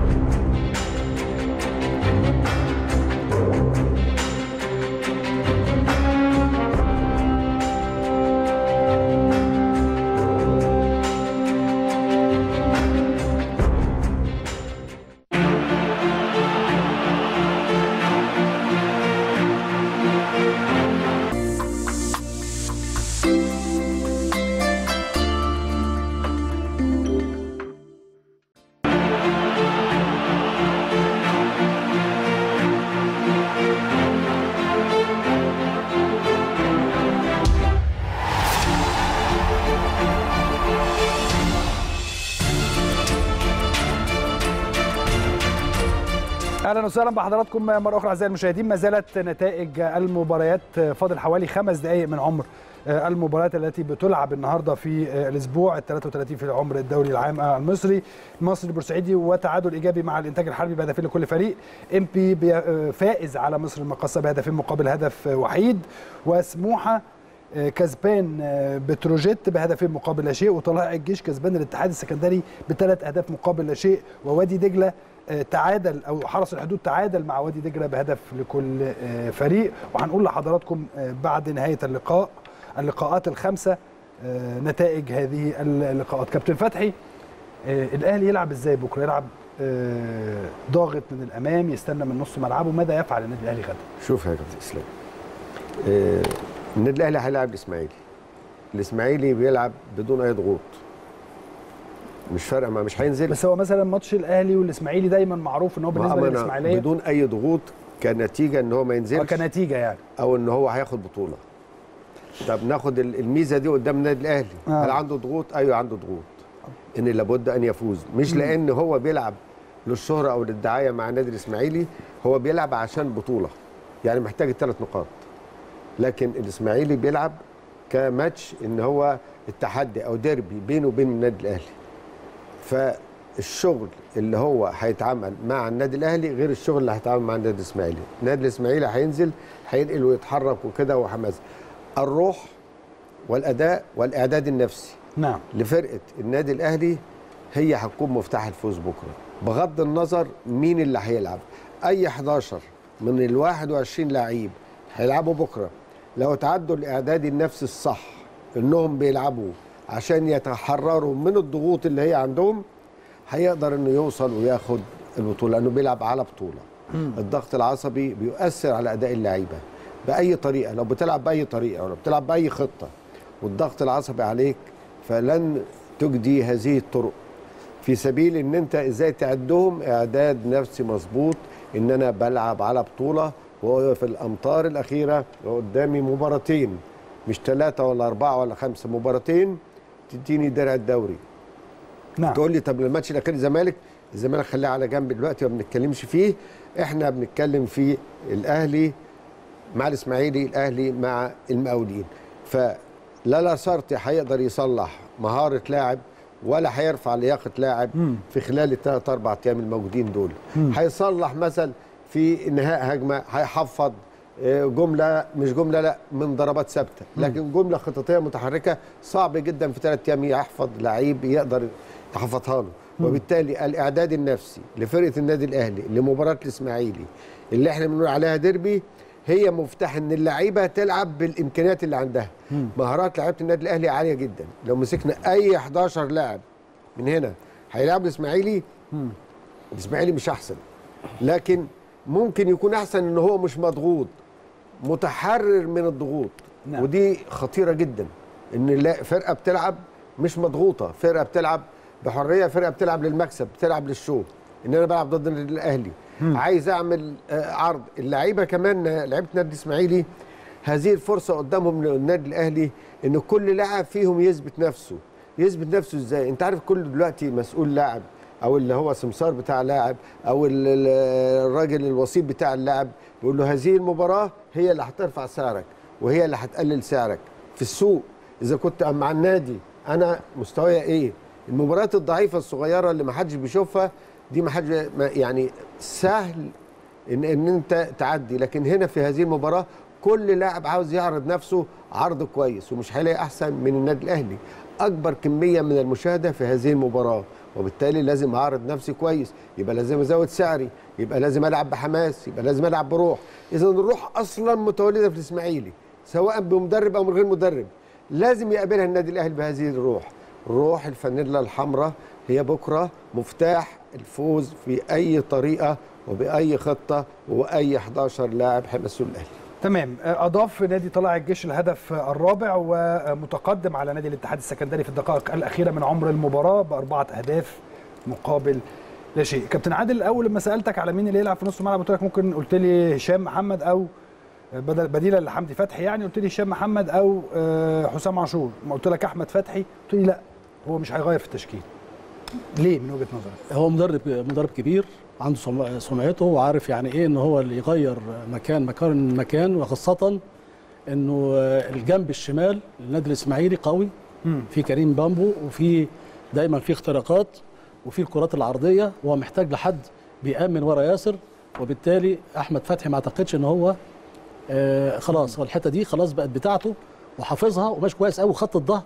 اهلا وسهلا بحضراتكم مره اخرى اعزائي المشاهدين ما زالت نتائج المباريات فاضل حوالي خمس دقائق من عمر المباريات التي بتلعب النهارده في الاسبوع ال 33 في العمر الدوري العام المصري المصري البورسعيدي وتعادل ايجابي مع الانتاج الحربي بهدفين لكل فريق ام بي فائز على مصر المقاصه بهدفين مقابل هدف وحيد وسموحه آه، كسبان آه، بتروجيت بهدفين مقابل لا شيء وطلائع الجيش كسبان الاتحاد السكندري بثلاث اهداف مقابل لا شيء ووادي دجله آه، تعادل او حرس الحدود تعادل مع وادي دجله بهدف لكل آه، فريق وهنقول لحضراتكم آه، بعد نهايه اللقاء اللقاءات الخمسه آه، نتائج هذه اللقاءات كابتن فتحي آه، الاهلي يلعب ازاي بكره يلعب آه، ضاغط من الامام يستنى من نص ملعبه ماذا يفعل النادي الاهلي غدا شوف يا كابتن اسلام آه، النادي الاهلي هيلاعب الاسماعيلي الاسماعيلي بيلعب بدون اي ضغوط مش فارقه ما مش هينزل بس هو مثلا ماتش الاهلي والاسماعيلي دايما معروف ان هو بالنسبه وأمانة للاسماعيليه بدون اي ضغوط كنتيجه ان هو ما آه، ينزلش كنتيجه يعني او ان هو هياخد بطوله طب ناخد ال- الميزه دي قدام النادي الاهلي آه. هل عنده ضغوط ايوه عنده ضغوط ان لابد ان يفوز مش لان هو بيلعب للشهره او للدعايه مع النادي الاسماعيلي هو بيلعب عشان بطوله يعني محتاج الثلاث نقاط لكن الاسماعيلي بيلعب كماتش ان هو التحدي او ديربي بينه وبين النادي الاهلي فالشغل اللي هو هيتعامل مع النادي الاهلي غير الشغل اللي هيتعامل مع النادي الاسماعيلي النادي الاسماعيلي هينزل هينقل ويتحرك وكده وحماس الروح والاداء والاعداد النفسي نعم لفرقه النادي الاهلي هي هتكون مفتاح الفوز بكره بغض النظر مين اللي هيلعب اي 11 من ال 21 لعيب هيلعبوا بكره لو تعدوا الاعداد النفسي الصح انهم بيلعبوا عشان يتحرروا من الضغوط اللي هي عندهم هيقدر انه يوصل وياخد البطوله لانه بيلعب على بطوله الضغط العصبي بيؤثر على اداء اللعيبه باي طريقه لو بتلعب باي طريقه ولو بتلعب باي خطه والضغط العصبي عليك فلن تجدي هذه الطرق في سبيل ان انت ازاي تعدهم اعداد نفسي مظبوط ان انا بلعب على بطوله وفي الامطار الاخيره قدامي مباراتين مش ثلاثه ولا اربعه ولا خمسه مباراتين تديني درع الدوري نعم تقول لي طب الماتش الاخير الزمالك الزمالك خليه على جنب دلوقتي وما بنتكلمش فيه احنا بنتكلم في الاهلي مع الاسماعيلي الاهلي مع المقاولين فلا لاسارتي هيقدر يصلح مهاره لاعب ولا هيرفع لياقه لاعب في خلال الثلاث اربع ايام الموجودين دول هيصلح مثلا في انهاء هجمه هيحفظ آه، جمله مش جمله لا من ضربات ثابته لكن جمله خططيه متحركه صعب جدا في ثلاث ايام يحفظ لعيب يقدر يحفظها له وبالتالي الاعداد النفسي لفرقه النادي الاهلي لمباراه الاسماعيلي اللي احنا بنقول عليها ديربي هي مفتاح ان اللعيبه تلعب بالامكانيات اللي عندها مهارات لعيبه النادي الاهلي عاليه جدا لو مسكنا اي 11 لاعب من هنا هيلعب الاسماعيلي الاسماعيلي مش احسن لكن ممكن يكون احسن ان هو مش مضغوط متحرر من الضغوط نعم. ودي خطيره جدا ان لا فرقه بتلعب مش مضغوطه فرقه بتلعب بحريه فرقه بتلعب للمكسب بتلعب للشو ان انا بلعب ضد النادي الاهلي عايز اعمل آه، عرض اللعيبه كمان آه، لعيبه النادي الاسماعيلي هذه الفرصه قدامهم النادي الاهلي ان كل لاعب فيهم يثبت نفسه يثبت نفسه ازاي انت عارف كل دلوقتي مسؤول لاعب او اللي هو سمسار بتاع لاعب او ال- ال- الراجل الوسيط بتاع اللاعب بيقول له هذه المباراه هي اللي هترفع سعرك وهي اللي هتقلل سعرك في السوق اذا كنت مع النادي انا مستوايا ايه المباريات الضعيفه الصغيره اللي ما حدش بيشوفها دي ما حدش ما- يعني سهل ان ان انت تعدي لكن هنا في هذه المباراه كل لاعب عاوز يعرض نفسه عرض كويس ومش هيلاقي احسن من النادي الاهلي اكبر كميه من المشاهده في هذه المباراه وبالتالي لازم اعرض نفسي كويس يبقى لازم ازود سعري يبقى لازم العب بحماس يبقى لازم العب بروح اذا الروح اصلا متولده في الاسماعيلي سواء بمدرب او من غير مدرب لازم يقابلها النادي الاهلي بهذه الروح روح الفانيلا الحمراء هي بكره مفتاح الفوز في اي طريقه وباي خطه واي 11 لاعب هيمثلوا الاهلي تمام اضاف نادي طلائع الجيش الهدف الرابع ومتقدم على نادي الاتحاد السكندري في الدقائق الاخيره من عمر المباراه باربعه اهداف مقابل لا شيء كابتن عادل اول لما سالتك على مين اللي يلعب في نص الملعب قلت لك ممكن قلت لي هشام محمد او بدل بديلا لحمدي فتحي يعني قلت لي هشام محمد او آه، حسام عاشور ما قلت لك احمد فتحي قلت لي لا هو مش هيغير في التشكيل ليه من وجهه نظرك هو مدرب مدرب كبير عنده سم- سمعته وعارف يعني ايه ان هو اللي يغير مكان مكان مكان وخاصه انه الجنب الشمال النادي الاسماعيلي قوي مم. في كريم بامبو وفي دايما في اختراقات وفي الكرات العرضيه وهو محتاج لحد بيامن ورا ياسر وبالتالي احمد فتحي ما اعتقدش ان هو آه خلاص هو الحته دي خلاص بقت بتاعته وحافظها وماشي كويس قوي خط الظهر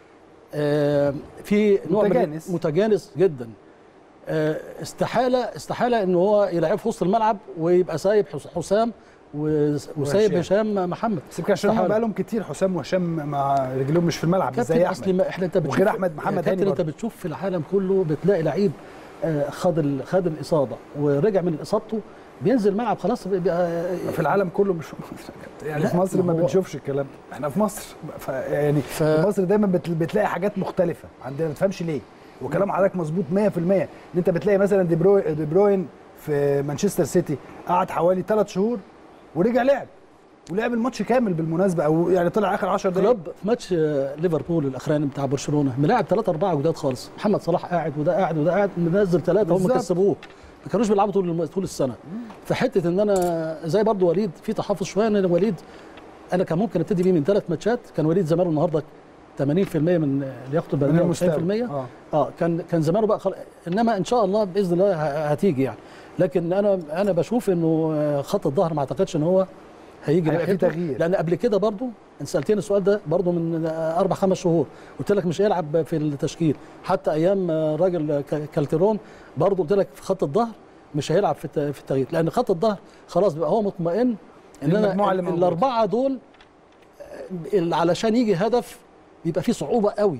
آه، في نوع متجانس. من متجانس جدا آه، استحاله استحاله ان هو يلعب في وسط الملعب ويبقى سايب حس- حسام و- وسايب وهشام. هشام محمد بس يمكن عشان هم استحالة. بقالهم كتير حسام وهشام مع رجلهم مش في الملعب مش كابتن زي اصل احمد ما احنا انت بتشوف وغير أحمد محمد يا هاني كابتن انت برضه. بتشوف في العالم كله بتلاقي لعيب آه، خد ال- خد الاصابه ورجع من اصابته بينزل الملعب خلاص بيبقى في العالم كله مش يعني لا، في مصر ما ما هو- بنشوفش الكلام ده. احنا في مصر ف يعني ف- في مصر دايما بت- بتلاقي حاجات مختلفه عندنا ما تفهمش ليه وكلام حضرتك مظبوط 100% ان انت بتلاقي مثلا دي بروي دي بروين في مانشستر سيتي قعد حوالي ثلاث شهور ورجع لعب ولعب الماتش كامل بالمناسبه او يعني طلع اخر 10 دقائق كلوب في ماتش آه، ليفربول الاخراني بتاع برشلونه ملاعب ثلاثه اربعه جداد خالص محمد صلاح قاعد وده قاعد وده قاعد منزل ثلاثه هم بالظبط. كسبوه ما كانوش بيلعبوا طول الم- طول السنه فحته ان انا زي برضو وليد في تحفظ شويه ان وليد انا كان ممكن ابتدي بيه من ثلاث ماتشات كان وليد زمانه النهارده 80% من لياقته من البدنيه المستوى 90% اه اه كان كان زمانه بقى خل... انما ان شاء الله باذن الله ه- هتيجي يعني لكن انا انا بشوف انه آه، خط الظهر ما اعتقدش ان هو هيجي هيبقى في ناحيته. تغيير. لان قبل كده برضو انت سالتني السؤال ده برضو من آه، اربع خمس شهور قلت لك مش هيلعب في التشكيل حتى ايام آه، راجل ك- كالتيرون برضو قلت لك في خط الظهر مش هيلعب في الت- في التغيير لان خط الظهر خلاص بقى هو مطمئن ان المجموعة انا اللي موجودة. الاربعه دول آه، اللي علشان يجي هدف بيبقى فيه صعوبه قوي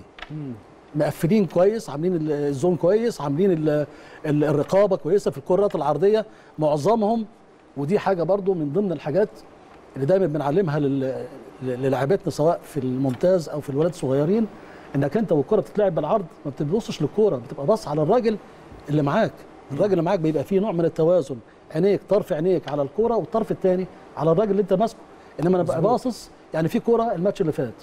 مقفلين كويس عاملين ال- الزون كويس عاملين ال- ال- الرقابه كويسه في الكرات العرضيه معظمهم ودي حاجه برضو من ضمن الحاجات اللي دايما بنعلمها لل- للاعبتنا سواء في الممتاز او في الولاد الصغيرين انك انت والكره بتتلعب بالعرض ما بتبصش للكوره بتبقى باص على الراجل اللي معاك الراجل اللي معاك بيبقى فيه نوع من التوازن عينيك طرف عينيك على الكوره والطرف الثاني على الراجل اللي انت ماسكه انما انا بقى مظبوط. باصص يعني في كوره الماتش اللي فات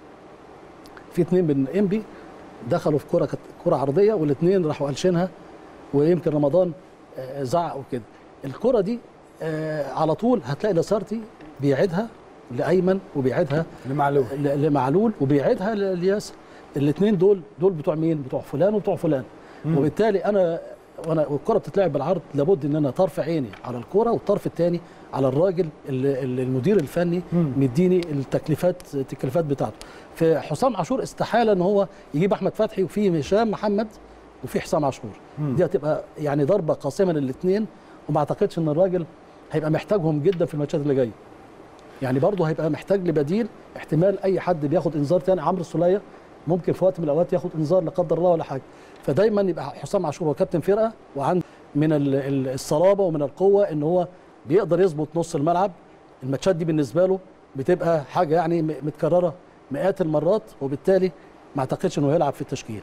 في اثنين من انبي دخلوا في كره كانت كره عرضيه والاثنين راحوا قلشينها ويمكن رمضان آه، زعق وكده الكره دي آه، على طول هتلاقي لاسارتي بيعيدها لايمن وبيعيدها لمعلول ل- لمعلول وبيعيدها ل- لياسر الاثنين دول دول بتوع مين بتوع فلان وبتوع فلان وبالتالي انا وانا والكره بتتلعب بالعرض لابد ان انا طرف عيني على الكره والطرف الثاني على الراجل اللي اللي المدير الفني مم. مديني التكليفات التكليفات بتاعته في حسام عاشور استحاله ان هو يجيب احمد فتحي وفي هشام محمد وفي حسام عاشور مم. دي هتبقى يعني ضربه قاسمه للاثنين وما اعتقدش ان الراجل هيبقى محتاجهم جدا في الماتشات اللي جايه يعني برضه هيبقى محتاج لبديل احتمال اي حد بياخد انذار تاني عمرو السوليه ممكن في وقت من الاوقات ياخد انذار لا قدر الله ولا حاجه فدايما يبقى حسام عاشور هو كابتن فرقه وعنده من ال- ال- الصلابه ومن القوه ان هو بيقدر يظبط نص الملعب الماتشات دي بالنسبه له بتبقى حاجه يعني م- متكرره مئات المرات وبالتالي ما اعتقدش انه يلعب في التشكيل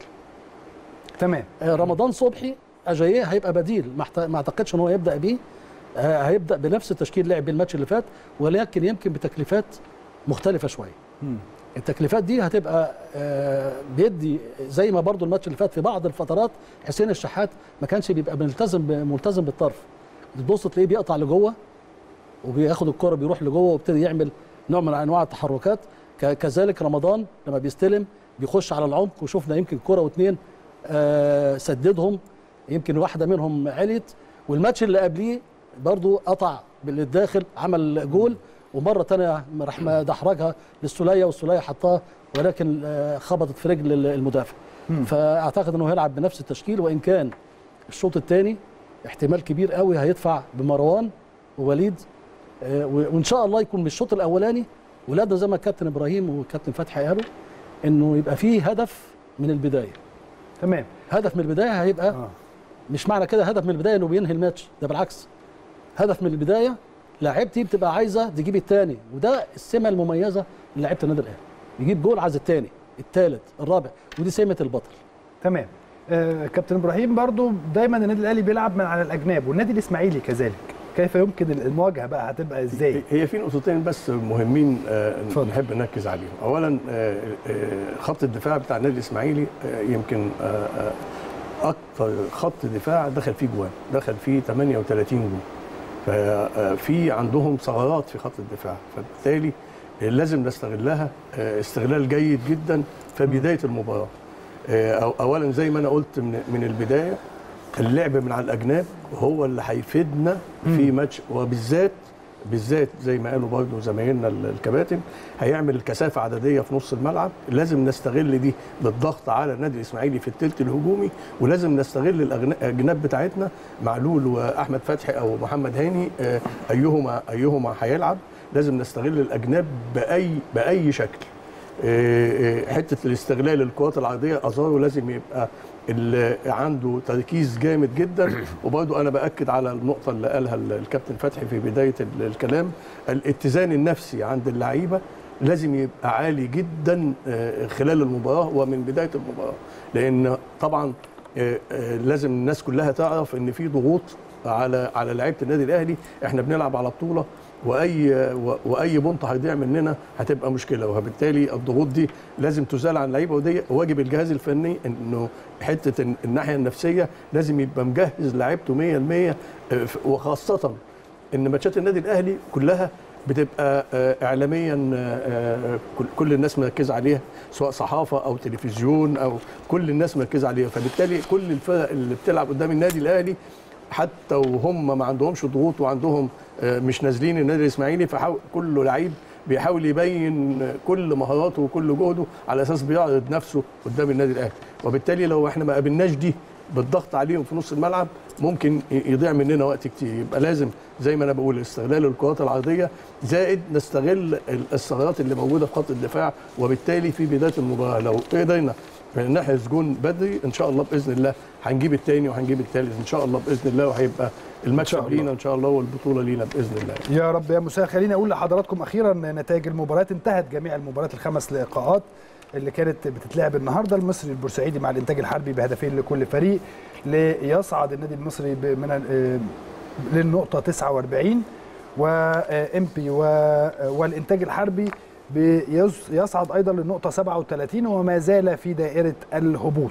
تمام آه، رمضان صبحي اجاييه هيبقى بديل ما احت- ما اعتقدش ان هو يبدا بيه آه، هيبدا بنفس التشكيل لعب بيه الماتش اللي فات ولكن يمكن بتكليفات مختلفه شويه مم. التكليفات دي هتبقى آه، بيدي زي ما برضو الماتش اللي فات في بعض الفترات حسين الشحات ما كانش بيبقى ملتزم ب- ملتزم بالطرف تبص تلاقيه بيقطع لجوه وبياخد الكرة بيروح لجوه ويبتدي يعمل نوع من انواع التحركات ك- كذلك رمضان لما بيستلم بيخش على العمق وشفنا يمكن كرة واثنين آه، سددهم يمكن واحدة منهم عليت والماتش اللي قبليه برضو قطع للداخل عمل جول ومرة تانية راح دحرجها للسولية والسولية حطها ولكن آه، خبطت في رجل المدافع فاعتقد انه هيلعب بنفس التشكيل وان كان الشوط الثاني احتمال كبير قوي هيدفع بمروان ووليد آه، و- وان شاء الله يكون من الشوط الاولاني ولادنا زي ما الكابتن ابراهيم والكابتن فتحي قالوا انه يبقى فيه هدف من البدايه تمام هدف من البدايه هيبقى اه مش معنى كده هدف من البدايه انه بينهي الماتش ده بالعكس هدف من البدايه لاعيبتي بتبقى عايزه تجيب الثاني وده السمه المميزه للاعيبه النادي الاهلي يجيب جول عايز الثاني الثالث الرابع ودي سمه البطل تمام آه كابتن ابراهيم برضو دايما النادي الاهلي بيلعب من على الاجناب والنادي الاسماعيلي كذلك كيف يمكن المواجهه بقى هتبقى ازاي هي في نقطتين بس مهمين آه، اتفضل. نحب نركز عليهم اولا آه، آه، خط الدفاع بتاع النادي الاسماعيلي آه، يمكن آه، آه، اكتر خط دفاع دخل فيه جوان دخل فيه 38 جول ففي عندهم ثغرات في خط الدفاع فبالتالي لازم نستغلها آه، استغلال جيد جدا في بدايه المباراه آه، أو- اولا زي ما انا قلت من من البدايه اللعب من على الاجناب هو اللي هيفيدنا في ماتش وبالذات بالذات زي ما قالوا برضه زمايلنا ال- الكباتن هيعمل كثافه عدديه في نص الملعب لازم نستغل دي بالضغط على النادي الاسماعيلي في الثلث الهجومي ولازم نستغل الأغنا- الاجناب بتاعتنا معلول واحمد فتحي او محمد هاني آه، ايهما ايهما هيلعب لازم نستغل الاجناب باي باي شكل آه، آه، حته الاستغلال الكرات العرضيه ازارو لازم يبقى اللي عنده تركيز جامد جدا وبرضو انا باكد على النقطه اللي قالها ال- الكابتن فتحي في بدايه ال- الكلام الاتزان النفسي عند اللعيبه لازم يبقى عالي جدا آه، خلال المباراه ومن بدايه المباراه لان طبعا آه، آه، لازم الناس كلها تعرف ان في ضغوط على على لعيبه النادي الاهلي احنا بنلعب على بطوله واي و- واي بونت هيضيع مننا هتبقى مشكله وبالتالي الضغوط دي لازم تزال عن اللعيبه ودي واجب الجهاز الفني انه حته الن- الناحيه النفسيه لازم يبقى مجهز لعيبته 100% آه، ف- وخاصه ان ماتشات النادي الاهلي كلها بتبقى آه، اعلاميا آه، آه، كل- كل الناس مركزه عليها سواء صحافه او تلفزيون او كل الناس مركزه عليها فبالتالي كل الفرق اللي بتلعب قدام النادي الاهلي حتى وهم ما عندهمش ضغوط وعندهم آه، مش نازلين النادي الاسماعيلي فكل لعيب بيحاول يبين كل مهاراته وكل جهده على اساس بيعرض نفسه قدام النادي الاهلي وبالتالي لو احنا ما قابلناش دي بالضغط عليهم في نص الملعب ممكن ي- يضيع مننا وقت كتير يبقى لازم زي ما انا بقول استغلال الكرات العرضيه زائد نستغل ال- الثغرات اللي موجوده في خط الدفاع وبالتالي في بدايه المباراه لو قدرنا نحرز جون بدري ان شاء الله باذن الله هنجيب الثاني وهنجيب الثالث ان شاء الله باذن الله وهيبقى المكسب الله. لينا ان شاء الله والبطوله لينا باذن الله يا رب يا مساء خليني اقول لحضراتكم اخيرا نتائج المباريات انتهت جميع المباريات الخمس لقاءات اللي كانت بتتلعب النهارده المصري البورسعيدي مع الانتاج الحربي بهدفين لكل فريق ليصعد النادي المصري ب- من آه، للنقطه 49 وامبي والانتاج الحربي بيص- يصعد ايضا للنقطه 37 وما زال في دائره الهبوط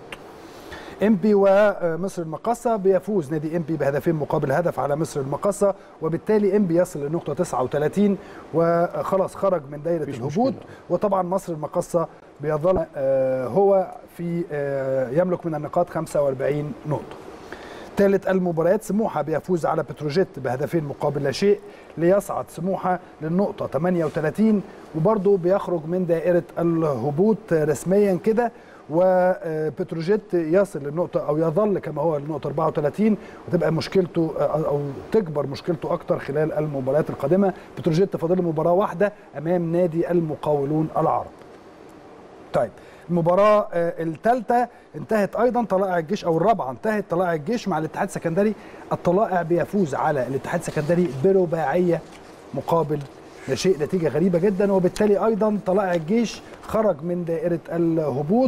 امبي ومصر المقاصة بيفوز نادي امبي بهدفين مقابل هدف على مصر المقاصة وبالتالي امبي يصل للنقطة 39 وخلاص خرج من دايرة الهبوط وطبعا مصر المقاصة بيظل آه، هو في آه، يملك من النقاط 45 نقطة ثالث المباريات سموحه بيفوز على بتروجيت بهدفين مقابل لا شيء ليصعد سموحه للنقطه 38 وبرضه بيخرج من دائره الهبوط رسميا كده وبتروجيت يصل للنقطه او يظل كما هو للنقطه 34 وتبقى مشكلته او تكبر مشكلته اكتر خلال المباريات القادمه بتروجيت فاضل له مباراه واحده امام نادي المقاولون العرب طيب المباراة الثالثة انتهت أيضا طلائع الجيش أو الرابعة انتهت طلائع الجيش مع الاتحاد السكندري الطلائع بيفوز على الاتحاد السكندري برباعية مقابل لا شيء نتيجة غريبة جدا وبالتالي أيضا طلائع الجيش خرج من دائرة الهبوط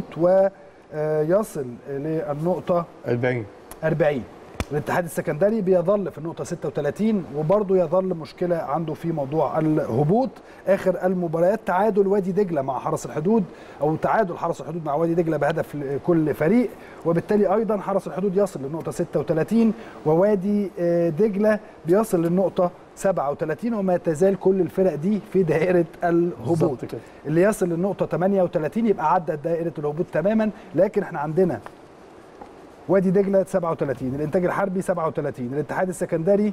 ويصل للنقطة 40 40 الاتحاد السكندري بيظل في النقطة 36 وبرضه يظل مشكلة عنده في موضوع الهبوط آخر المباريات تعادل وادي دجلة مع حرس الحدود أو تعادل حرس الحدود مع وادي دجلة بهدف كل فريق وبالتالي أيضا حرس الحدود يصل للنقطة 36 ووادي آه، دجلة بيصل للنقطة 37 وما تزال كل الفرق دي في دائرة الهبوط بالظبط كده. اللي يصل للنقطة 38 يبقى عدى دائرة الهبوط تماما لكن احنا عندنا وادي دجله 37 الانتاج الحربي 37 الاتحاد السكندري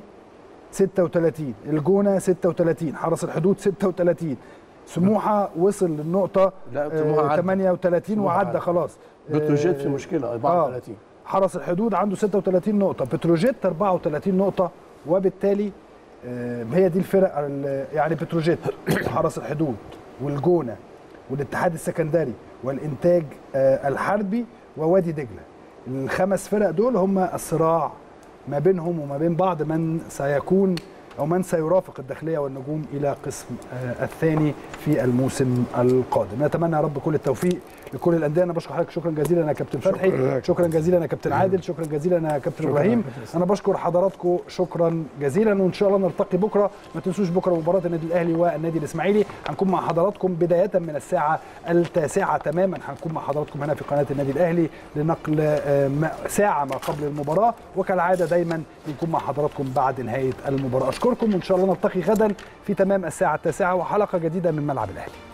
36 الجونه 36 حرس الحدود 36 سموحه وصل للنقطه لا، آه، سموحة عدى. 38 سموحة وعدى عدى. خلاص بتروجيت في آه، مشكله آه 34 حرس الحدود عنده 36 نقطه بتروجيت 34 نقطه وبالتالي آه، هي دي الفرق ال- يعني بتروجيت وحرس الحدود والجونه والاتحاد السكندري والانتاج آه، الحربي ووادي دجله الخمس فرق دول هم الصراع ما بينهم وما بين بعض من سيكون او من سيرافق الداخليه والنجوم الى قسم آه، الثاني في الموسم القادم نتمنى يا رب كل التوفيق لكل الانديه انا بشكر حضرتك شكرا جزيلا يا كابتن فتحي لك. شكرا جزيلا يا كابتن عادل شكرا جزيلا يا كابتن ابراهيم انا بشكر حضراتكم شكرا جزيلا وان شاء الله نلتقي بكره ما تنسوش بكره مباراه النادي الاهلي والنادي الاسماعيلي هنكون مع حضراتكم بدايه من الساعه التاسعه تماما هنكون مع حضراتكم هنا في قناه النادي الاهلي لنقل آه، ما- ساعه ما قبل المباراه وكالعاده دايما بنكون مع حضراتكم بعد نهايه المباراه اشكركم وان شاء الله نلتقي غدا في تمام الساعه التاسعه وحلقه جديده من ملعب الاهلي